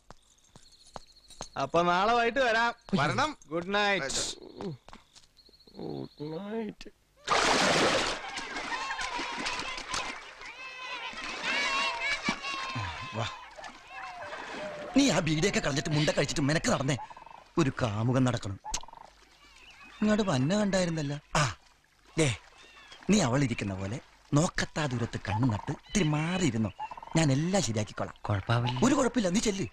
അപ്പൊ നാളെ വൈകിട്ട് വരാം വരണം ഗുഡ് നൈറ്റ് ഗുഡ് നൈറ്റ് നീ ആ ബീഡിയൊക്കെ കളഞ്ഞിട്ട് മുണ്ട കഴിച്ചിട്ട് മെനക്ക് നടന്നേ ഒരു കാമുകം നടക്കണം ഇങ്ങോട്ട് വന്ന കണ്ടായിരുന്നല്ല ആ ദേ നീ അവൾ ഇരിക്കുന്ന പോലെ നോക്കത്താ ദൂരത്ത് കണ്ണു നട്ട് ഇത്തിരി മാറിയിരുന്നോ ഞാൻ എല്ലാം ശരിയാക്കിക്കോളാം കുഴപ്പാവില്ല ഒരു കുഴപ്പമില്ല നീ ചെല്ല്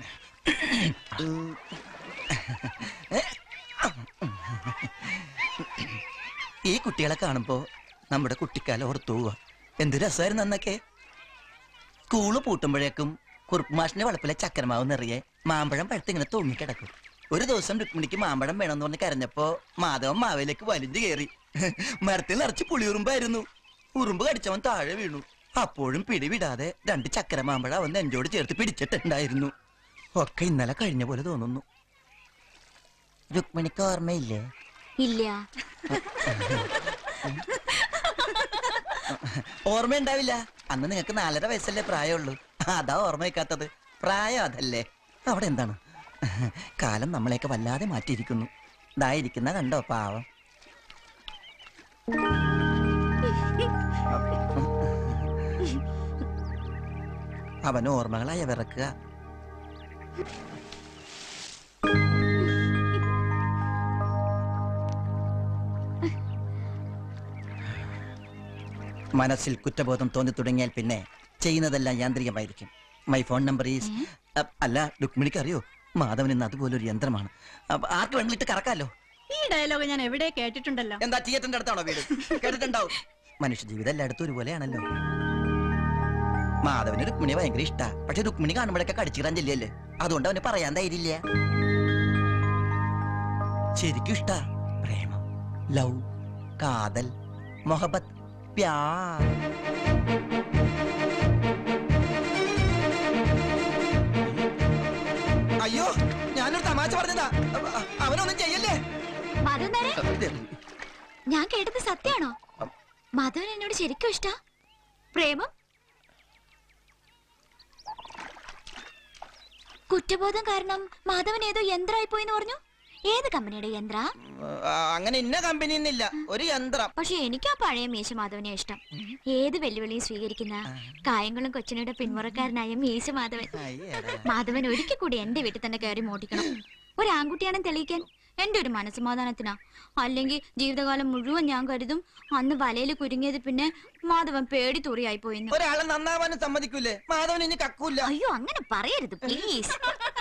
ഈ കുട്ടികളെ കാണുമ്പോ നമ്മുടെ കുട്ടിക്കാലം ഓർത്തു പോവാ എന്ത് രസമായിരുന്നു അന്നൊക്കെ സ്കൂള് പൂട്ടുമ്പോഴേക്കും കുറുപ്പ് മാഷിന്റെ വളപ്പിലെ ചക്കരമാവ് നിറയെ മാമ്പഴം പഴുത്തിങ്ങനെ തൂങ്ങിക്കിടക്കും ഒരു ദിവസം രുക്മിണിക്ക് മാമ്പഴം വേണമെന്ന് പറഞ്ഞ് കരഞ്ഞപ്പോ മാധവൻ മാവിലേക്ക് വലിഞ്ഞു കയറി മരത്തിൽ നിറച്ച് പുളിയുറുമ്പായിരുന്നു ഉറുമ്പ് കടിച്ചവൻ താഴെ വീണു അപ്പോഴും പിടിവിടാതെ രണ്ട് ചക്കര മാമ്പഴം അവൻ നെഞ്ചോട് ചേർത്ത് പിടിച്ചിട്ടുണ്ടായിരുന്നു ഒക്കെ ഇന്നലെ കഴിഞ്ഞ പോലെ തോന്നുന്നു രുക്മിണിക്ക് ഓർമ്മയില്ലേ ഇല്ല ഓർമ്മയുണ്ടാവില്ല അന്ന് നിങ്ങൾക്ക് നാലര വയസ്സല്ലേ പ്രായമുള്ളൂ അതാ ഓർമ്മ വയ്ക്കാത്തത് പ്രായം അതല്ലേ അവിടെ എന്താണ് കാലം നമ്മളെയൊക്കെ വല്ലാതെ മാറ്റിയിരിക്കുന്നു ഇതായിരിക്കുന്ന കണ്ടോ പാവം അവൻ ഓർമ്മകളായ വിറക്കുക മനസ്സിൽ കുറ്റബോധം തോന്നി തുടങ്ങിയാൽ പിന്നെ ചെയ്യുന്നതെല്ലാം യാന്ത്രികമായിരിക്കും മൈ ഫോൺ നമ്പർ ഈസ് അല്ല രുക്മിണിക്ക് അറിയോ മാധവൻ ഇന്ന് അതുപോലെ ഒരു യന്ത്രമാണ് അപ്പൊ ആർക്ക് വേണ്ടിയിട്ട് കറക്കാലോ ഈ ഡയലോഗ് ഞാൻ എവിടെ കേട്ടിട്ടുണ്ടല്ലോ എന്താ തിയേറ്ററിന്റെ അടുത്താണോ വീട് കേട്ടിട്ടുണ്ടാവും മനുഷ്യ ജീവിതം എല്ലായിടത്തും ഒരുപോലെയാണല്ലോ മാധവന് രുക്മിണി ഭയങ്കര ഇഷ്ടാ പക്ഷെ രുക്മിണി കാണുമ്പോഴൊക്കെ കടിച്ചിടാൻ ചെല്ലിയല്ലേ അതുകൊണ്ട് അവന് പറയാൻ ധൈര്യമില്ല ശരിക്കും ഇഷ്ടാ പ്രേമം ലവ് കാതൽ മൊഹബത്ത് പ്യാർ അയ്യോ ഞാനൊരു തമാശ പറഞ്ഞതാ അവ- അ- അവനൊന്നും ചെയ്യല്ലേ മാധവൻ ഞാൻ കേട്ടത് സത്യാണോ മാധവൻ എന്നോട് ശരിക്കും ഇഷ്ട പ്രേമം കുറ്റബോധം കാരണം മാധവൻ ഏതോ യന്ത്രമായി പോയെന്ന് പറഞ്ഞു ഏത് കമ്പനിയുടെ യന്ത്ര ആ, അങ്ങനെ ഇന്ന കമ്പനി ഇല്ല ഒരു യന്ത്രം പക്ഷെ എനിക്ക് ആ പഴയ മീശ മാധവനെ ഇഷ്ടം ഏത് വെല്ലുവിളിയും സ്വീകരിക്കുന്ന കായംകുളം കൊച്ചിനയുടെ പിന്മുറക്കാരനായ മീശ മാധവൻ മാധവൻ ഒരിക്കൽ കൂടി എന്റെ വീട്ടിൽ തന്നെ കയറി മോട്ടിക്കണം ഒരു ആൺകുട്ടിയാണെന്ന് തെളിയിക്കാൻ എന്റെ ഒരു മനസ്സമാധാനത്തിനാ അല്ലെങ്കിൽ ജീവിതകാലം മുഴുവൻ ഞാൻ കരുതും അന്ന് വലയിൽ കുരുങ്ങിയത് പിന്നെ മാധവൻ പേടി തൂറിയായി പോയിന്ന് ഒരാളെ നന്നാവാനും സമ്മതിക്കൂലേ മാധവൻ ഇനി കക്കൂല അയ്യോ അങ്ങനെ പറയരുത് പ്ലീസ്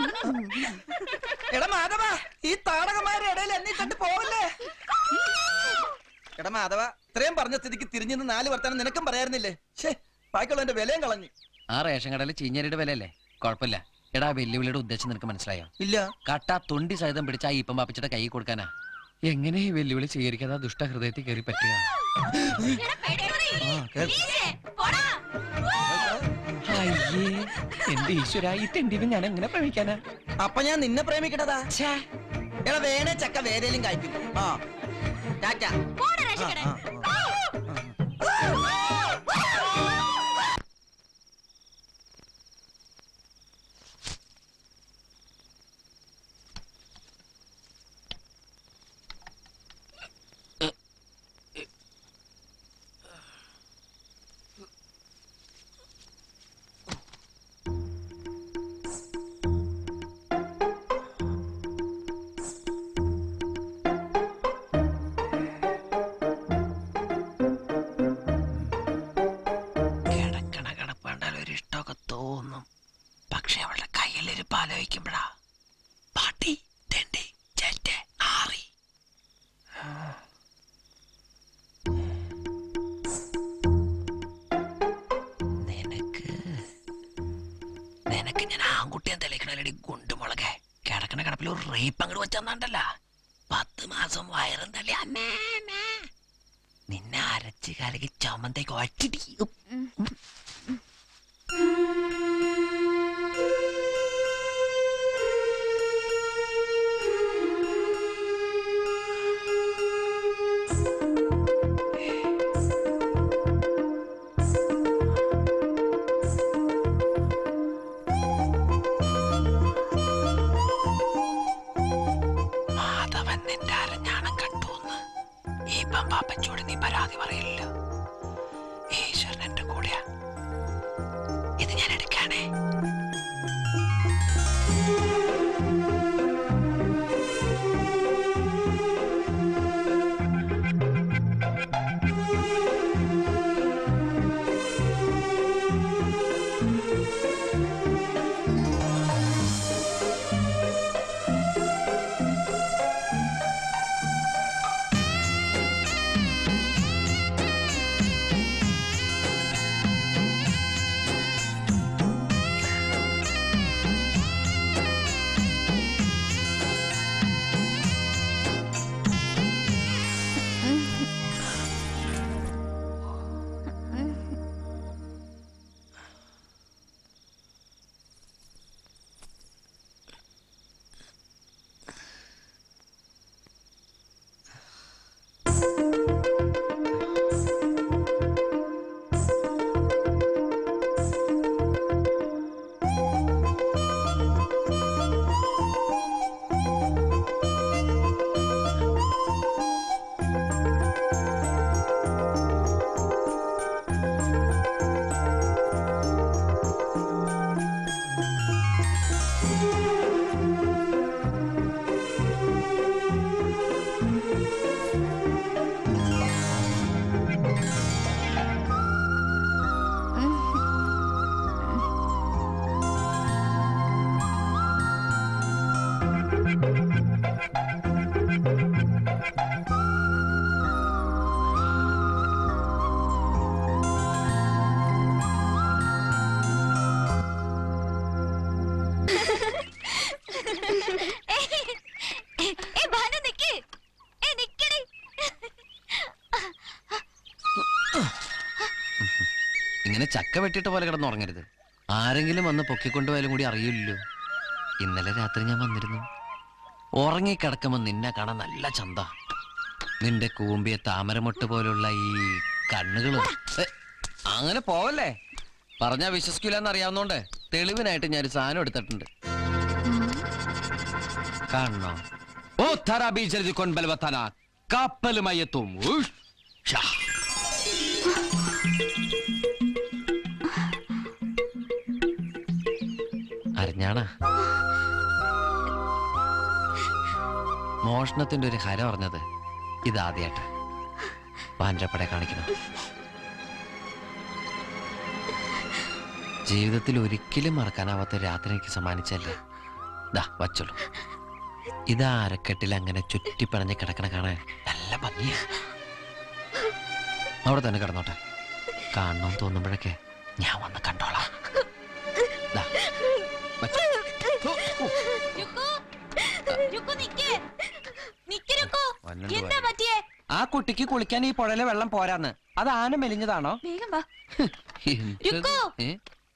എടാ മാധവ ഈ താടകന്മാരുടെ ഇടയിൽ എന്നെ കണ്ടു പോവല്ലേ എടാ മാധവ ഇത്രയും പറഞ്ഞ സ്ഥിതിക്ക് തിരിഞ്ഞു നിന്ന് നാല് വർത്താനം നിനക്കും പറയാറുന്നില്ലേ ഷേ ബാക്കിയുള്ള എന്റെ വിലയും കളഞ്ഞു ആ റേഷൻ കടയിൽ ചീഞ്ഞരിയുടെ വിലയല്ലേ കുഴപ്പമില്ല എടാ ആ വെല്ലുവിളിയുടെ ഉദ്ദേശം നിനക്ക് മനസ്സിലായോ ഇല്ല കട്ട തൊണ്ടി സഹിതം പിടിച്ച ആ ഈപ്പം പാപ്പിച്ചിട്ട് കൈ കൊടുക്കാനാ എങ്ങനെ ഈ വെല്ലുവിളി സ്വീകരിക്കാതെ ആ ദുഷ്ടഹൃദയത്തിൽ കയറി പറ്റുക മീശേ, പോടാ. അയ്യേ എന്റെ ഈശ്വര ഈ തെണ്ടിനെ ഞാൻ എങ്ങനെ പ്രേമിക്കാനാ അപ്പൊ ഞാൻ നിന്നെ പ്രേമിക്കണതാ എടാ വേണേ ചക്ക വേരയിലും കായ്ക്കും ആ ടാറ്റ പോടാ രക്ഷകനെ. കിടക്കണ കിടപ്പേണ്ടാൽ ഒരു ഇഷ്ടമൊക്കെ തോന്നും പക്ഷെ അവളുടെ കയ്യിലിരിപ്പ് ആലോചിക്കുമ്പോഴാ പാട്ടി തെണ്ടി ചേറ്റെ ആറി നിനക്ക് നിനക്ക് ഞാൻ ആൺകുട്ടിയെ തെളിയിക്കണല്ലടി ഗുണ്ടുമുളകെ കിടക്കണ കിടപ്പിൽ ഒരു റേപ്പ് അങ്ങോട്ട് വെച്ചെന്നാണ്ടല്ല പത്ത് മാസം വയറും തള്ളി അമ്മേ അമ്മേ. നിന്നെ അരച്ച് കലക്കി ചമ്മന്തേക്ക് ഒറ്റടി മാധവൻ നിന്റെ അരഞ്ഞാണം കട്ടുന്ന് ഈ പമ്പാപ്പച്ചോട് നീ പരാതി പറയില്ലല്ലോ ഈശ്വരൻ എന്റെ കൂടെയാ ഇത് ഞാൻ എടുക്കാനേ ഏ ഭാനു നിക്ക് ഏ നിക്കടി ഇങ്ങനെ ചക്ക വെട്ടിട്ട പോലെ കിടന്നുറങ്ങരുത് ആരെങ്കിലും വന്ന് പൊക്കിക്കൊണ്ടുപോയാലും കൂടി അറിയില്ലല്ലോ ഇന്നലെ രാത്രി ഞാൻ വന്നിരുന്നു ഉറങ്ങിക്കിടക്കുമ്പോൾ നിന്നെ കാണാൻ നല്ല ചന്ത നിന്റെ കൂമ്പിയ താമരമൊട്ട് പോലുള്ള ഈ കണ്ണുകളും ഏ, അങ്ങനെ പോവല്ലേ പറഞ്ഞാ വിശ്വസിക്കില്ലെന്ന് അറിയാവുന്നോണ്ട് തെളിവിനായിട്ട് ഞാൻ ഒരു സാധനം എടുത്തിട്ടുണ്ട് കാണണോ ഓ തറ ബീജൽ കൊൻബൽവത്തന കപ്പലുമയത്തും ഉഷ്. ഷാ. അറിഞ്ഞാണാ മോഷണത്തിന്റെ ഒരു ഹര പറഞ്ഞത് ഇതാദ്യായിട്ട് പാൻഡപ്പടെ കാണിക്കണം ജീവിതത്തിൽ ഒരിക്കലും മറക്കാനാവാത്ത ഒരു രാത്രി എനിക്ക് സമ്മാനിച്ചല്ലേ ദാ വച്ചോളൂ ഇതാ അരക്കെട്ടിൽ അങ്ങനെ ചുറ്റിപ്പണഞ്ഞ് കിടക്കണ കാണാൻ നല്ല ഭംഗിയാ അവിടെ തന്നെ കിടന്നോട്ടെ കാണണമെന്ന് തോന്നുമ്പോഴൊക്കെ ഞാൻ വന്ന് കണ്ടോളാം ദാ, വച്ചോ. രുക്കു രുക്കു നിക്ക് നിക്ക് രുക്കു വന്നുണ്ട് എന്താ വന്നു. പറ്റിയേ ആ കുട്ടിക്ക് കുളിക്കാൻ ഈ പുഴയിലെ വെള്ളം പോരാന്ന് അത് ആന മെലിഞ്ഞതാണോ വേഗം വാ എന്ത്? രുക്കോ. ഏ?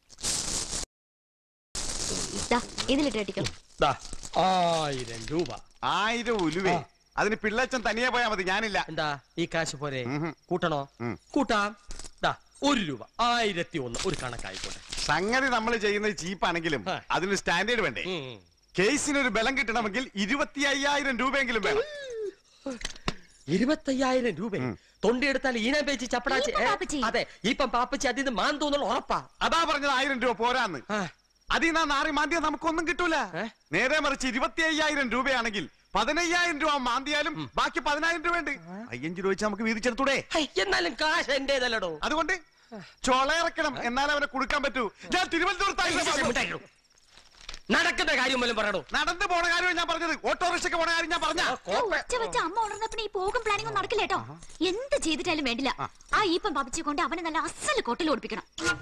ദാ, ഇതിലിട്ട് അടിക്കോ ആയിരം രൂപ ആയിരം ഉലുവേ അതിന് പിള്ളച്ചൻ തനിയെ പോയാ മതി ഞാനില്ല എന്താ ഈ കാശ് പോരെ കൂട്ടണോ കൂട്ടാം ദാ ഒരു രൂപ ആയിരത്തി ഒന്ന് ഒരു കണക്കായിക്കോട്ടെ സംഗതി നമ്മൾ ചെയ്യുന്നത് ചീപ്പാണെങ്കിലും അതിന് സ്റ്റാൻഡേർഡ് വേണ്ടേ കേസിന് ഒരു ബലം കിട്ടണമെങ്കിൽ ഇരുപത്തി അയ്യായിരം രൂപയെങ്കിലും വേണം ഇരുപത്തയ്യായിരം രൂപ തൊണ്ടിയെടുത്താൽ ഈനം പേച്ച് ചപ്പടാച്ച് ഏ, അതെ ഇപ്പം പാപ്പച്ചി അതിന് മാൻ തോന്നുള്ള ഉറപ്പാ അതാ പറഞ്ഞത് ആയിരം രൂപ പോരാന്ന് അതിൽ നിന്നാ നാറി മാന്തിയ നമുക്കൊന്നും കിട്ടൂല നേരെ മറിച്ച് ഇരുപത്തി അയ്യായിരം രൂപയാണെങ്കിൽ പതിനയ്യായിരം രൂപ മാന്തിയാലും ബാക്കി പതിനായിരം രൂപ ഉണ്ട് അയ്യഞ്ച് രൂപ വെച്ച് നമുക്ക് വീതിച്ചെടുത്തൂടെ എന്നാലും കാശ് എന്റേതല്ലടോ അതുകൊണ്ട് ചൊളയിറക്കണം എന്നാലേ അവനെ കൊടുക്കാൻ പറ്റൂ ഞാൻ തിരുവനന്തപുരത്തായിരുന്നു നടക്കുന്ന കാര്യം വല്ലതും പറയണോ നടന്നു പോണ കാര്യം ഞാൻ പറഞ്ഞത് ഓട്ടോറിക്ഷയ്ക്ക് പോണ കാര്യം ഞാൻ പറഞ്ഞ ഒച്ച വെച്ച അമ്മ ഉണർന്നപ്പോ ഈ പോകും പ്ലാനിങ് ഒന്നും നടക്കില്ല കേട്ടോ എന്ത് ചെയ്തിട്ടാലും വേണ്ടില്ല ആ ഈപ്പം പാപ്പിച്ചു കൊണ്ട് അവനെ നല്ല അസല് കൊട്ടിൽ ഓടിപ്പിക്കണം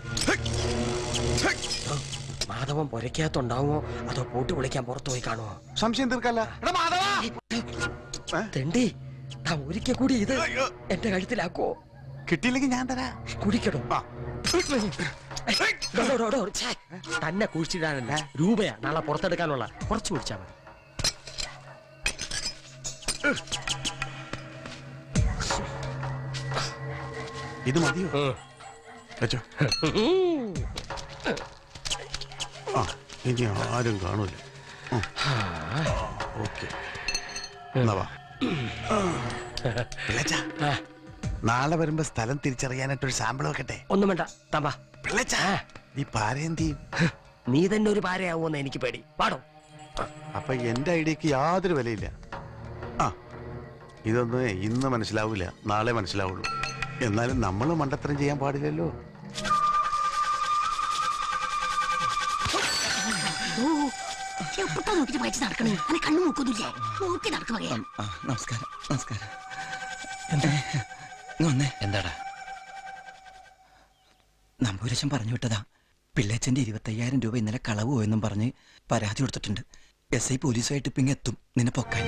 മാധവൻ പൊരക്കകത്തുണ്ടാവുമോ അതോ പൂട്ട് വിളിക്കാൻ പുറത്തു പോയി കാണുമോ സംശയം തീർക്കല്ല തെണ്ടി ദാ ഒരിക്കൽ കൂടി ഇത് എന്റെ കഴുത്തിലാക്കോ കിട്ടിയില്ലെങ്കിൽ ഞാൻ തരാ കുടിക്കണോ ഡോ, ഡോ, ഡോ, ഡോ, ഛേ. തന്നെ കുഴിച്ചിടാനല്ല രൂപയാ നാളെ പുറത്തെടുക്കാനുള്ള കുറച്ച് കുടിച്ചാ മതി ഇത് മതിയോ വെച്ചോ ആ ഇനി ആരും കാണൂല ഓക്കെ നാളെ വരുമ്പോ സ്ഥലം തിരിച്ചറിയാനായിട്ട് ഒരു സാമ്പിൾ വെക്കട്ടെ ഒന്നും വേണ്ട തമ്പാ നീ പാരേന്തി നീ തന്നെ ഒരു പാരയാവുമെന്ന് എനിക്ക് പേടി പാടോ അപ്പൊ എന്റെ ഐഡിയക്ക് യാതൊരു വിലയില്ല ആ ഇതൊന്നും ഇന്ന് മനസ്സിലാവൂല നാളെ മനസ്സിലാവുള്ളൂ എന്നാലും നമ്മൾ മണ്ടത്തരം ചെയ്യാൻ പാടില്ലല്ലോ ഓ എപ്പോഴാ നോക്കിട്ട് പയച്ച് നടക്കണേ അങ്ങനെ കണ്ണു നോക്കുന്നില്ലേ നോക്കി നടക്കുക ആ, നമസ്കാരം നമസ്കാരം ഇങ്ങ് വന്നേ എന്താടാ നമ്പൂരശൻ പറഞ്ഞു വിട്ടതാ പിള്ളേച്ചന്റെ ഇരുപത്തയ്യായിരം രൂപ ഇന്നലെ കളവ് പോയെന്നും പറഞ്ഞ് പരാതി കൊടുത്തിട്ടുണ്ട് എസ് ഐ പോലീസുമായിട്ട് ഇപ്പൊ ഇങ്ങ് എത്തും നിന്നെ പൊക്കാൻ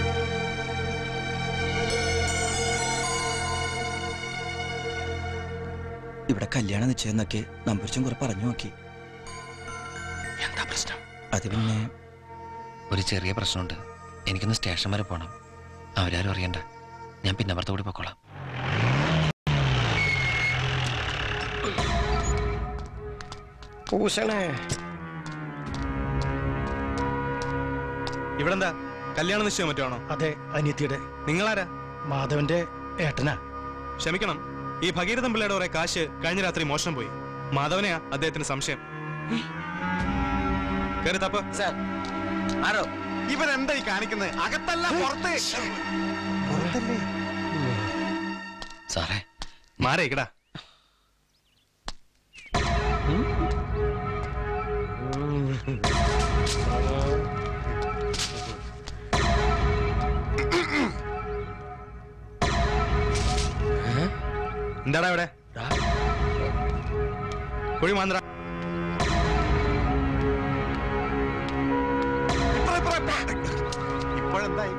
ഇവിടെ കല്യാണം നിശ്ചയെന്നൊക്കെ നമ്പൂരച്ചൻ കുറെ പറഞ്ഞു നോക്കി എന്താ പ്രശ്നം അത് പിന്നെ ഒരു ചെറിയ പ്രശ്നമുണ്ട് എനിക്കൊന്ന് സ്റ്റേഷൻ വരെ പോകണം അവരാരും അറിയണ്ട ഞാൻ പിന്നെ അപ്പുറത്ത് കൂടി പൊക്കോളാം ഭൂഷണേ ഇവിടെ എന്താ കല്യാണ നിശ്ചയം മറ്റാണോ അതെ അനിയത്തിയുടെ നിങ്ങളാരാ മാധവന്റെ ഏട്ടനാ ക്ഷമിക്കണം ഈ ഭഗീരഥൻ പിള്ളയുടെ കുറെ കാശ് കഴിഞ്ഞ രാത്രി മോഷണം പോയി മാധവനെയാ അദ്ദേഹത്തിന് സംശയം കേറി തപ്പ് ആരോ ഇവൻ എന്താ ഈ കാണിക്കുന്നത് അകത്തല്ല പുറത്ത് പുറത്തല്ലേ സാറേ മാറേ ഇക്കടാ എന്താടാ ഇവിടെ കുഴി മാന്ത്ര ഇപ്പോഴെന്തായി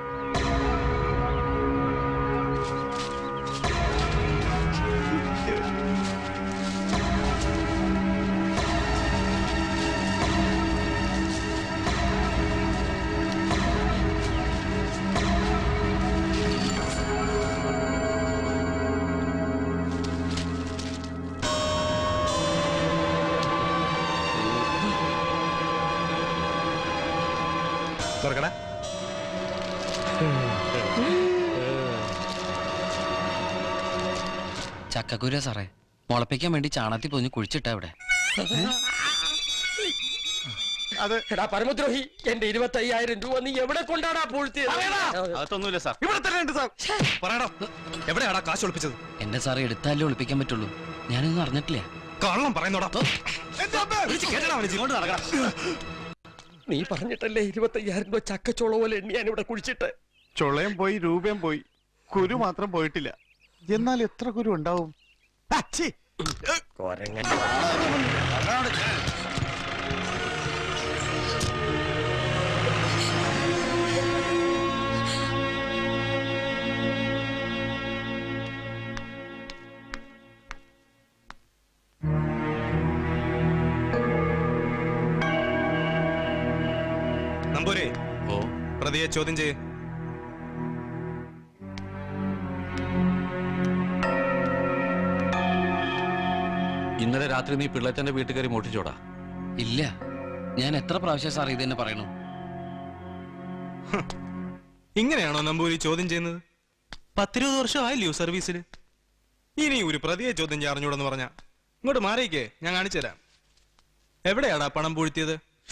തുറക്കടാ ചക്കക്കുര സാറേ മുളപ്പിക്കാൻ വേണ്ടി ചാണകത്തിൽ പൊതിഞ്ഞ് കുഴിച്ചിട്ടാ ഇവിടെ അത് എടാ പരമദ്രോഹി എന്റെ ഇരുപത്തയ്യായിരം രൂപ നീ എവിടെ കൊണ്ടാടാ പൂഴ്ത്തിയത് അതൊന്നുമില്ല സാർ ഇവിടെ തന്നെ ഉണ്ട് സാർ പറയടാ എവിടെയാടാ കാശ് ഒളിപ്പിച്ചത് എന്റെ സാറേ എടുത്താലേ ഒളിപ്പിക്കാൻ പറ്റുള്ളൂ ഞാനൊന്നും അറിഞ്ഞിട്ടില്ല കള്ളം പറയുന്നോടാ നീ പറഞ്ഞിട്ടല്ലേ ഇരുപത്തയ്യായിരം രൂപ ചക്കച്ചോള പോലെ എണ്ണി ഞാൻ ഇവിടെ കുഴിച്ചിട്ട് ചുളയും പോയി രൂപയും പോയി കുരു മാത്രം പോയിട്ടില്ല എന്നാൽ എത്ര കുരു ഉണ്ടാവും ആ, ഛീ. കൊരങ്ങൻ നമ്പൂരെ ഓ പ്രതിയെ ചോദ്യം ചെയ്യ് ഇന്നലെ രാത്രി നീ പിള്ളച്ചന്റെ വീട്ടിൽ കയറി മോട്ടിച്ചോടാ ഇല്ല ഞാൻ എത്ര പ്രാവശ്യം സാർ ഇത് തന്നെ പറയണു ഇങ്ങനെയാണോ നമ്പൂരി ചോദ്യം ചെയ്യുന്നത് പത്തിരുപത് വർഷം ആയില്ലയോ സർവീസിൽ ഇനി ഒരു പ്രതിയെ ചോദ്യം ചെയ്യാൻ അറിഞ്ഞൂടെന്ന് പറഞ്ഞ ഇങ്ങോട്ട് മാറിയിക്കേ ഞാൻ കാണിച്ചു തരാം എവിടെയാടാ പണം പൂഴ്ത്തിയത്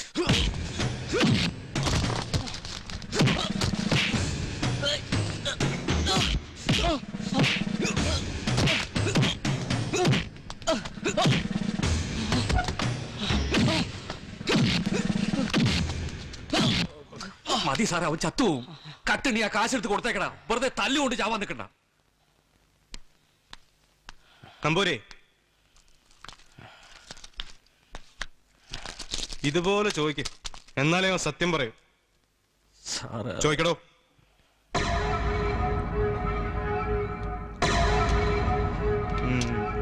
മതി സാറേ അവൻ ചത്തുപോവും കട്ടിണി ആ കാശെടുത്ത് കൊടുത്തേക്കടാ വെറുതെ തല്ലുകൊണ്ട് ചാവാൻ നിൽക്കണ്ട നമ്പൂരി ഇതുപോലെ ചോദിക്ക് എന്നാലേ അവൻ സത്യം പറയൂ സാറേ ചോദിക്കടോ ഉം.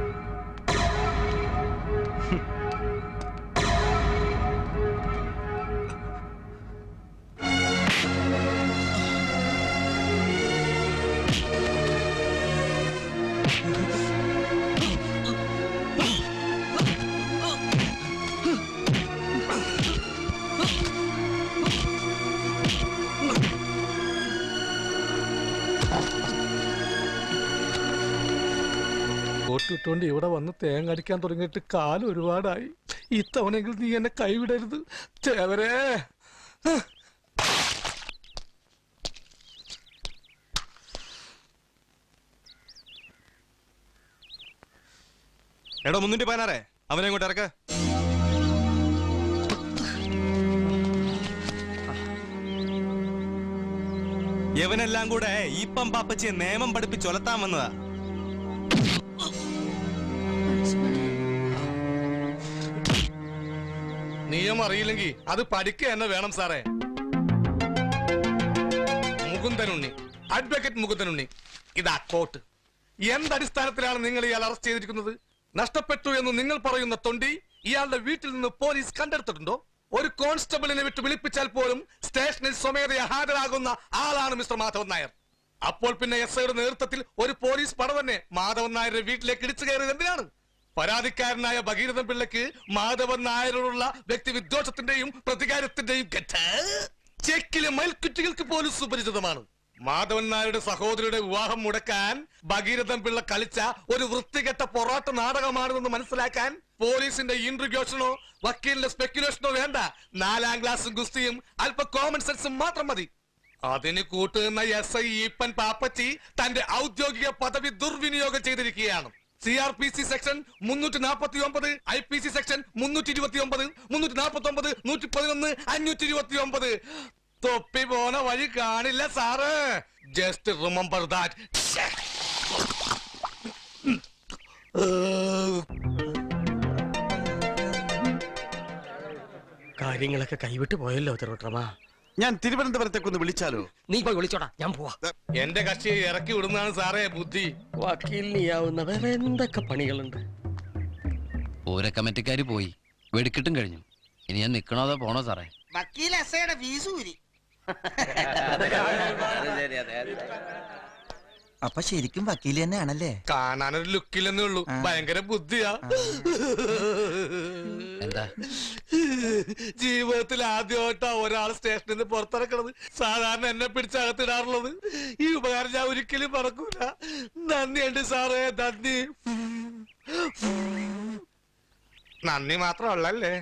കോട്ടിട്ടുകൊണ്ട് ഇവിടെ വന്ന് തേങ്ങ അടിക്കാൻ തുടങ്ങിയിട്ട് കാലം ഒരുപാടായി ഇത്തവണെങ്കിലും നീ എന്നെ കൈവിടരുത് തേവരേ എടോ മുന്നൂറ്റി പതിനാറേ അവനെ ഇങ്ങോട്ട് ഇറക്ക യവനെല്ലാം കൂടെ ഈപ്പം പാപ്പച്ചിയെ നിയമം പഠിപ്പിച്ച് ഒലത്താൻ വന്നതാ നിയമം അറിയില്ലെങ്കിൽ അത് പഠിക്കുക തന്നെ വേണം സാറേ മുകുന്ദനുണ്ണി അഡ്വക്കേറ്റ് മുകുന്ദനുണ്ണി ഇതാ കോട്ട് എന്തടിസ്ഥാനത്തിലാണ് നിങ്ങൾ ഇയാൾ അറസ്റ്റ് ചെയ്തിരിക്കുന്നത് നഷ്ടപ്പെട്ടു എന്ന് നിങ്ങൾ പറയുന്ന തൊണ്ടി ഇയാളുടെ വീട്ടിൽ നിന്ന് പോലീസ് കണ്ടെടുത്തിട്ടുണ്ടോ ഒരു കോൺസ്റ്റബിളിനെ വിട്ട് വിളിപ്പിച്ചാൽ പോലും സ്റ്റേഷനിൽ സ്വമേധയാ ഹാജരാകുന്ന ആളാണ് മിസ്റ്റർ മാധവൻ നായർ അപ്പോൾ പിന്നെ എസ് ഐയുടെ നേതൃത്വത്തിൽ ഒരു പോലീസ് പട തന്നെ മാധവൻ നായരുടെ വീട്ടിലേക്ക് ഇടിച്ചു കയറിയത് എന്തിനാണ് പരാതിക്കാരനായ ഭഗീരഥൻ പിള്ളയ്ക്ക് മാധവൻ നായരോടുള്ള വ്യക്തി വിദ്വേഷത്തിന്റെയും പ്രതികാരത്തിന്റെയും കെട്ട് ചെക്കിലെ മൽക്കുറ്റികൾക്ക് പോലും സുപരിചിതമാണ് മാധവൻ നായരുടെ സഹോദരിയുടെ വിവാഹം മുടക്കാൻ ഭഗീരഥൻ പിള്ള കളിച്ച ഒരു വൃത്തികെട്ട പൊറാട്ട നാടകമാണെന്ന് മനസ്സിലാക്കാൻ പോലീസിന്റെ ഇൻട്രിഗ്യൂഷനോ വക്കീലിന്റെ സ്പെക്യുലേഷനോ വേണ്ട നാലാം ക്ലാസ്സും ഗുസ്തിയും അല്പ കോമൺ സെൻസും മാത്രം മതി അതിന് കൂട്ടുനിന്ന എസ് ഐ ഈപ്പൻ പാപ്പച്ചി തന്റെ ഔദ്യോഗിക പദവി ദുർവിനിയോഗം ചെയ്തിരിക്കുകയാണ് C R P C section മുന്നൂറ്റി നാൽപ്പത്തി ഒമ്പത് ഐ പി സി സെക്ഷൻ മുന്നൂറ്റി ഇരുപത്തി ഒമ്പത് മുന്നൂറ്റി നാൽപ്പത്തി ഒമ്പത് നൂറ്റി പതിനൊന്ന് അഞ്ഞൂറ്റി ഇരുപത്തി ഒമ്പത് തൊപ്പി പോണ വഴി കാണില്ല സാറ് ജസ്റ്റ് റിമെമ്പർ ദാറ്റ് കാര്യങ്ങളൊക്കെ കൈവിട്ട് പോയല്ലോ തിരുവട്ടമാ ഞാൻ തിരുവനന്തപുരത്തേക്ക് ഒന്ന് വിളിച്ചാലോ നീ പോയി വിളിച്ചോടാ ഞാൻ പോവാ എന്റെ കക്ഷിയെ ഇറക്കി വിടുന്നതാണ് സാറേ ബുദ്ധി വക്കീലിനിയാവുന്ന വേറെ എന്തൊക്കെ പണികളുണ്ട് പൂര കമ്മിറ്റിക്കാര് പോയി വെടിക്കിട്ടും കഴിഞ്ഞു ഇനി ഞാൻ നിക്കണോ അതോ പോണോ സാറേ വക്കീൽ എസ്ഐയുടെ ഫീസ് ഊരി അപ്പൊ ശരിക്കും വക്കീൽ തന്നെയാണല്ലേ കാണാനൊരു ലുക്കില്ലെന്നേ ഉള്ളൂ ഭയങ്കര ബുദ്ധിയാ എന്താ ജീവിതത്തിൽ ആദ്യമായിട്ടാ ഒരാൾ സ്റ്റേഷനിൽ നിന്ന് പുറത്തിറക്കണത് സാധാരണ എന്നെ പിടിച്ചകത്തിടാറുള്ളത് ഈ ഉപകാരം ഞാൻ ഒരിക്കലും മറക്കൂല നന്ദിയുണ്ട് സാറേ നന്ദി നന്ദി മാത്രമല്ലേ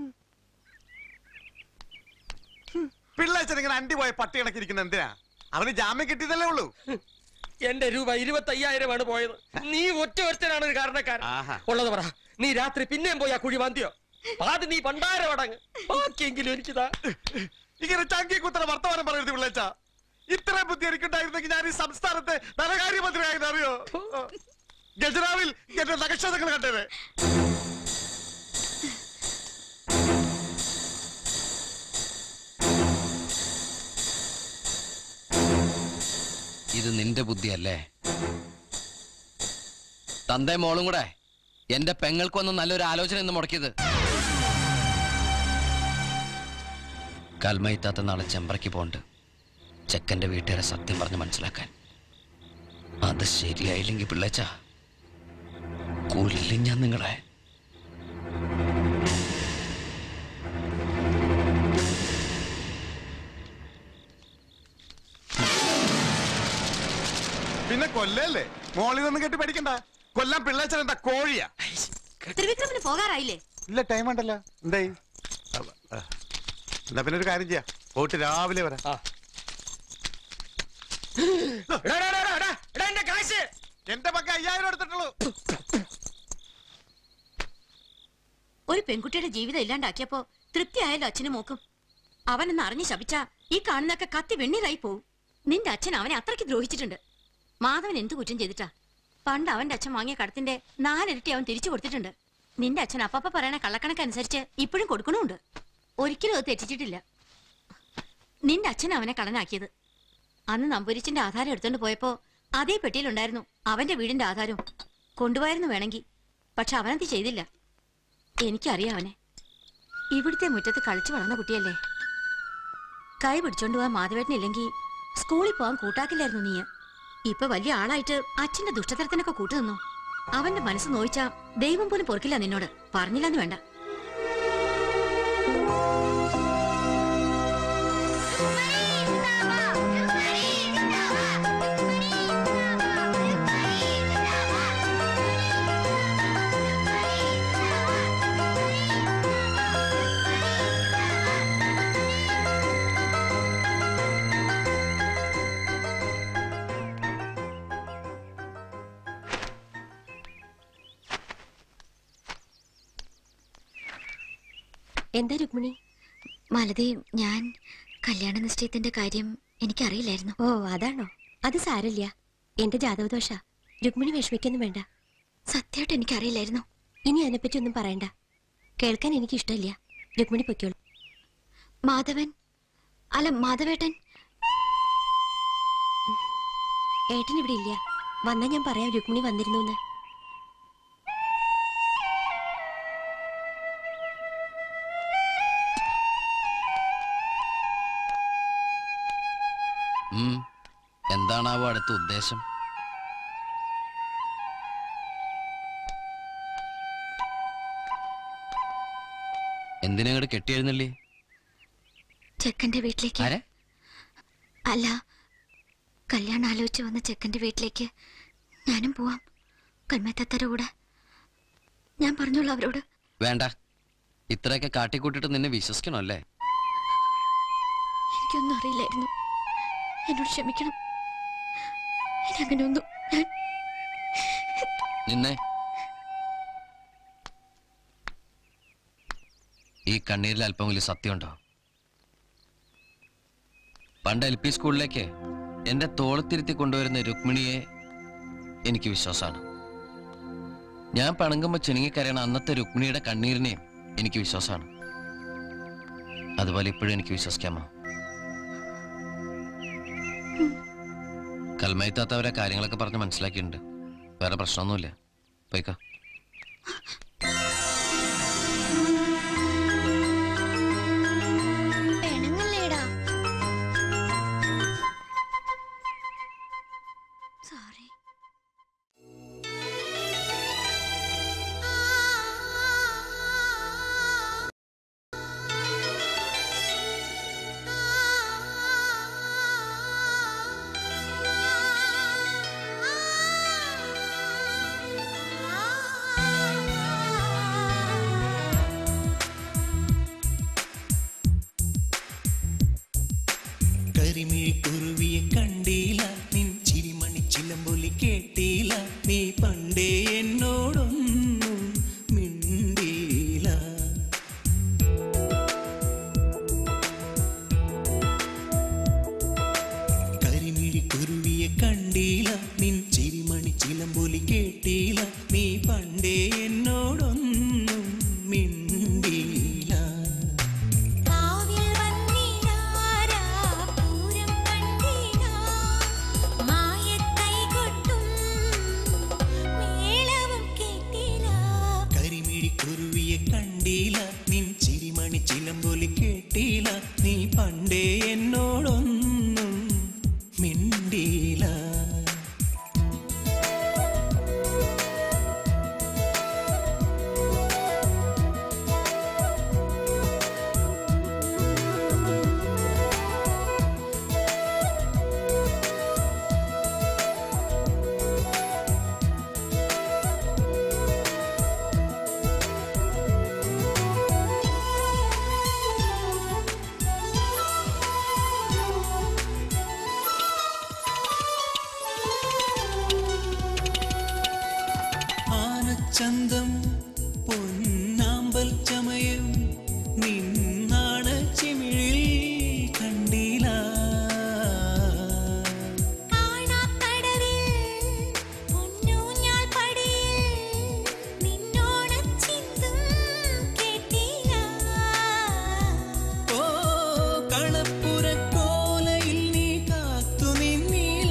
പിള്ളേച്ചൻ ഇങ്ങനെ അണ്ടി പോയ പട്ടി കണക്കിരിക്കുന്ന എന്തിനാ അവന് ജാമ്യം കിട്ടിയതല്ലേ ഉള്ളൂ എന്റെ രൂപ ഇരുപത്തി അയ്യായിരമാണ് പോയത് നീ ഒറ്റ ഒരുത്തനാണ് ഒരു കാരണക്കാരൻ ഉള്ളത് പറ നീ രാത്രി പിന്നെയും പോയി ആ കുഴി മാന്തിയോ പാതി നീ പണ്ടാരമടങ്ങ് ബാക്കിയെങ്കിലും എനിക്കിതാ ഇങ്ങനെ ചങ്കി കുത്തറ വർത്തമാനം പറയരുത് പിള്ളേച്ച ഇത്രയും ബുദ്ധി എനിക്കുണ്ടായിരുന്നെങ്കിൽ ഞാൻ ഈ സംസ്ഥാനത്തെ ധനകാര്യമന്ത്രിയായിരുന്നു അറിയോ ഗജറാവിൽ എന്റെ നക്ഷത്രങ്ങൾ കണ്ടത് ഇത് നിന്റെ ബുദ്ധിയല്ലേ തന്തേ മോളും കൂടെ എന്റെ പെങ്ങൾക്ക് വന്ന് നല്ലൊരു ആലോചന എന്ന് മുടക്കിയത് കൽമയിത്താത്ത നാളെ ചെമ്പ്രയ്ക്ക് പോണ്ട് ചെക്കന്റെ വീട്ടുകാരെ സത്യം പറഞ്ഞ് മനസ്സിലാക്കാൻ അത് ശരിയായില്ലെങ്കിൽ പിള്ളച്ച കൊല്ലും ഞാൻ നിങ്ങളെ പിന്നെ കൊല്ലല്ലേ മോളിൽ നിന്ന് കെട്ടി പഠിക്കണ്ട കൊല്ലാൻ പിള്ളേച്ചൻ എന്താ കോഴിയാ ത്രിവിക്രമിന് പോകാറായില്ലേ ഇല്ല ടൈം ഉണ്ടല്ലോ എന്തായി അവ, ആ. എന്നാ പിന്നെ ഒരു കാര്യം ചെയ്യാം പോയിട്ട് രാവിലെ വരാം എന്റെ പക്ക അയ്യായിരം എടുത്തിട്ടുള്ളൂ ഒരു പെൺകുട്ടിയുടെ ജീവിതം ഇല്ലാണ്ടാക്കിയപ്പോ തൃപ്തിയായല്ലോ അച്ഛനും മോക്കും അവനെന്ന് അറിഞ്ഞ് ശപിച്ചാ ഈ കാണുന്നൊക്കെ കത്തി വെണ്ണീരായി പോവും നിന്റെ അച്ഛൻ അവനെ അത്രയ്ക്ക് ദ്രോഹിച്ചിട്ടുണ്ട് മാധവൻ എന്ത് കുറ്റം ചെയ്തിട്ടാ പണ്ട് അവന്റെ അച്ഛൻ വാങ്ങിയ കടത്തിന്റെ നാലിരട്ടി അവൻ തിരിച്ചു കൊടുത്തിട്ടുണ്ട് നിന്റെ അച്ഛൻ അപ്പപ്പ പറയണ കള്ളക്കണക്കനുസരിച്ച് ഇപ്പോഴും കൊടുക്കണമുണ്ട് ഒരിക്കലും അത് തെറ്റിച്ചിട്ടില്ല നിന്റെ അച്ഛൻ അവനെ കടനാക്കിയത് അന്ന് നമ്പൂരിച്ചിന്റെ ആധാരം എടുത്തോണ്ട് പോയപ്പോ അതേ പെട്ടിയിലുണ്ടായിരുന്നു അവന്റെ വീടിന്റെ ആധാരവും കൊണ്ടുപോയിരുന്നു വേണമെങ്കിൽ പക്ഷെ അവനത് ചെയ്തില്ല എനിക്കറിയാം അവനെ ഇവിടുത്തെ മുറ്റത്ത് കളിച്ചു വളർന്ന കുട്ടിയല്ലേ കൈ പിടിച്ചോണ്ട് പോവാൻ മാധവേട്ടനില്ലെങ്കിൽ സ്കൂളിൽ പോവാൻ കൂട്ടാക്കില്ലായിരുന്നു നീ ഇപ്പൊ വലിയ ആളായിട്ട് അച്ഛന്റെ ദുഷ്ടതരത്തിനൊക്കെ കൂട്ടുനിന്നു അവന്റെ മനസ്സ് നോയിച്ചാ ദൈവം പോലും പൊറുക്കില്ല നിന്നോട് പറഞ്ഞില്ലെന്ന് വേണ്ട എന്താ രുക്മിണി മാലതി ഞാൻ കല്യാണ നിശ്ചയത്തിന്റെ കാര്യം എനിക്കറിയില്ലായിരുന്നു ഓ അതാണോ അത് സാരല്ല എന്റെ ജാതകദോഷ രുക്മിണി വിഷമിക്കൊന്നും വേണ്ട സത്യമായിട്ട് എനിക്കറിയില്ലായിരുന്നു ഇനി അതിനെപ്പറ്റി ഒന്നും പറയണ്ട കേൾക്കാൻ എനിക്ക് ഇഷ്ടമില്ല രുക്മിണി പൊയ്ക്കോളൂ മാധവൻ അല്ല മാധവേട്ടൻ ഏട്ടൻ ഇവിടെ ഇല്ല വന്നാ ഞാൻ പറയാം രുക്മിണി വന്നിരുന്നു എന്ന് ഉം. എന്താണാവോ അടുത്ത ഉദ്ദേശം എന്തിനങ്ങോട്ട് കെട്ടിയെഴുന്നള്ളി ചെക്കന്റെ വീട്ടിലേക്ക് ആരെ അല്ല കല്യാണം ആലോചിച്ച് വന്ന ചെക്കന്റെ വീട്ടിലേക്ക് ഞാനും പോവാം കൽമത്തത്തര കൂടെ ഞാൻ പറഞ്ഞോളൂ അവരോട് വേണ്ട ഇത്രയൊക്കെ കാട്ടിക്കൂട്ടിട്ട് നിന്നെ വിശ്വസിക്കണോ അല്ലേ എനിക്കൊന്നും അറിയില്ലായിരുന്നു എന്നോട് ക്ഷമിക്കണം ഇനി അങ്ങനെയൊന്നും ഞാൻ നിന്നെ ഈ കണ്ണീരിൽ അല്പം വലിയ സത്യമുണ്ടോ പണ്ട് എൽ പി സ്കൂളിലേക്ക് എന്റെ തോളത്തിരുത്തി കൊണ്ടുവരുന്ന രുക്മിണിയെ എനിക്ക് വിശ്വാസമാണ് ഞാൻ പണങ്ങുമ്പോൾ ചിണുങ്ങിക്കരയണ അന്നത്തെ രുക്മിണിയുടെ കണ്ണീരിനെയും എനിക്ക് വിശ്വാസമാണ് അതുപോലെ ഇപ്പോഴും എനിക്ക് വിശ്വസിക്കാമോ കൽമയത്താത്തവരെ കാര്യങ്ങളൊക്കെ പറഞ്ഞ് മനസ്സിലാക്കിയിട്ടുണ്ട് വേറെ പ്രശ്നമൊന്നുമില്ല പോയിക്കോ പെണുങ്ങളേടാ സോറി കരിമിഴി കുരുവിയെ കണ്ടീല നിൻ ചിരിമണി ചിലമ്പൊലി കേട്ടീല നീ പണ്ടേ എന്നോടൊന്നും മിണ്ടീല കരിമിഴി കുരുവിയെ കണ്ടീല നിൻ ചിരിമണി ചിലമ്പൊലി കേട്ടീല നീ പണ്ടേ എന്നോടൊന്നും മിണ്ടീല കാവിൽ വന്നിടാരാ പൂരം കണ്ടിടാ മായക്കൈകൊട്ടും ചന്തം പൊന്നാമ്പൽ ചമയം നിന്നാണ് ചിമിഴിൽ കണ്ടില്ല ഓ കളപ്പുരക്കോലയിൽ നീ കാത്തു നിന്നില്ല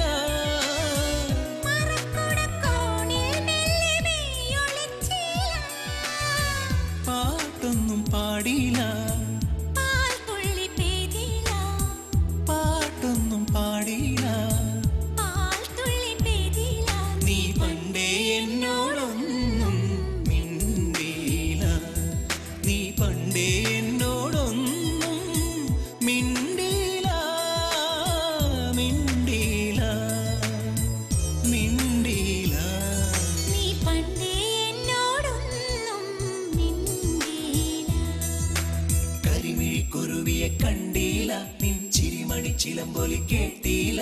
പാട്ടൊന്നും പാടിയില്ല പാട്ടൊന്നും പാടിയില്ല നീ പണ്ടേ എന്നോടൊന്നും മിണ്ടിയില്ല നീ പണ്ടേ എന്നോടൊന്നും മിണ്ടിയില്ല മിണ്ടിയില്ല മിണ്ടിയില്ല കരിമിഴി കുരുവിയെ കണ്ടില്ല നിൻ ചിരിമണി ചിലമ്പൊലി കേട്ടില്ല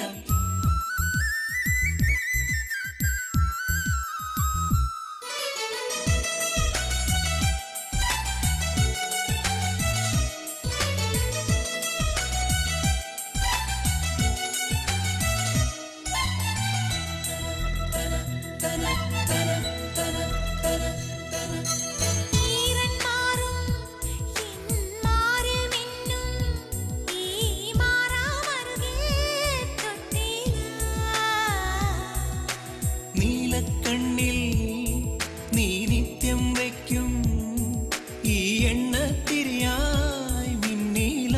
നീലക്കണ്ണിൽ നീ നിത്യം വയ്ക്കും ഈ എണ്ണ തിരിയായി മിന്നീല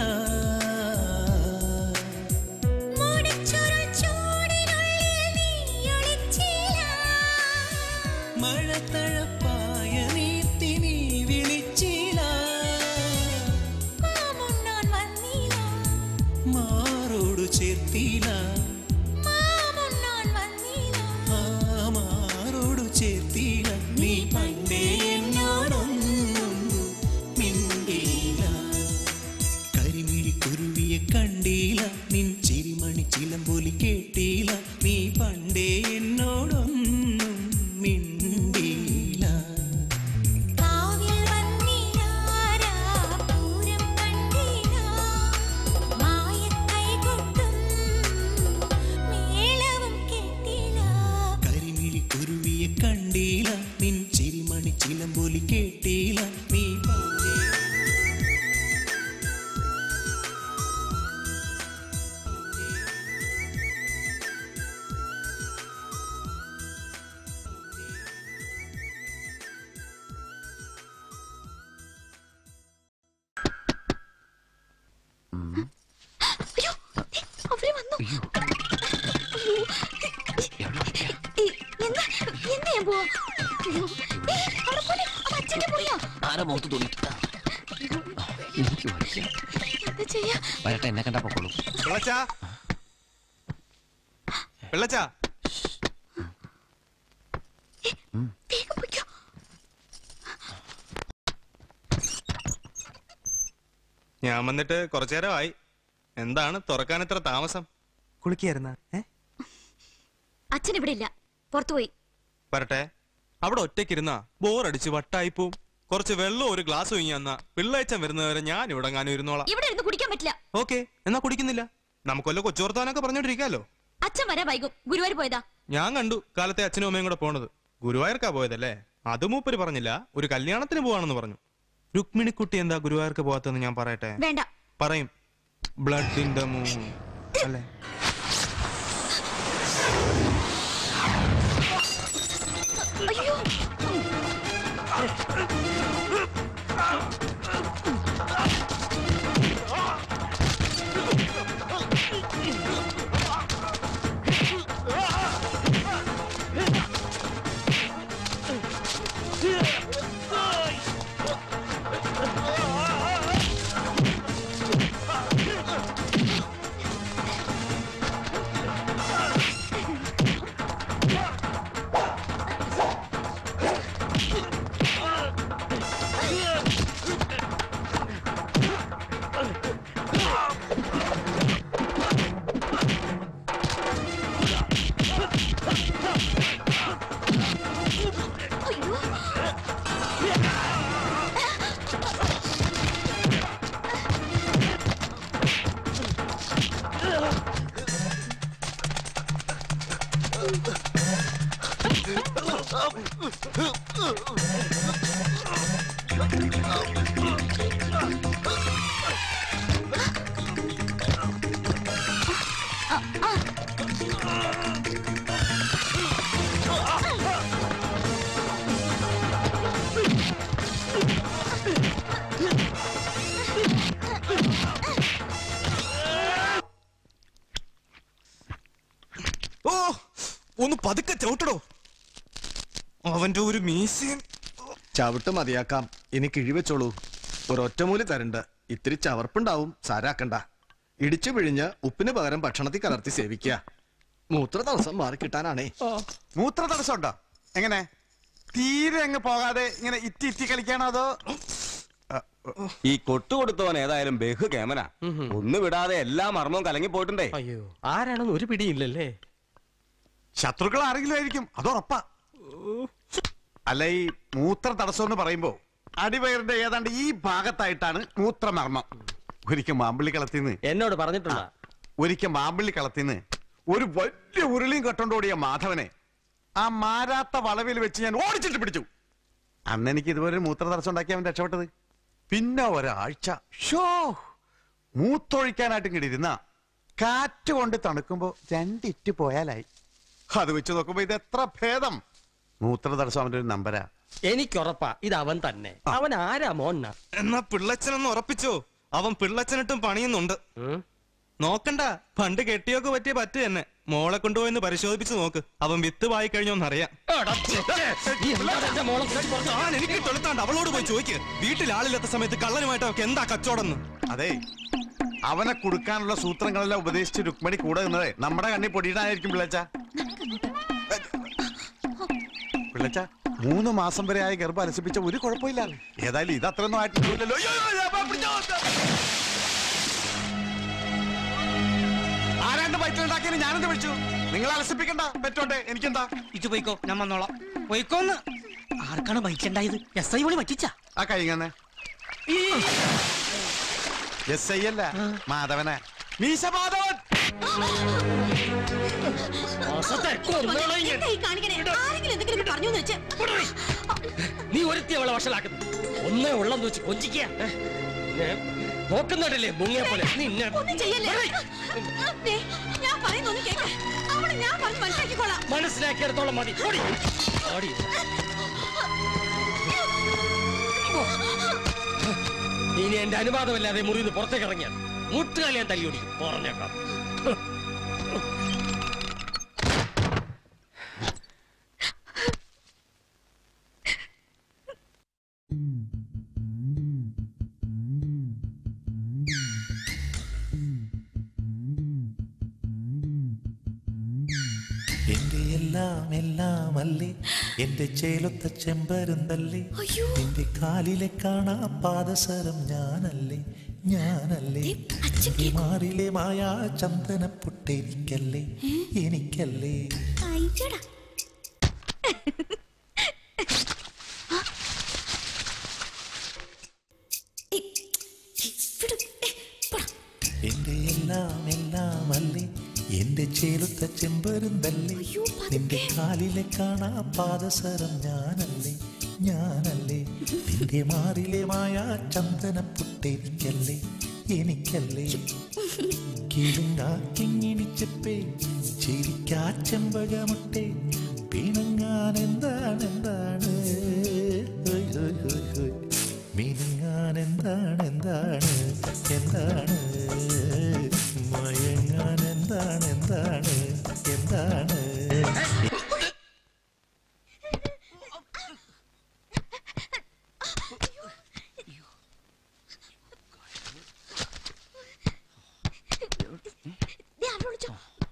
മഴ തഴപ്പായ നീർത്തി നീ വിളിച്ചില്ല മാറോടു ചേർത്തില്ല ആ മാറോടു ചേർത്തില്ല നീ പണ്ടേ എന്നോടൊന്നും മിണ്ടിയില്ല കരിമിഴി കുരുവിയെ കണ്ടില്ല നിൻ ചിരിമണി ചിലമ്പൊലി കേട്ടില്ല നീ പണ്ടേ എന്നോടൊന്നും മിണ്ടിയില്ല കരിമിഴി കുരുവിയെ കണ്ടില്ല നിൻ ചിരിമണി ചിലമ്പൊലി കേട്ടില്ല നീ പണ്ടേ അവര് വന്നു ഏയ്, എന്താ എന്താ ഞാൻ പോവാ അയ്യോ, ഏയ്, അവിടെ പോലെ അത് അച്ഛന്റെ മുറിയാ ആരാ മുഖത്ത് തോന്നിട്ട് എനിക്ക് വയ്യ എന്താ ചെയ്യാ വരട്ടെ എന്നെ കണ്ടാ പൊക്കോളൂ വെള്ളച്ചാ വെള്ളച്ചാ വേഗം പൊയ്ക്കോ ഞാൻ വന്നിട്ട് കുറച്ചു നേരമായി എന്താണ് തുറക്കാൻ ഇത്ര താമസം കുളിക്കായിരുന്ന ഏ അച്ഛൻ ഇവിടെ ഇല്ല പുറത്തുപോയി വരട്ടെ അവിടെ ഒറ്റയ്ക്കിരുന്ന ബോറടിച്ച് വട്ടായിപ്പോവും കുറച്ച് വെള്ളം ഒരു ഗ്ലാസ് ഒഴിഞ്ഞു തന്നാ പിള്ളേച്ചൻ വരുന്നവരെ ഞാൻ ഇവിടെ ഞാനും ഇരുന്നോളാം ഇവിടെ ഇരുന്ന് കുടിക്കാൻ പറ്റില്ല ഓക്കെ എന്നാ കുടിക്കുന്നില്ല നമുക്കൊല്ല കൊച്ചുവർത്താനൊക്കെ പറഞ്ഞോണ്ടിരിക്കാലോ അച്ഛൻ വരാ വൈകും ഗുരുവായൂർ പോയതാ ഞാൻ കണ്ടു കാലത്തെ അച്ഛനും അമ്മയും കൂടെ പോണത് ഗുരുവായൂർക്കാ പോയതല്ലേ അത് മൂപ്പര് പറഞ്ഞില്ല ഒരു കല്യാണത്തിന് പോവാണെന്ന് പറഞ്ഞു രുക്മിണിക്കുട്ടി എന്താ ഗുരുവായൂർക്ക് പോവാത്തെന്ന് ഞാൻ പറയട്ടെ വേണ്ട പറയും ബ്ലഡ് ഇൻ ദ മൂൺ അല്ലേ അയ്യോ ഓ ഒന്ന് പതുക്കെ ചവിട്ടടോ അവന്റെ ഒരു മീശയും ചവിട്ട് മതിയാക്കാം ഇനി കിഴിവെച്ചോളൂ ഒരൊറ്റമൂലി തരണ്ട് ഇത്തിരി ചവർപ്പുണ്ടാവും സാരാക്കണ്ട ഇടിച്ചു പിഴിഞ്ഞ് ഉപ്പിന് പകരം ഭക്ഷണത്തിൽ കലർത്തി സേവിക്കുക മൂത്ര തടസ്സം മാറിക്കിട്ടാനാണേ മൂത്ര തടസ്സം ഉണ്ടോ എങ്ങനെ തീരെ അങ്ങ് പോകാതെ ഇങ്ങനെ ഇറ്റി ഇറ്റി കളിക്കാണോ അതോ ഈ കൊട്ടു കൊടുത്തവൻ ഏതായാലും ബഹു കേമന ഒന്ന് വിടാതെ എല്ലാ മർമ്മവും കലങ്ങി പോയിട്ടുണ്ടേ അയ്യോ ആരാണെന്ന് ഒരു പിടിയില്ലല്ലേ ശത്രുക്കൾ ആരെങ്കിലും ആയിരിക്കും അതുറപ്പാ അല്ല ഈ മൂത്ര തടസ്സം എന്ന് പറയുമ്പോ അടിവയറിന്റെ ഏതാണ്ട് ഈ ഭാഗത്തായിട്ടാണ് മൂത്രമർമ്മം ഒരിക്കൽ മാമ്പിള്ളി കളത്തിന്ന് എന്നോട് പറഞ്ഞിട്ടുള്ള ഒരിക്കൽ മാമ്പിള്ളി കളത്തിന്ന് ഒരു വലിയ ഉരുളിയും കെട്ടോണ്ടോടിയ മാധവനെ ആ മാരാത്ത വളവിൽ വെച്ച് ഞാൻ ഓടിച്ചിട്ട് പിടിച്ചു അന്ന് എനിക്ക് ഇതുപോലെ ഒരു മൂത്ര തടസ്സം ഉണ്ടാക്കി അവൻ രക്ഷപ്പെട്ടത് പിന്നെ ഒരാഴ്ച ഷോ മൂത്തൊഴിക്കാനായിട്ട് ഇങ്ങോട്ട് ഇരുന്ന കാറ്റ് കൊണ്ട് തണുക്കുമ്പോ രണ്ടിറ്റ് പോയാലായി അത് വെച്ച് നോക്കുമ്പോ ഇത് എത്ര ഭേദം മൂത്ര തടസ്സം അവന്റെ ഒരു നമ്പരാ എനിക്കുറപ്പാ ഇത് അവൻ തന്നെ അവൻ ആരാ മോന്ന എന്നാ പിള്ളച്ചനൊന്ന് ഉറപ്പിച്ചോ അവൻ പിള്ളച്ചനിട്ടും പണിയുന്നുണ്ട് നോക്കണ്ട പണ്ട് കെട്ടിയൊക്കെ പറ്റിയ പറ്റു തന്നെ മോളെ കൊണ്ടുപോയെന്ന് പരിശോധിപ്പിച്ച് നോക്ക് അവൻ വിത്ത് വായി കഴിഞ്ഞോന്നറിയാം താൻ എനിക്ക് തൊളുത്താണ്ട് അവളോട് പോയി ചോദിക്ക് വീട്ടിൽ ആളില്ലാത്ത സമയത്ത് കള്ളനുമായിട്ട് അവർക്ക് എന്താ കച്ചവടം അതെ അവനെ കൊടുക്കാനുള്ള സൂത്രങ്ങളെല്ലാം ഉപദേശിച്ച് രുക്മണി കൂടെ നിന്നതേ നമ്മുടെ കണ്ണി പൊടിയിടാനായിരിക്കും പിള്ളച്ച പിള്ളച്ച മൂന്ന് മാസം വരെ ആയ ഗർഭം അലസിപ്പിച്ച ഒരു കുഴപ്പമില്ല ഏതായാലും ഇത് അത്രയൊന്നും ആയിട്ടില്ലല്ലോ അയ്യോ, അയ്യോ, അയ്യോ, അപ്പാ, പിടിച്ചോ, ആരാണ്ട് വയറ്റിലുണ്ടാക്കിയത് ഞാനെന്ത് വിളിച്ചു നിങ്ങൾ അലസിപ്പിക്കണ്ട പറ്റോട്ടെ എനിക്കെന്താ ഇച്ചു പോയിക്കോ ഞാൻ വന്നോളാം പോയിക്കോന്ന് ആർക്കാണ് ബൈക്കുണ്ടായത് എസ് ഐ വിളി പറ്റിച്ച ആ കഴിഞ്ഞേ എസ് ഐ അല്ല മാധവന മീശ മാധവൻ എന്താ ഈ കാണിക്കണേ ആരെങ്കിലും എന്തെങ്കിലും പറഞ്ഞു വെച്ച് നീ ഒരുത്തി അവളെ വഷളാക്കുന്നു ഒന്നേ ഉള്ളെന്ന് വെച്ച് കൊഞ്ചിക്കുക നോക്കുന്നുണ്ടല്ലേ മുങ്ങിയ പോലെ നിന്നെ ഒന്നും ചെയ്യല്ലേ ദേ, ഞാൻ പറയുന്നൊന്ന് കേക്ക് അവളെ ഞാൻ പറഞ്ഞ് മനസ്സിലാക്കിക്കോളാം മനസ്സിലാക്കിയെടുത്തോളം മതി ഓടി ഓടി ഇനി എന്റെ അനുവാദമില്ലാതെ മുറിന്ന് പുറത്തേക്ക് ഇറങ്ങിയാൽ മുട്ടുകാലി ഞാൻ തല്ലിയോടി പറഞ്ഞേക്കാം എന്റെ എല്ലാം എല്ലാം അല്ലേ എന്റെ ചേലൊത്ത ചെമ്പരുന്തല്ലേ എന്റെ കാലിലെ കാണാ പാദസരം ഞാനല്ലേ ഞാനല്ലേ എന്റെ മാറിലെ മായാ ചന്ദന പൊട്ടെനിക്കല്ലേ എനിക്കല്ലേ എന്റെ എല്ലാം എല്ലാം അല്ലേ എന്റെ ചേലുത്ത ചെമ്പരുന്തല്ലേ നിന്റെ കാലിലെ കാണാ പാദസരം ഞാനല്ലേ ഞാനല്ലേ നിന്റെ മാറിലെ മായാ ചന്ദന പൊട്ടെനിക്കല്ലേ എനിക്കല്ലേ കിളുങ്ങാ കിങ്ങിണിച്ചപ്പേ ചിരിക്കാ ചെമ്പകമുട്ടെ പിണങ്ങാൻ എന്താണ് എന്താണ് ഹോയ് ഹോയ് ഹോയ് ഹോയ്. മിനുങ്ങാൻ എന്താണ് എന്താണ് എന്താണ് മയങ്ങാൻ എന്താണ് എന്താണ് എന്താണ് ദേ, അവളെ വിളിച്ചോ.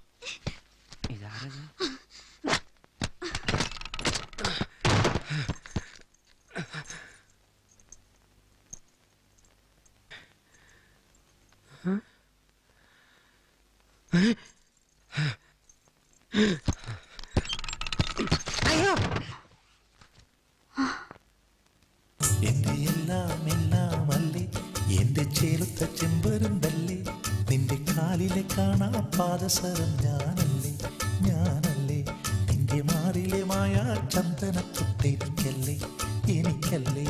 എന്റെ എല്ലാം എല്ലാം അല്ലേ എന്റെ ചേലുത്ത ചെമ്പരുന്തല്ലേ നിന്റെ കാലിലെ കാണാ പാദസരം ഞാനല്ലേ ഞാനല്ലേ നിന്റെ മാ മാറിലെ മായ ചന്ദന തൊട്ടെനിക്കല്ലേ എനിക്കല്ലേ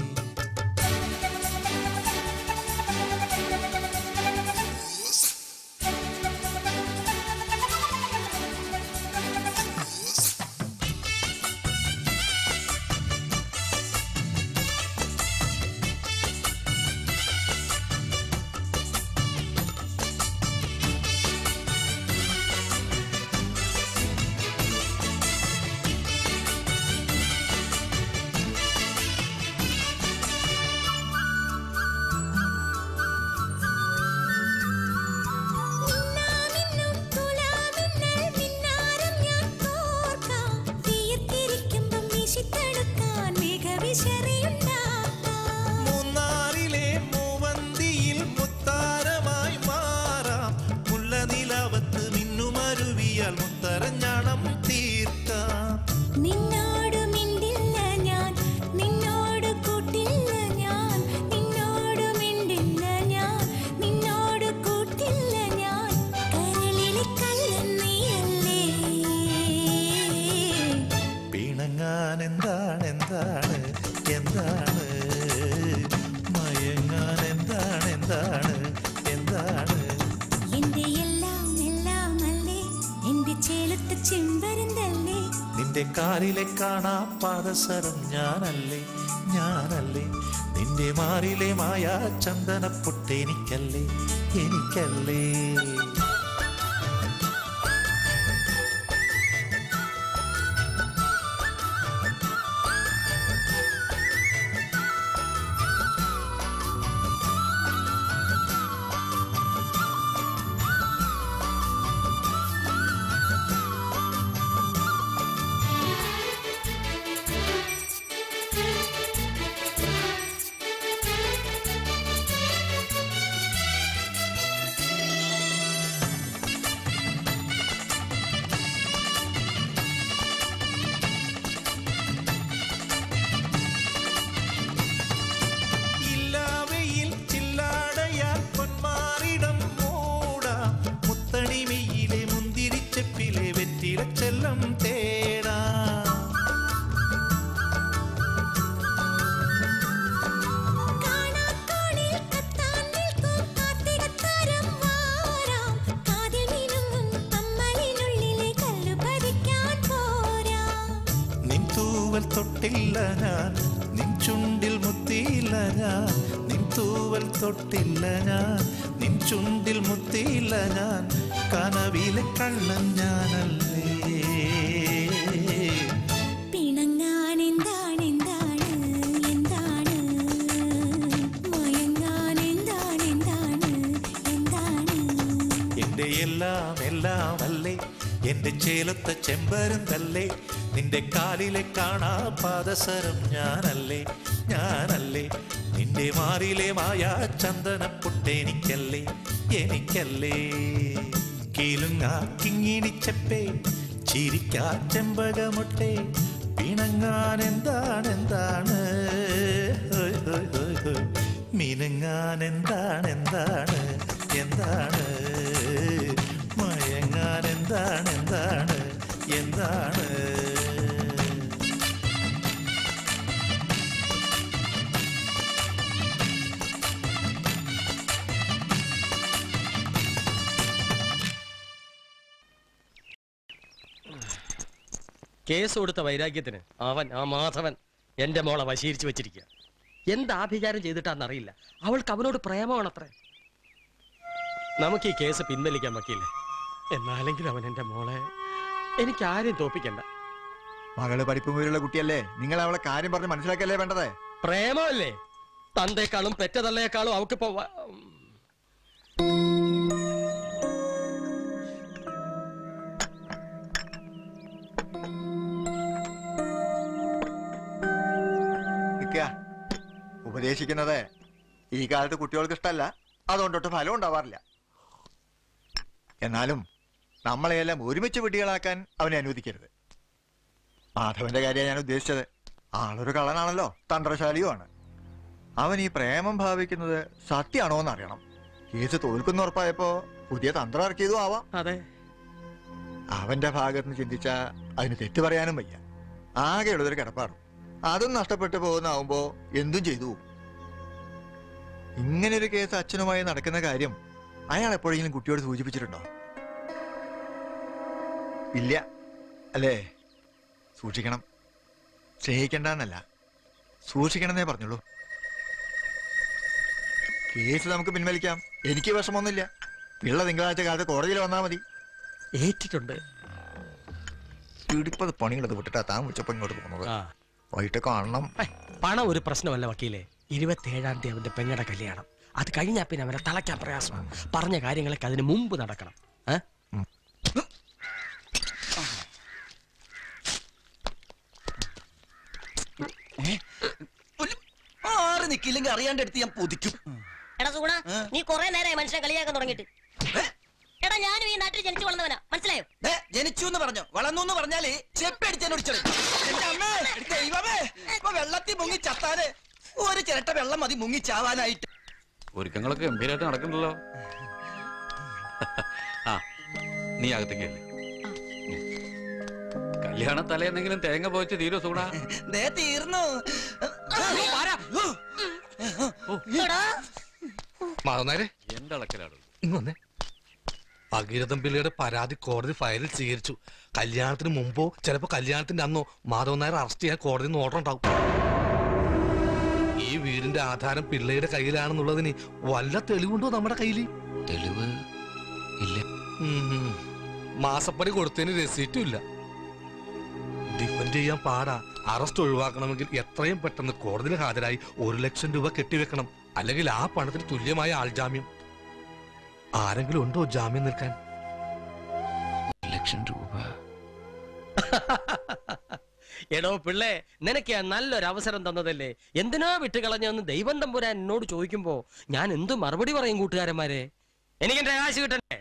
മൂന്നാറിലെ മൂവന്തിയിൽ മുത്താരമായി മാറാം മുല്ല നിലവത്ത് മിന്നുമരുവിയാൽ മുത്തരഞ്ഞാണം തീർക്കാം നിന്നോട് മിണ്ടില്ല ഞാൻ നിന്നോട് കൂട്ടില്ല ഞാൻ നിന്നോട് മിണ്ടില്ല ഞാൻ നിന്നോട് കൂട്ടില്ല ഞാൻ കരളിലെ കള്ളൻ നീയല്ലേ പിണങ്ങാൻ എന്താണ് എന്താണ് എന്താണ് മയങ്ങാൻ എന്താണ് എന്താണ് എന്താണ് എന്റെ എല്ലാം എല്ലാം അല്ലേ എന്റെ ചേലത്തെ ചെമ്പരന്തല്ലേ നിന്റെ കാലിലെ കാണാ പാദസരം ഞാനല്ലേ ഞാനല്ലേ നിന്റെ മാറിലെ മായ ചന്ദനപ്പൊട്ട് എനിക്കല്ലേ എനിക്കല്ലേ ഇല്ലാവയിൽ ചില്ലാടയാൽ പൊന്മാറിടം മൂടാം മുത്തണിമയിലെ മുന്തിരിച്ചപ്പിലെ വെറ്റില ചെല്ലം തേടാം കാണാക്കോണിൽ കത്താൻ നിൽക്കും കാർത്തികത്താരം വാരാം കാതിൽ മിനുങ്ങും കമ്മലിനുള്ളിലെ കല്ലു പതിക്കാൻ പോരാം നിൻ തൂവൽ തൊട്ടില്ല ഞാൻ നിൻ ചുണ്ടിൽ മുത്തിയില്ല ഞാൻ നിൻ തൂവൽ തൊട്ടില്ല ഞാൻ നിൻ ചുണ്ടിൽ മുത്തിയില്ല ഞാൻ കനവിലെ കള്ളൻ ഞാനല്ലേ പിണങ്ങാൻ എന്താണ് എന്താണ് എന്താണ് മയങ്ങാൻ എന്താണ് എന്താണ് എന്താണ് എന്റെ എല്ലാം എല്ലാം അല്ലേ എന്റെ ചേലത്തെ ചെമ്പരുന്തല്ലേ നിന്റെ കാലിലെ കാണാ പാദസരം ഞാനല്ലേ ഞാനല്ലേ നിന്റെ മാറിലെ മായ ചന്ദനപ്പൊട്ടെനിക്കല്ലേ എനിക്കല്ലേ കീലുങ്ങാ കിങ്ങിണിച്ചപ്പേ ചിരിക്കാ ചെമ്പകമൊട്ടെ പിണങ്ങാൻ എന്താണ് എന്താണ് ഹോയ് ഹോയ് ഹോയ് ഹോയ്. മിനുങ്ങാൻ എന്താണ് എന്താണ് എന്താണ് മയങ്ങാൻ എന്താണ് എന്താണ് എന്താണ് കേസ് കൊടുത്ത വൈരാഗ്യത്തിന് അവൻ ആ മാധവൻ എന്റെ മോളെ വശീകരിച്ചു വെച്ചിരിക്കുക എന്താഭിചാരം ചെയ്തിട്ടാന്നറിയില്ല അവൾക്ക് അവനോട് പ്രേമമാണത്രേ നമുക്ക് ഈ കേസ് പിൻവലിക്കാൻ വക്കീല്ലേ എന്നാലെങ്കിലും അവൻ എന്റെ മോളെ എനിക്ക് ആരെയും തോപ്പിക്കണ്ട മകള് പഠിപ്പും വീരുള്ള കുട്ടിയല്ലേ നിങ്ങൾ അവളെ കാര്യം പറഞ്ഞ് മനസ്സിലാക്കല്ലേ വേണ്ടത് പ്രേമമല്ലേ തന്തേക്കാളും പെറ്റതള്ളയേക്കാളും അവക്കിപ്പോ വ- നിക്ക ഉപദേശിക്കുന്നത് ഈ കാലത്ത് കുട്ടികൾക്ക് ഇഷ്ടമല്ല അതുകൊണ്ടൊട്ട് ഫലം ഉണ്ടാവാറില്ല എന്നാലും നമ്മളെയെല്ലാം ഒരുമിച്ച് വിട്ടികളാക്കാൻ അവനെ അനുവദിക്കരുത് മാധവന്റെ കാര്യമാണ് ഞാൻ ഉദ്ദേശിച്ചത് ആളൊരു കള്ളനാണല്ലോ തന്ത്രശാലിയുമാണ് അവൻ ഈ പ്രേമം ഭാവിക്കുന്നത് സത്യമാണോ എന്ന് അറിയണം കേസ് തോൽക്കുന്ന ഉറപ്പായപ്പോ പുതിയ തന്ത്രം ഇറക്കിയതും ആവാം അതെ അവന്റെ ഭാഗത്ത് നിന്ന് ചിന്തിച്ച അതിന് തെറ്റ് പറയാനും വയ്യ ആകെയുള്ളതൊരു കിടപ്പാടും അതും നഷ്ടപ്പെട്ടു പോകുന്നാവുമ്പോ എന്തും ചെയ്തു പോകും. ഇങ്ങനെ ഒരു കേസ് അച്ഛനുമായി നടക്കുന്ന കാര്യം അയാൾ എപ്പോഴെങ്കിലും കുട്ടിയോട് സൂചിപ്പിച്ചിട്ടുണ്ടോ ഇല്ല അല്ലേ സൂക്ഷിക്കണം സ്നേഹിക്കണ്ടെന്നല്ല സൂക്ഷിക്കണമെന്നേ പറഞ്ഞുള്ളൂ കേസ് നമുക്ക് പിൻവലിക്കാം എനിക്ക് വിഷമമൊന്നുമില്ല പിള്ള തിങ്കളാഴ്ച കാലത്ത് കോടതിയിൽ വന്നാൽ മതി ഏറ്റിട്ടുണ്ട് ഇടിപ്പത് പണികളത് വിട്ടിട്ടാ താൻ വിളിച്ചപ്പോ ഇങ്ങോട്ട് പോകുന്നത് വൈകിട്ട് കാണണം പണം ഒരു പ്രശ്നമല്ല വക്കീലെ ഇരുപത്തേഴാം തീയതി അവന്റെ പെങ്ങടെ കല്യാണം അത് കഴിഞ്ഞാ പിന്നെ അവനെ തളയ്ക്കാൻ പ്രയാസമാണ് പറഞ്ഞ കാര്യങ്ങളൊക്കെ അതിന് മുമ്പ് നടക്കണം ഏ? ആറ് നിക്കില്ലെങ്കിൽ അറിയാണ്ട് എടുത്ത് ഞാൻ പൊതിക്കും എടാ സുഗുണ നീ കുറെ നേരമായി മനുഷ്യനെ കളിയാക്കാൻ തുടങ്ങിയിട്ട് എടാ ഞാനും ഈ നാട്ടിൽ ജനിച്ചു വളർന്നവനാ മനസ്സിലായോ ദേ, ജനിച്ചു എന്ന് പറഞ്ഞോ വളർന്നു എന്ന് പറഞ്ഞാല് ചെപ്പടിച്ചോടിച്ചോളി എന്റെ അമ്മേ ദൈവമേ ഇപ്പൊ വെള്ളത്തിൽ മുങ്ങി ചത്താല് ഒരു ചിരട്ട വെള്ളം മതി മുങ്ങി ചാവാനായിട്ട് ഒരുക്കങ്ങളൊക്കെ ഗംഭീരമായിട്ട് നടക്കണ്ടല്ലോ ആ നീ അകത്തേക്ക് ചെല്ല്. കല്യാണ തലേന്നെങ്കിലും തേങ്ങ പോയിച്ച് തീരോ സൂണ ദേ തീർന്നു മാറുന്നേരെ എന്റെ അളക്കലാണ് ഇങ്ങ് വന്നേ ഭഗീരഥൻ പിള്ളയുടെ പരാതി കോടതി ഫയലിൽ സ്വീകരിച്ചു കല്യാണത്തിന് മുമ്പോ ചിലപ്പോ കല്യാണത്തിന്റെ അന്നോ മാധവൻ നായർ അറസ്റ്റ് ചെയ്യാൻ കോടതി ഓർഡർ ഉണ്ടാവും ഈ വീടിന്റെ ആധാരം പിള്ളയുടെ കയ്യിലാണെന്നുള്ളതിന് വല്ല തെളിവുണ്ടോ നമ്മുടെ കയ്യില് തെളിവ് ഇല്ല ഉം. മാസപ്പടി കൊടുത്തതിന് രസീറ്റും ഇല്ല ഡിഫൻഡ് ചെയ്യാൻ പാടാ അറസ്റ്റ് ഒഴിവാക്കണമെങ്കിൽ എത്രയും പെട്ടെന്ന് കോടതിയിൽ ഹാജരായി ഒരു ലക്ഷം രൂപ കെട്ടിവെക്കണം അല്ലെങ്കിൽ ആ പണത്തിന് തുല്യമായ ആൾജാമ്യം ആരെങ്കിലും ഉണ്ടോ ജാമ്യം നിൽക്കാൻ ലക്ഷം രൂപ എടോ പിള്ളേ നിനക്ക് ഞാൻ നല്ലൊരു അവസരം തന്നതല്ലേ എന്തിനാ വിട്ടുകളഞ്ഞെന്ന് ദൈവം തമ്പുരാൻ എന്നോട് ചോദിക്കുമ്പോ ഞാൻ എന്തു മറുപടി പറയും കൂട്ടുകാരന്മാരെ എനിക്ക് എന്റെ കാശ് കിട്ടണ്ടേ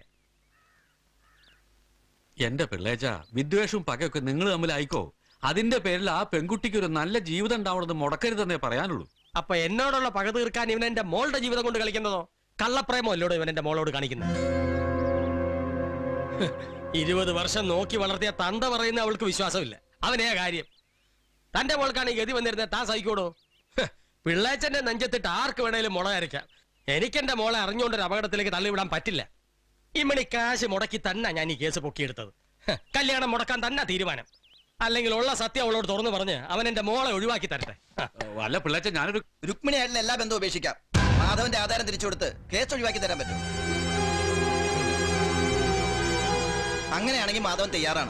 എന്റെ പിള്ളേച്ച വിദ്വേഷവും പകയൊക്കെ നിങ്ങൾ തമ്മിലായിക്കോ അതിന്റെ പേരിൽ ആ പെൺകുട്ടിക്ക് ഒരു നല്ല ജീവിതം ഉണ്ടാവണമെന്ന് മുടക്കരുതെന്നേ പറയാനുള്ളൂ അപ്പൊ എന്നോടുള്ള പക തീർക്കാൻ ഇവൻ എന്റെ മോളുടെ ജീവിതം കൊണ്ട് കളിക്കുന്നതോ കള്ളപ്രേമോ അല്ലോടോ ഇവൻ എന്റെ മോളോട് കാണിക്കുന്നത് ഇരുപത് വർഷം നോക്കി വളർത്തിയ തന്ത പറയുന്ന അവൾക്ക് വിശ്വാസമില്ല അവനേ കാര്യം തന്റെ മോൾക്കാണ് ഈ ഗതി വന്നിരുന്നത് താൻ സഹിക്കോടോ ഹ്, പിള്ളേച്ചന്റെ നെഞ്ചത്തിട്ട് ആർക്ക് വേണേലും മുള അരയ്ക്കാം എനിക്കെന്റെ മോളെ അറിഞ്ഞുകൊണ്ടൊരു അപകടത്തിലേക്ക് തള്ളിവിടാൻ പറ്റില്ല ഇമ്മണി കാശ് മുടക്കി തന്നെ ഞാൻ ഈ കേസ് പൊക്കിയെടുത്തത് ഹ്, കല്യാണം മുടക്കാൻ തന്നെ തീരുമാനം അല്ലെങ്കിൽ ഉള്ള സത്യം അവളോട് തുറന്നു പറഞ്ഞ് അവൻ എന്റെ മോളെ ഒഴിവാക്കി തരട്ടെ അല്ല പിള്ളേച്ച ഞാനൊരു രുക്മിണിയായിട്ടുള്ള എല്ലാ ബന്ധവും ഉപേക്ഷിക്കാം മാധവന്റെ ആധാരം തിരിച്ചു കൊടുത്ത് കേസ് ഒഴിവാക്കി തരാൻ പറ്റും അങ്ങനെയാണെങ്കിൽ മാധവൻ തയ്യാറാണ്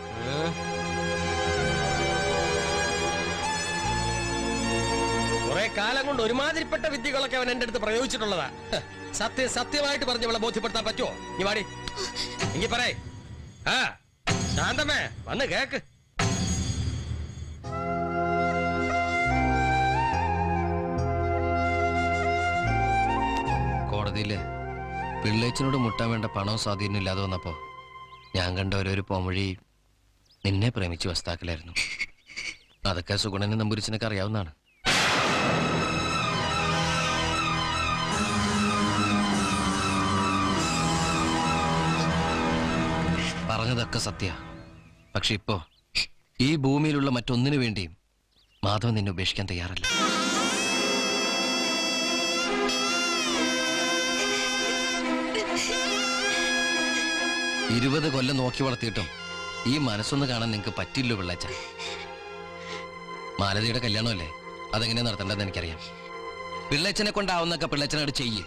കുറെ കാലം കൊണ്ട് ഒരുമാതിരിപ്പെട്ട വിദ്യകളൊക്കെ അവൻ എന്റെ അടുത്ത് പ്രയോഗിച്ചിട്ടുള്ളതാ ഹ്, സത്യം സത്യമായിട്ട് പറഞ്ഞ് അവളെ ബോധ്യപ്പെടുത്താൻ പറ്റുമോ നീ വാടി എങ്കി പറയേ ആ ശാന്തമേ വന്ന് കേക്ക് കോടതിയില് പിള്ളേച്ചനോട് മുട്ടാൻ വേണ്ട പണവും സ്വാധീനം ഇല്ലാതെ വന്നപ്പോ ഞാൻ കണ്ട ഓരോരു പോംവഴി നിന്നെ പ്രേമിച്ച് വസ്താക്കലായിരുന്നു അതൊക്കെ സുഗുണനെ നമ്പൂരിച്ചനൊക്കെ അറിയാവുന്നതാണ് പറഞ്ഞതൊക്കെ സത്യ പക്ഷെ ഇപ്പോ ഈ ഭൂമിയിലുള്ള മറ്റൊന്നിനു വേണ്ടിയും മാധവൻ നിന്നെ ഉപേക്ഷിക്കാൻ തയ്യാറല്ല ഇരുപത് കൊല്ലം നോക്കി വളർത്തിയിട്ടും ഈ മനസ്സൊന്ന് കാണാൻ നിങ്ങൾക്ക് പറ്റില്ലോ പിള്ളച്ച മാലതിയുടെ കല്യാണമല്ലേ അതെങ്ങനെ നടത്തേണ്ടതെന്ന് എനിക്കറിയാം പിള്ളച്ചനെ കൊണ്ടാവുന്നൊക്കെ പിള്ളച്ചനോട് ചെയ്യ്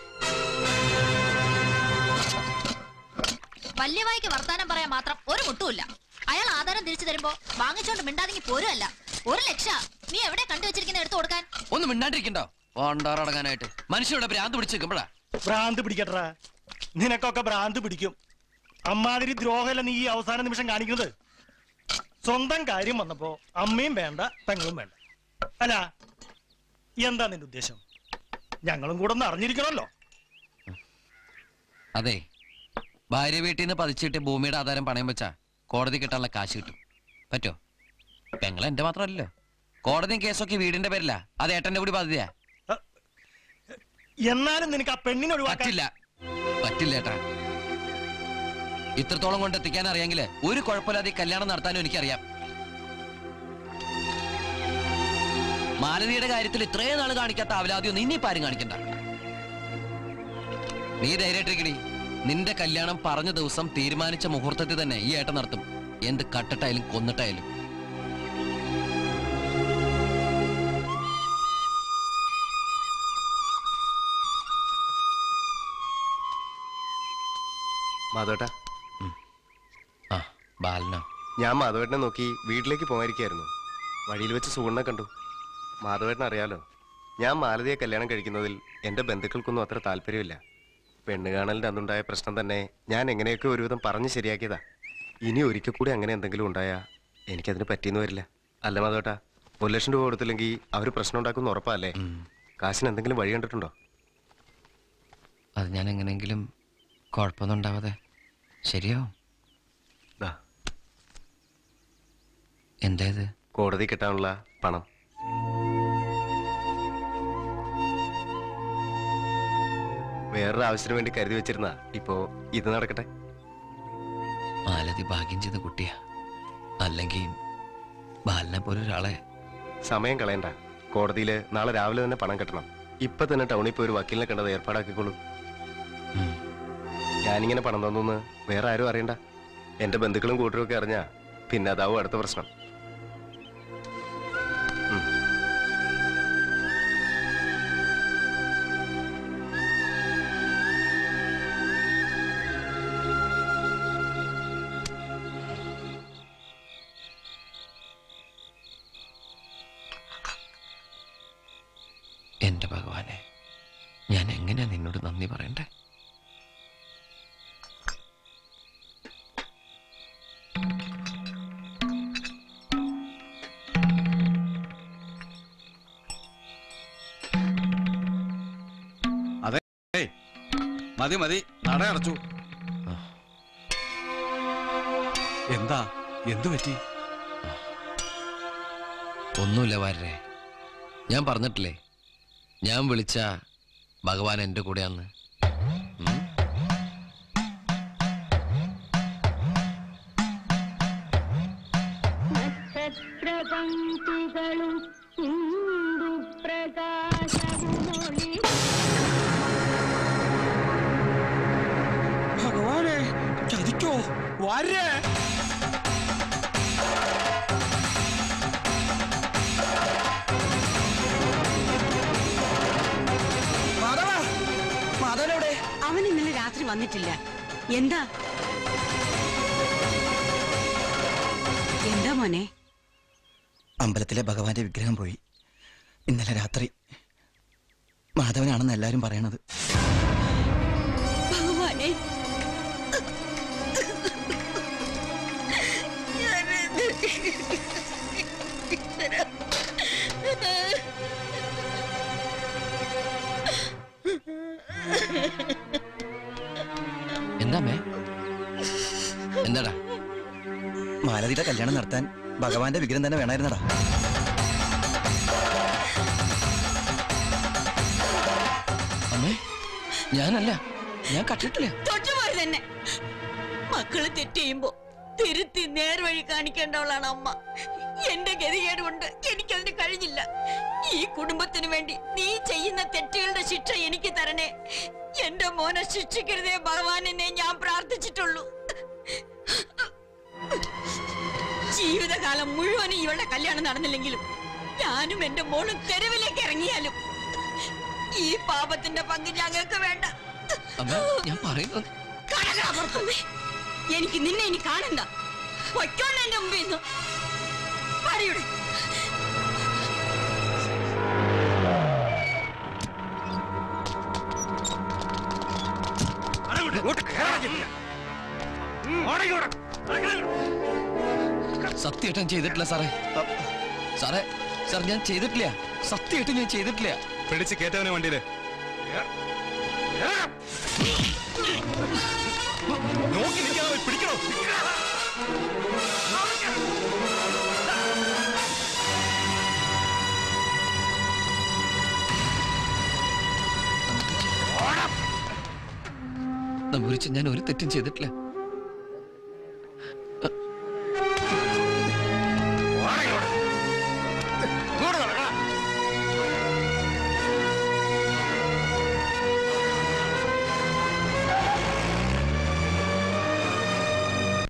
വല്യവായിക്ക് വർത്താനം പറയാൻ മാത്രം ഒരു മുട്ടുമില്ല അയാൾ ആധാരം തിരിച്ചു തരുമ്പോ വാങ്ങിച്ചോണ്ട് മിണ്ടാതെങ്കി പോരുമല്ല ഒരു ലക്ഷ നീ എവിടെ കണ്ടുവച്ചിരിക്കുന്ന എടുത്തു കൊടുക്കാൻ ഒന്ന് മിണ്ടാണ്ടിരിക്കണ്ടോ പോണ്ടാറടങ്ങാനായിട്ട് മനുഷ്യരുടെ ഭ്രാന്ത് പിടിച്ച് നിൽക്കുമ്പോഴാ ഭ്രാന്ത് പിടിക്കട്ടാ നിനക്കൊക്കെ ഭ്രാന്ത് പിടിക്കും അമ്മാതിരി ദ്രോഹമല്ല നീ ഈ അവസാന നിമിഷം കാണിക്കുന്നത് സ്വന്തം കാര്യം വന്നപ്പോ അമ്മയും വേണ്ട പെങ്ങളും വേണ്ട അല്ല എന്താ നിന്റെ ഉദ്ദേശം ഞങ്ങളും കൂടെ ഒന്ന് അറിഞ്ഞിരിക്കണമല്ലോ അതെ ഭാര്യ വീട്ടിൽ നിന്ന് പതിച്ചിട്ട് ഭൂമിയുടെ ആധാരം പണയം വെച്ചാ കോടതി കിട്ടാനുള്ള കാശ് കിട്ടും പറ്റോ പെങ്ങൾ എന്റെ മാത്രമല്ലല്ലോ കോടതിയും കേസൊക്കെ വീടിന്റെ പേരില്ല അത് ഏട്ടന്റെ കൂടി ബാധ്യതയാ എന്നാലും നിനക്ക് ആ പെണ്ണിനെ ഒഴിവാക്കാൻ പറ്റില്ല പറ്റില്ല ഏട്ടാ ഇത്രത്തോളം കൊണ്ട് എത്തിക്കാൻ അറിയാമെങ്കിൽ ഒരു കുഴപ്പമില്ലാതെ ഈ കല്യാണം നടത്താനും എനിക്കറിയാം മാലതിയുടെ കാര്യത്തിൽ ഇത്രയും നാൾ കാണിക്കാത്ത അവലാദ്യം ഇനിയിപ്പോ ആരും കാണിക്കണ്ട നീ ധൈര്യമായിട്ടിരിക്കടി നിന്റെ കല്യാണം പറഞ്ഞ ദിവസം തീരുമാനിച്ച മുഹൂർത്തത്തിൽ തന്നെ ഈ ഏട്ടൻ നടത്തും എന്ത് കട്ടിട്ടായാലും കൊന്നിട്ടായാലും മാധവേട്ടാ ആ ബാലനോ ഞാൻ മാധവേട്ടനെ നോക്കി വീട്ടിലേക്ക് പോകാതിരിക്കായിരുന്നു വഴിയിൽ വെച്ച് സുഗുണ്ണ കണ്ടു മാധവേട്ടൻ അറിയാലോ ഞാൻ മാലതിയെ കല്യാണം കഴിക്കുന്നതിൽ എൻ്റെ ബന്ധുക്കൾക്കൊന്നും അത്ര താല്പര്യമില്ല പെണ്ണ് കാണലിൻ്റെ അന്നുണ്ടായ പ്രശ്നം തന്നെ ഞാൻ എങ്ങനെയൊക്കെ ഒരുവിധം പറഞ്ഞ് ശരിയാക്കിയതാ ഇനി ഒരിക്കൽ കൂടി അങ്ങനെ എന്തെങ്കിലും ഉണ്ടായാ എനിക്കതിന് പറ്റിയെന്ന് വരില്ല അല്ല മാധവേട്ടാ ഒരു ലക്ഷം രൂപ കൊടുത്തില്ലെങ്കിൽ അവർ പ്രശ്നം ഉണ്ടാക്കുന്ന ഉറപ്പല്ലേ കാശിന് എന്തെങ്കിലും വഴി കണ്ടിട്ടുണ്ടോ അത് ഞാൻ എങ്ങനെയെങ്കിലും കുഴപ്പമൊന്നും ഉണ്ടാവാതെ ശരിയാവും ദാ. എന്തേത് കോടതി കിട്ടാനുള്ള പണം വേറൊരു ആവശ്യത്തിന് വേണ്ടി കരുതി വെച്ചിരുന്ന ഇപ്പോ ഇത് നടക്കട്ടെ മാലതി ഭാഗ്യം ചെയ്ത കുട്ടിയാ അല്ലെങ്കിൽ ബാലനെ പോലെ ഒരാളെ സമയം കളയണ്ട കോടതിയിൽ നാളെ രാവിലെ തന്നെ പണം കെട്ടണം ഇപ്പൊ തന്നെ ടൗണിൽ പോയി ഒരു വക്കീലിനെ കണ്ടത് ഏർപ്പാടാക്കിക്കോളൂ ഞാനിങ്ങനെ പണം തന്നു വേറെ ആരും അറിയണ്ട എന്റെ ബന്ധുക്കളും കൂട്ടരും ഒക്കെ അറിഞ്ഞാ പിന്നെ അതാവും അടുത്ത പ്രശ്നം ഉം. എന്റെ ഭഗവാനെ ഞാൻ എങ്ങനെയാ നിന്നോട് നന്ദി പറയണ്ടേ അതെ ഏയ്, മതി മതി നട അടച്ചു എന്താ എന്തു പറ്റി ഒന്നുമില്ല വാരരെ ഞാൻ പറഞ്ഞിട്ടില്ലേ ഞാൻ വിളിച്ച ഭഗവാൻ എൻ്റെ കൂടെയാന്ന് ഉം? നക്ഷത്രപംക്തികളും ഇന്ദു പ്രകാശമൊളി ഭഗവാനെ ചതിക്കോ വാരേ മാധവനെവിടെ അവൻ ഇന്നലെ രാത്രി വന്നിട്ടില്ല എന്താ എന്താ മോനെ അമ്പലത്തിലെ ഭഗവാന്റെ വിഗ്രഹം പോയി ഇന്നലെ രാത്രി മാധവനാണെന്ന് എല്ലാരും പറയണത് ഭഗവാനെ എന്താ മേ എന്താടാ മാലതിയുടെ കല്യാണം നടത്താൻ ഭഗവാന്റെ വിഗ്രഹം തന്നെ വേണമായിരുന്നടാ അമ്മേ ഞാനല്ല ഞാൻ കട്ടിട്ടില്ല തൊട്ടുപോയി തന്നെ മക്കള് തെറ്റ് ചെയ്യുമ്പോ തിരുത്തി നേർവഴി കാണിക്കേണ്ടവളാണ് അമ്മ എന്റെ ഗതികേട് കൊണ്ട് എനിക്കതിന് കഴിഞ്ഞില്ല ഈ കുടുംബത്തിന് വേണ്ടി നീ ചെയ്യുന്ന തെറ്റുകളുടെ ശിക്ഷ എനിക്ക് തരണേ എന്റെ മോനെ ശിക്ഷിക്കരുതേ ഭഗവാനെന്നെ ഞാൻ പ്രാർത്ഥിച്ചിട്ടുള്ളൂ ജീവിതകാലം മുഴുവനും ഇവളുടെ കല്യാണം നടന്നില്ലെങ്കിലും ഞാനും എന്റെ മോളും തെരുവിലേക്ക് ഇറങ്ങിയാലും ഈ പാപത്തിന്റെ പങ്ക് ഞങ്ങൾക്ക് വേണ്ട അമ്മ ഞാൻ പറയുന്നത് കടകാ പുറത്ത്. എനിക്ക് നിന്നെ ഇനി കാണണ്ട പൊയ്ക്കോണ്ട് എന്റെ മുമ്പിൽ നിന്ന് പറയൂടെ സത്യമായിട്ടും ചെയ്തിട്ടില്ല സാറേ സാറേ സാർ ഞാൻ ചെയ്തിട്ടില്ല സത്യമായിട്ടും ഞാൻ ചെയ്തിട്ടില്ല പിടിച്ച് കേട്ടവനെ വണ്ടിയില് നോക്കി നിൽക്കാതെ പിടിക്കണോ നമ്പൂരിച്ച് ഞാൻ ഒരു തെറ്റും ചെയ്തിട്ടില്ല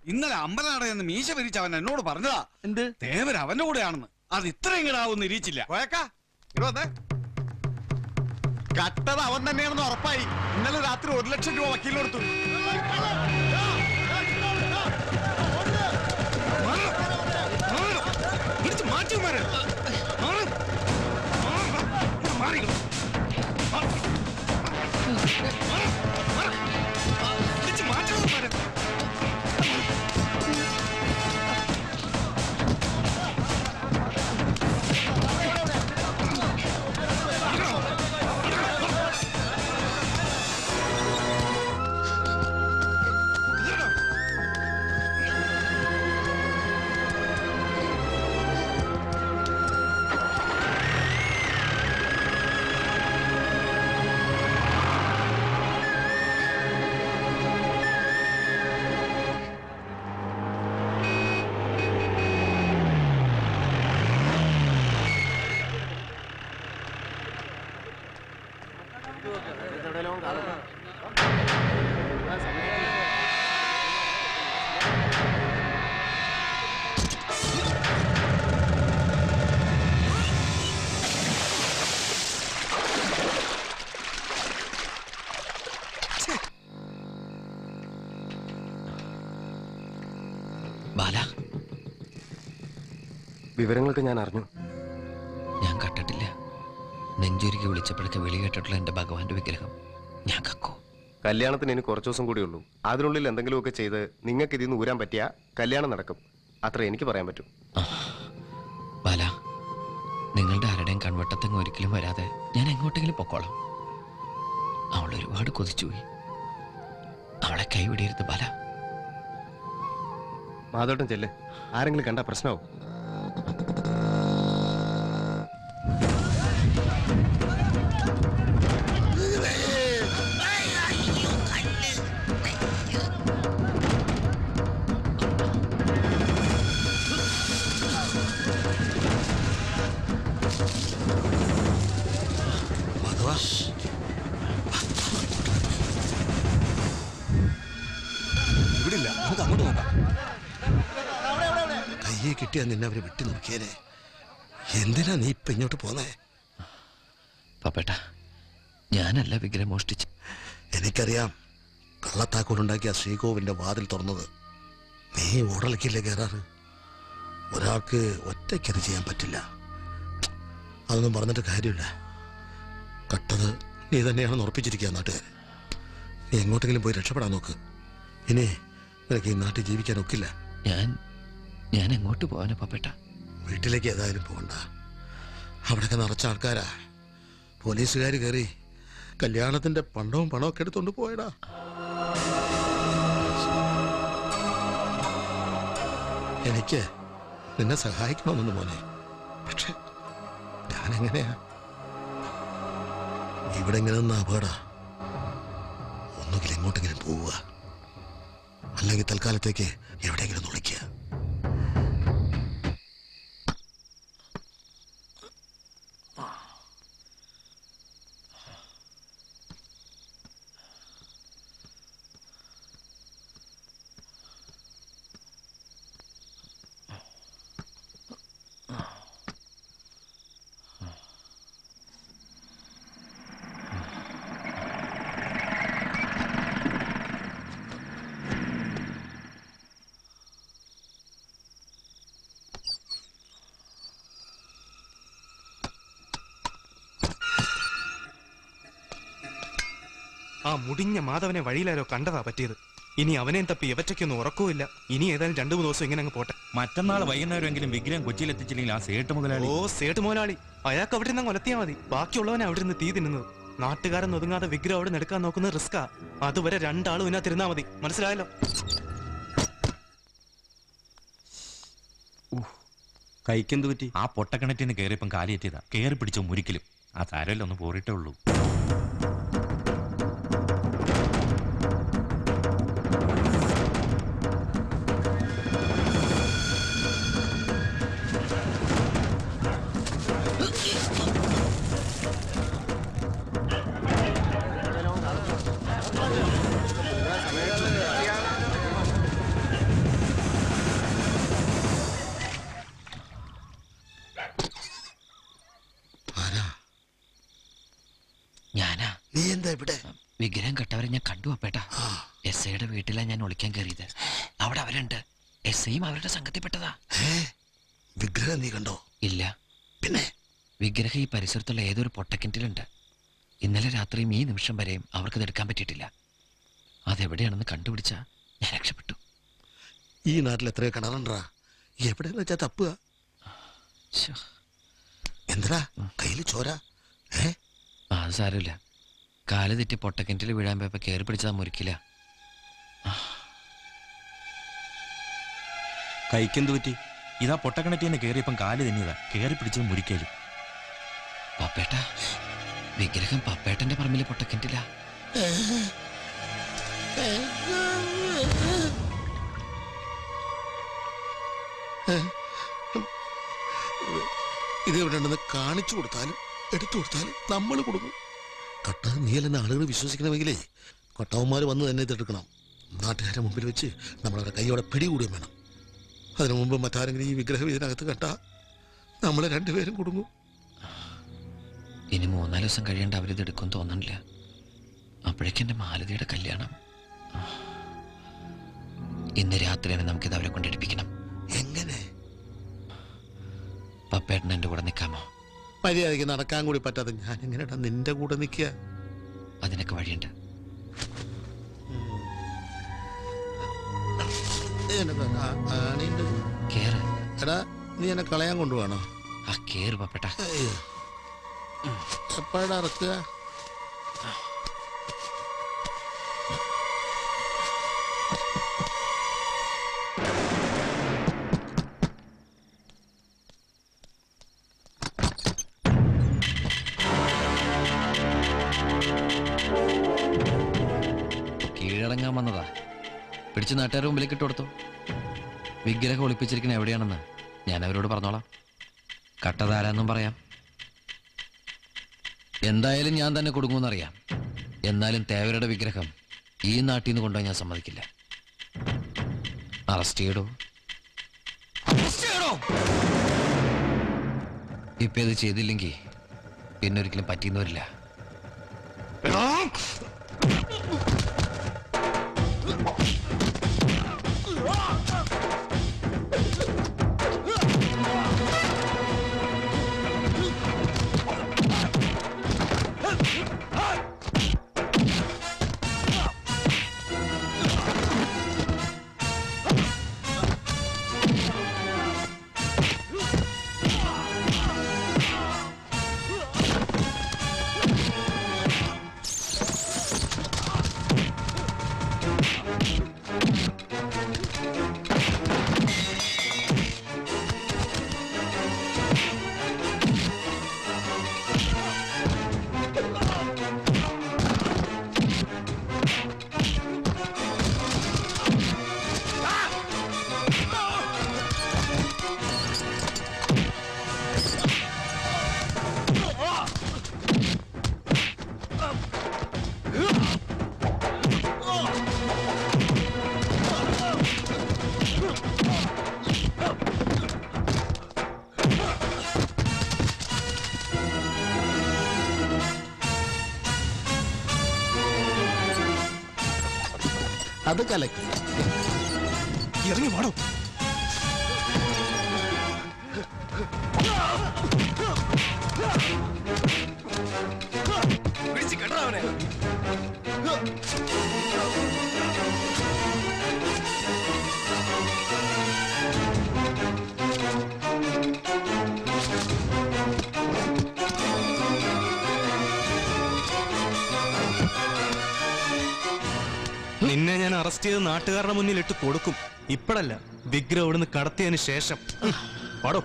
ഇന്നലെ അമ്പലനടയെന്ന് മീശ പിരിച്ച് അവൻ എന്നോട് പറഞ്ഞതാ എന്ത് ദേവൻ അവന്റെ കൂടെയാണെന്ന് അത് ഇത്രയും കിടാവും നിരീച്ചില്ല കട്ടത് അവൻ തന്നെയാണെന്ന് ഉറപ്പായി ഇന്നലെ രാത്രി ഒരു ലക്ഷം രൂപ വക്കീലിന് കൊടുത്തു പിടിച്ച് മാറ്റി മാറ്. മാറ്. മാറ്. മാറിക്കണം. മാറ്. മാറ്. മാറ്. പിടിച്ച് മാറ്റണം മാറ്. ബാല വിവരങ്ങളൊക്കെ ഞാൻ അറിഞ്ഞു ഞാൻ കണ്ടിട്ടില്ല നെഞ്ചുരുക്കി വിളിച്ചപ്പോഴൊക്കെ വിളി കേട്ടിട്ടുള്ള എന്റെ ഭഗവാന്റെ വിഗ്രഹം ഞാൻ കക്കോ കല്യാണത്തിന് ഇനി കുറച്ച് ദിവസം കൂടി ഉള്ളൂ അതിനുള്ളിൽ എന്തെങ്കിലുമൊക്കെ ചെയ്ത് നിങ്ങൾക്ക് ഇതിൽ നിന്ന് ഊരാൻ പറ്റിയ കല്യാണം നടക്കും അത്ര എനിക്ക് പറയാൻ പറ്റും ബാല നിങ്ങളുടെ ആരുടെയും കൺവട്ടത്തെങ്ങും ഒരിക്കലും വരാതെ ഞാൻ എങ്ങോട്ടെങ്കിലും പൊക്കോളാം അവൾ ഒരുപാട് കൊതിച്ചുപോയി അവളെ കൈവിടരുത് ബാല മാധവട്ടം ചെല്ല് ആരെങ്കിലും കണ്ട പ്രശ്നമാവും ഇവിടില്ല നമുക്ക് അങ്ങോട്ട് നോക്കാം കയ്യെ കിട്ടിയാ നിന്നെ അവരെ വിട്ടു നോക്കിയേനെ എന്തിനാ നീ ഇപ്പൊ ഇങ്ങോട്ട് പോന്നേ പപ്പേട്ട ഞാനല്ല വിഗ്രഹം മോഷ്ടിച്ച് എനിക്കറിയാം കള്ളത്താക്കോലുണ്ടാക്കിയ ശ്രീകോവിന്റെ വാതിൽ തുറന്നത് നീ ഉടലക്കില്ലേ കയറാറ് ഒരാൾക്ക് ഒറ്റയ്ക്കത് ചെയ്യാൻ പറ്റില്ല അതൊന്നും പറഞ്ഞിട്ട് കാര്യമില്ല കട്ടത് നീ തന്നെയാണെന്ന് ഉറപ്പിച്ചിരിക്കുക നാട്ടുകാർ നീ എങ്ങോട്ടെങ്കിലും പോയി രക്ഷപ്പെടാൻ നോക്ക് ഇനി നിനക്ക് ഈ നാട്ടിൽ ജീവിക്കാൻ ഒക്കില്ല ഞാൻ ഞാൻ എങ്ങോട്ട് പോവാനാ പപ്പേട്ട വീട്ടിലേക്ക് ഏതായാലും പോകണ്ട അവിടെയൊക്കെ നിറച്ച ആൾക്കാരാ പോലീസുകാർ കയറി കല്യാണത്തിന്റെ പണ്ടവും പണവും ഒക്കെ എടുത്തോണ്ട് പോയടാ എനിക്ക് നിന്നെ സഹായിക്കണമെന്ന് മോനെ പക്ഷെ ഞാൻ എങ്ങനെയാ ഇവിടെ ഇങ്ങനെ നിന്നാ അപകട ഒന്നുകിൽ എങ്ങോട്ടെങ്കിലും പോവുക അല്ലെങ്കിൽ തൽക്കാലത്തേക്ക് എവിടെയെങ്കിലും നുളിക്കുക ആ മുടിഞ്ഞ മാധവനെ വഴിയിലാരോ കണ്ടതാ പറ്റിയത് ഇനി അവനെയും തപ്പി ഇവറ്റയ്ക്കൊന്നും ഉറക്കവുമില്ല ഇനി ഏതായാലും രണ്ടു മൂന്ന് ദിവസം ഇങ്ങനെ അങ്ങ് പോട്ടെ മറ്റന്നാൾ വൈകുന്നേരമെങ്കിലും വിഗ്രഹം കൊച്ചിയിൽ എത്തിച്ചില്ലെങ്കിൽ ആ സേട്ട് മുതലാളി ഓ സേട്ട് മുതലാളി അയാൾക്ക് അവിടെ നിന്ന് കൊലത്തിയാ മതി ബാക്കിയുള്ളവനെ അവിടെ നിന്ന് തീ തിന്നുന്നത് നാട്ടുകാരൻ ഒതുങ്ങാതെ വിഗ്രഹം അവിടെ എടുക്കാൻ നോക്കുന്നത് റിസ്കാ അതുവരെ രണ്ടാളും ഇതിനകത്ത് ഇരുന്നാ മതി മനസ്സിലായല്ലോ കൈക്കെന്ത് പറ്റി ആ പൊട്ടക്കിണറ്റിന്ന് കയറിയപ്പം കാലിയെത്തിയതാ കയറി പിടിച്ചോ മുരിക്കലും ആ സാരമില്ല ഒന്ന് പോറിട്ടേ ഉള്ളൂ വിഗ്രഹം കെട്ടവരെ ഞാൻ കണ്ടു അപ്പേട്ട എസ് ഐയുടെ വീട്ടിലാണ് ഞാൻ ഒളിക്കാൻ കയറിയത് അവിടെ അവരുണ്ട് എസ് ഐയും അവരുടെ സംഘത്തിൽപ്പെട്ടതാ വിഗ്രഹം നീ കണ്ടോ ഇല്ല പിന്നെ വിഗ്രഹം ഈ പരിസരത്തുള്ള ഏതൊരു പൊട്ടക്കിണറ്റിലുണ്ട് ഇന്നലെ രാത്രിയും ഈ നിമിഷം വരെയും അവർക്കത് എടുക്കാൻ പറ്റിയിട്ടില്ല അതെവിടെയാണെന്ന് കണ്ടുപിടിച്ചാ ഞാൻ രക്ഷപ്പെട്ടു ഈ നാട്ടിൽ എത്രയോ കിണറുണ്ടാ എവിടെയെന്ന് വെച്ചാ തപ്പുക എന്താ കയ്യിൽ ചോര ഏ ആ അത് സാരമില്ല കാല് തെറ്റി പൊട്ടക്കിണറ്റിൽ വീഴാൻ പോയപ്പോ കയറി പിടിച്ചതാ മുറിക്കില്ല കൈക്കെന്ത് പറ്റി ഇതാ പൊട്ടക്കിണറ്റിന്ന് കയറിയപ്പം കാല് തന്നെയതാ കയറി പിടിച്ചത് മുരിക്കലും പപ്പേട്ട വിഗ്രഹം പപ്പേട്ടന്റെ പറമ്പിൽ പൊട്ടക്കിണറ്റില്ല ഇത് എവിടെ ഉണ്ടെന്ന് കാണിച്ചു കൊടുത്താലും എടുത്തു കൊടുത്താലും നമ്മൾ കൊടുക്കും കട്ട നീയല്ലെന്ന് ആളുകൾ വിശ്വസിക്കണമെങ്കിലേ കട്ടവന്മാർ വന്ന് തന്നെ ഇതെടുക്കണം നാട്ടുകാരുടെ മുമ്പിൽ വെച്ച് നമ്മളവരെ കൈയോടെ പിടികൂടുകയും വേണം അതിനു മുമ്പ് മറ്റാരെങ്കിലും ഈ വിഗ്രഹം ഇതിനകത്ത് കണ്ട നമ്മൾ രണ്ടുപേരും കുടുങ്ങും ഇനി മൂന്നാല് ദിവസം കഴിയേണ്ട അവരിത് എടുക്കും തോന്നണില്ല അപ്പോഴേക്കും എൻ്റെ മാലതിയുടെ കല്യാണം ഇന്ന് രാത്രി തന്നെ നമുക്കിത് അവരെ കൊണ്ടെടുപ്പിക്കണം എങ്ങനെ പപ്പേട്ടൻ എൻ്റെ കൂടെ നിൽക്കാമോ മര്യാദയ്ക്ക് നടക്കാൻ കൂടി പറ്റാതെ ഞാൻ എങ്ങനെയാ നിന്റെ കൂടെ നിൽക്കുക അതിനൊക്കെ വഴിയുണ്ട് കേറ് എടാ നീ എന്നെ കളയാൻ കൊണ്ടുപോകണോ ആ കേറ് പപ്പേട്ട എപ്പോഴാ ഇറക്കുക കീഴടങ്ങാൻ വന്നതാ പിടിച്ച് നാട്ടുകാരുടെ മുമ്പിലേക്ക് ഇട്ട് കൊടുത്തു വിഗ്രഹം ഒളിപ്പിച്ചിരിക്കുന്ന എവിടെയാണെന്ന് ഞാൻ അവരോട് പറഞ്ഞോളാം കട്ടതാരാന്നും പറയാം എന്തായാലും ഞാൻ തന്നെ കൊടുക്കുമെന്നറിയാം എന്നാലും തേവരുടെ വിഗ്രഹം ഈ നാട്ടിൽ നിന്ന് കൊണ്ടുപോയി ഞാൻ സമ്മതിക്കില്ല അറസ്റ്റ് ചെയ്യടോ ഇപ്പൊ ഇത് ചെയ്തില്ലെങ്കിൽ പിന്നെ ഒരിക്കലും പറ്റിയെന്ന് വരില്ല അത് കലക്കി ഇറങ്ങി വാടോ പിടിച്ച് കെട്ടണം അവനെ നിന്നെ ഞാൻ അറസ്റ്റ് ചെയ്ത് നാട്ടുകാരുടെ മുന്നിൽ ഇട്ട് കൊടുക്കും ഇപ്പഴല്ല വിഗ്രഹം ഇവിടുന്ന് കടത്തിയതിന് ശേഷം പാടോ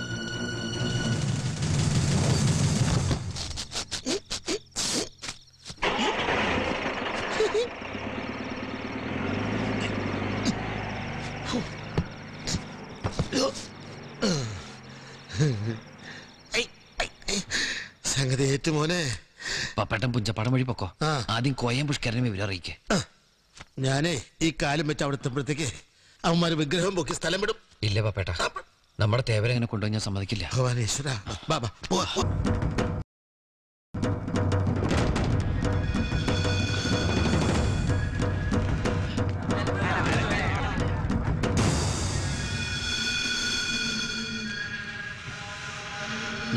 സംഗതി ഏറ്റു മോനെ പപ്പേട്ടൻ പുഞ്ചപ്പാടം വഴി പൊക്കോ ആദ്യം കോയം പുഷ്കരനെ വിവരം അറിയിക്കേ ഞാനേ ഈ കാലം വെച്ച് അവിടെ എത്തുമ്പോഴത്തേക്ക് അവന്മാര് വിഗ്രഹം പൊക്കി സ്ഥലം വിടും ഇല്ല പപ്പേട്ട നമ്മുടെ തേവരെ അങ്ങനെ കൊണ്ടുപോയി ഞാൻ സമ്മതിക്കില്ല ഭഗവാനേശ്വര ബാബാ പോവാ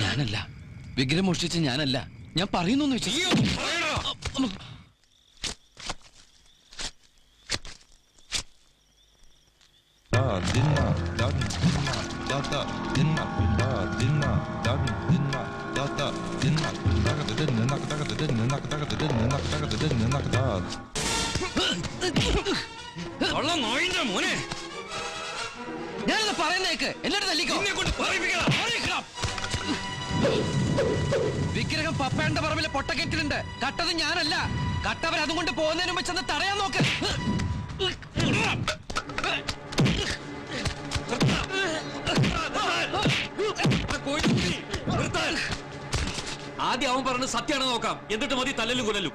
ഞാനല്ല വിഗ്രഹം മോഷ്ടിച്ച ഞാനല്ല ഞാൻ പറയുന്നു മോനെ ഞാനിത് പറയുന്നേക്ക് എന്നിട്ട് തല്ലിക്കോ വിഗ്രഹം പപ്പേന്റെ പറമ്പിലെ പൊട്ടക്കെറ്റിലുണ്ട് കട്ടത് ഞാനല്ല കട്ടവർ അതുകൊണ്ട് പോകുന്നതിന് മുമ്പ് ചെന്ന് തടയാൻ നോക്ക് ആദ്യം അവൻ പറഞ്ഞത് സത്യമാണ് നോക്കാം എന്നിട്ട് മതി തല്ലലും കൊല്ലലും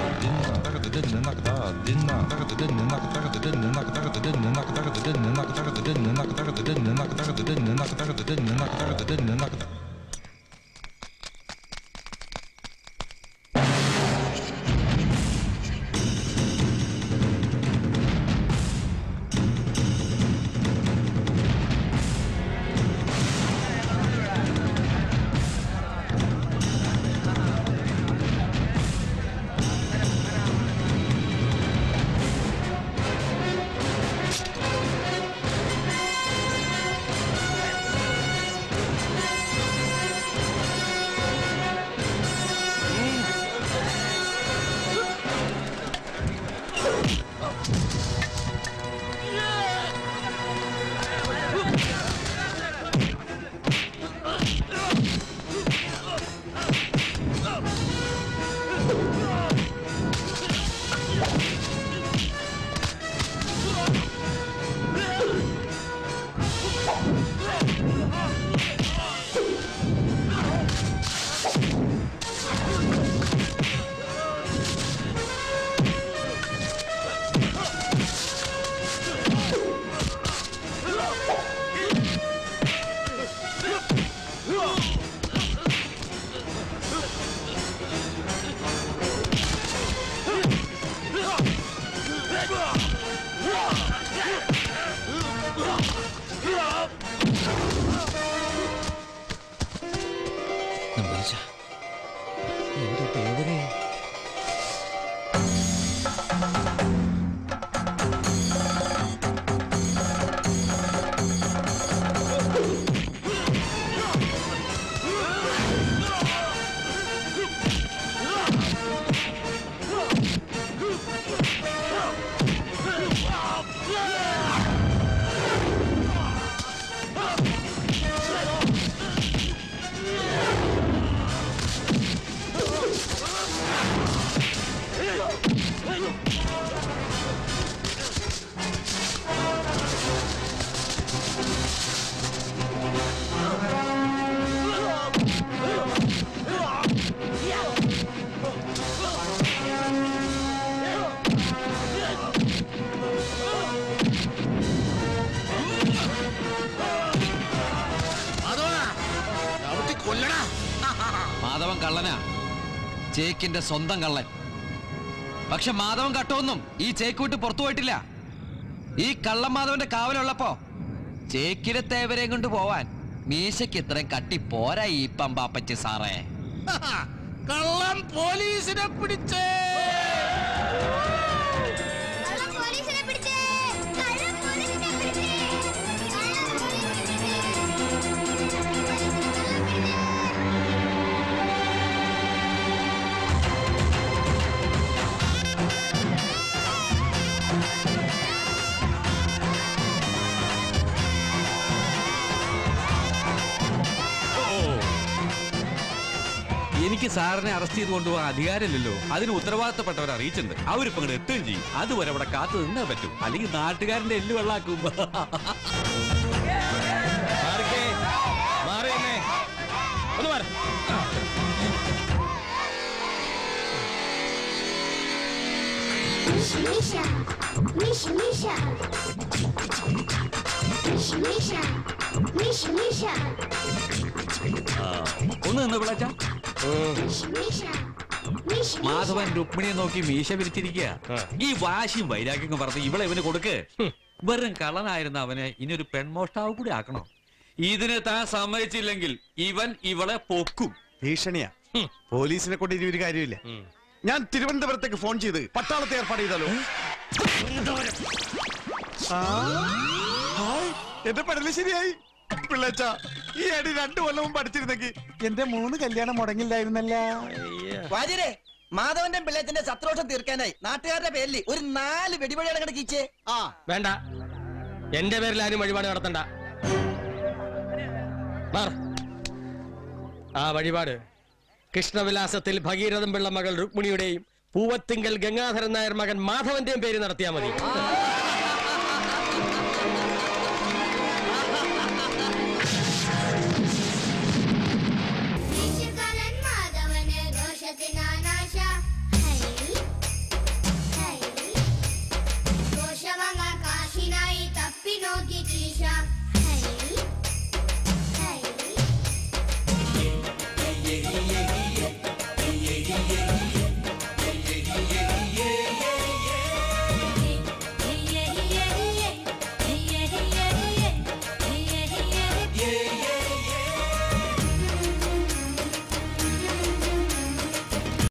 നമ്പൂരിച്ച എന്റെ ദേവരേ മാധവൻ കള്ളനാ ചേക്കിന്റെ സ്വന്തം കള്ളൻ പക്ഷെ മാധവൻ കട്ടൊന്നും ഈ ചേക്ക് വിട്ട് പുറത്തു പോയിട്ടില്ല ഈ കള്ളൻ മാധവന്റെ കാവലുള്ളപ്പോ ചേക്കിലെ തേവരെയും കൊണ്ട് പോവാൻ മീശയ്ക്ക് ഇത്രയും കട്ടി പോരാ ഈ പമ്പാപ്പച്ചി സാറേ കള്ളം പോലീസിനെ പിടിച്ചേ എനിക്ക് സാറിനെ അറസ്റ്റ് ചെയ്ത് കൊണ്ടുപോകാൻ അധികാരമില്ലല്ലോ അതിന് ഉത്തരവാദിത്തപ്പെട്ടവർ അറിയിച്ചിട്ടുണ്ട് അവരിപ്പോ ഇങ്ങോട്ട് എത്തുകയും ചെയ്യും അതുവരെ അവിടെ കാത്തു നിന്നേ പറ്റും അല്ലെങ്കിൽ നാട്ടുകാരന്റെ എല്ല് വെള്ളാക്കും ഒന്ന് മാറ്. Misha, Misha, Misha. Misha, Misha. Misha, Misha. ഒന്ന് നിന്ന് വിളച്ച Misha, Misha. Misha, മാധവൻ രുക്മിണിയെ നോക്കി മീശ വിരിച്ചിരിക്കുക ഈ വാശിയും വൈരാഗ്യം പറഞ്ഞ് ഇവളെ ഇവന് കൊടുക്ക് വെറും കള്ളനായിരുന്ന അവനെ ഇനി ഒരു പെൺമോഷ്ടാവ് കൂടി ആക്കണോ ഇതിന് താൻ സമ്മതിച്ചില്ലെങ്കിൽ ഇവൻ ഇവളെ പൊക്കും ഭീഷണിയാ പോലീസിനെ കൊണ്ട് ഇനി ഒരു കാര്യമില്ല ഞാൻ തിരുവനന്തപുരത്തേക്ക് ഫോൺ ചെയ്ത് പട്ടാളത്തെ ഏർപ്പാട് ചെയ്താലോ ആ, ഹായ്, എന്റെ പെടല് ശരിയായി പിള്ളേച്ച ഈ അടി രണ്ടു കൊല്ലവും പഠിച്ചിരുന്നെങ്കിൽ എന്റെ മൂന്ന് കല്യാണം മുടങ്ങില്ലായിരുന്നല്ല വാര്യരെ മാധവന്റെ പിള്ളേച്ചന്റെ സത്രോഷം തീർക്കാനായി നാട്ടുകാരുടെ പേരിൽ ഒരു നാല് വെടിവഴിയാണ് അങ്ങോട്ട് കീച്ചേ ആ വേണ്ട എന്റെ പേരിൽ ആരും വഴിപാട് നടത്തണ്ട മാർ. ആ വഴിപാട് കൃഷ്ണവിലാസത്തിൽ ഭഗീരഥൻ പിള്ള മകൾ രുക്മിണിയുടെയും പൂവത്തിങ്കൽ ഗംഗാധരൻ നായർ മകൻ മാധവന്റെയും പേര് നടത്തിയാൽ മതി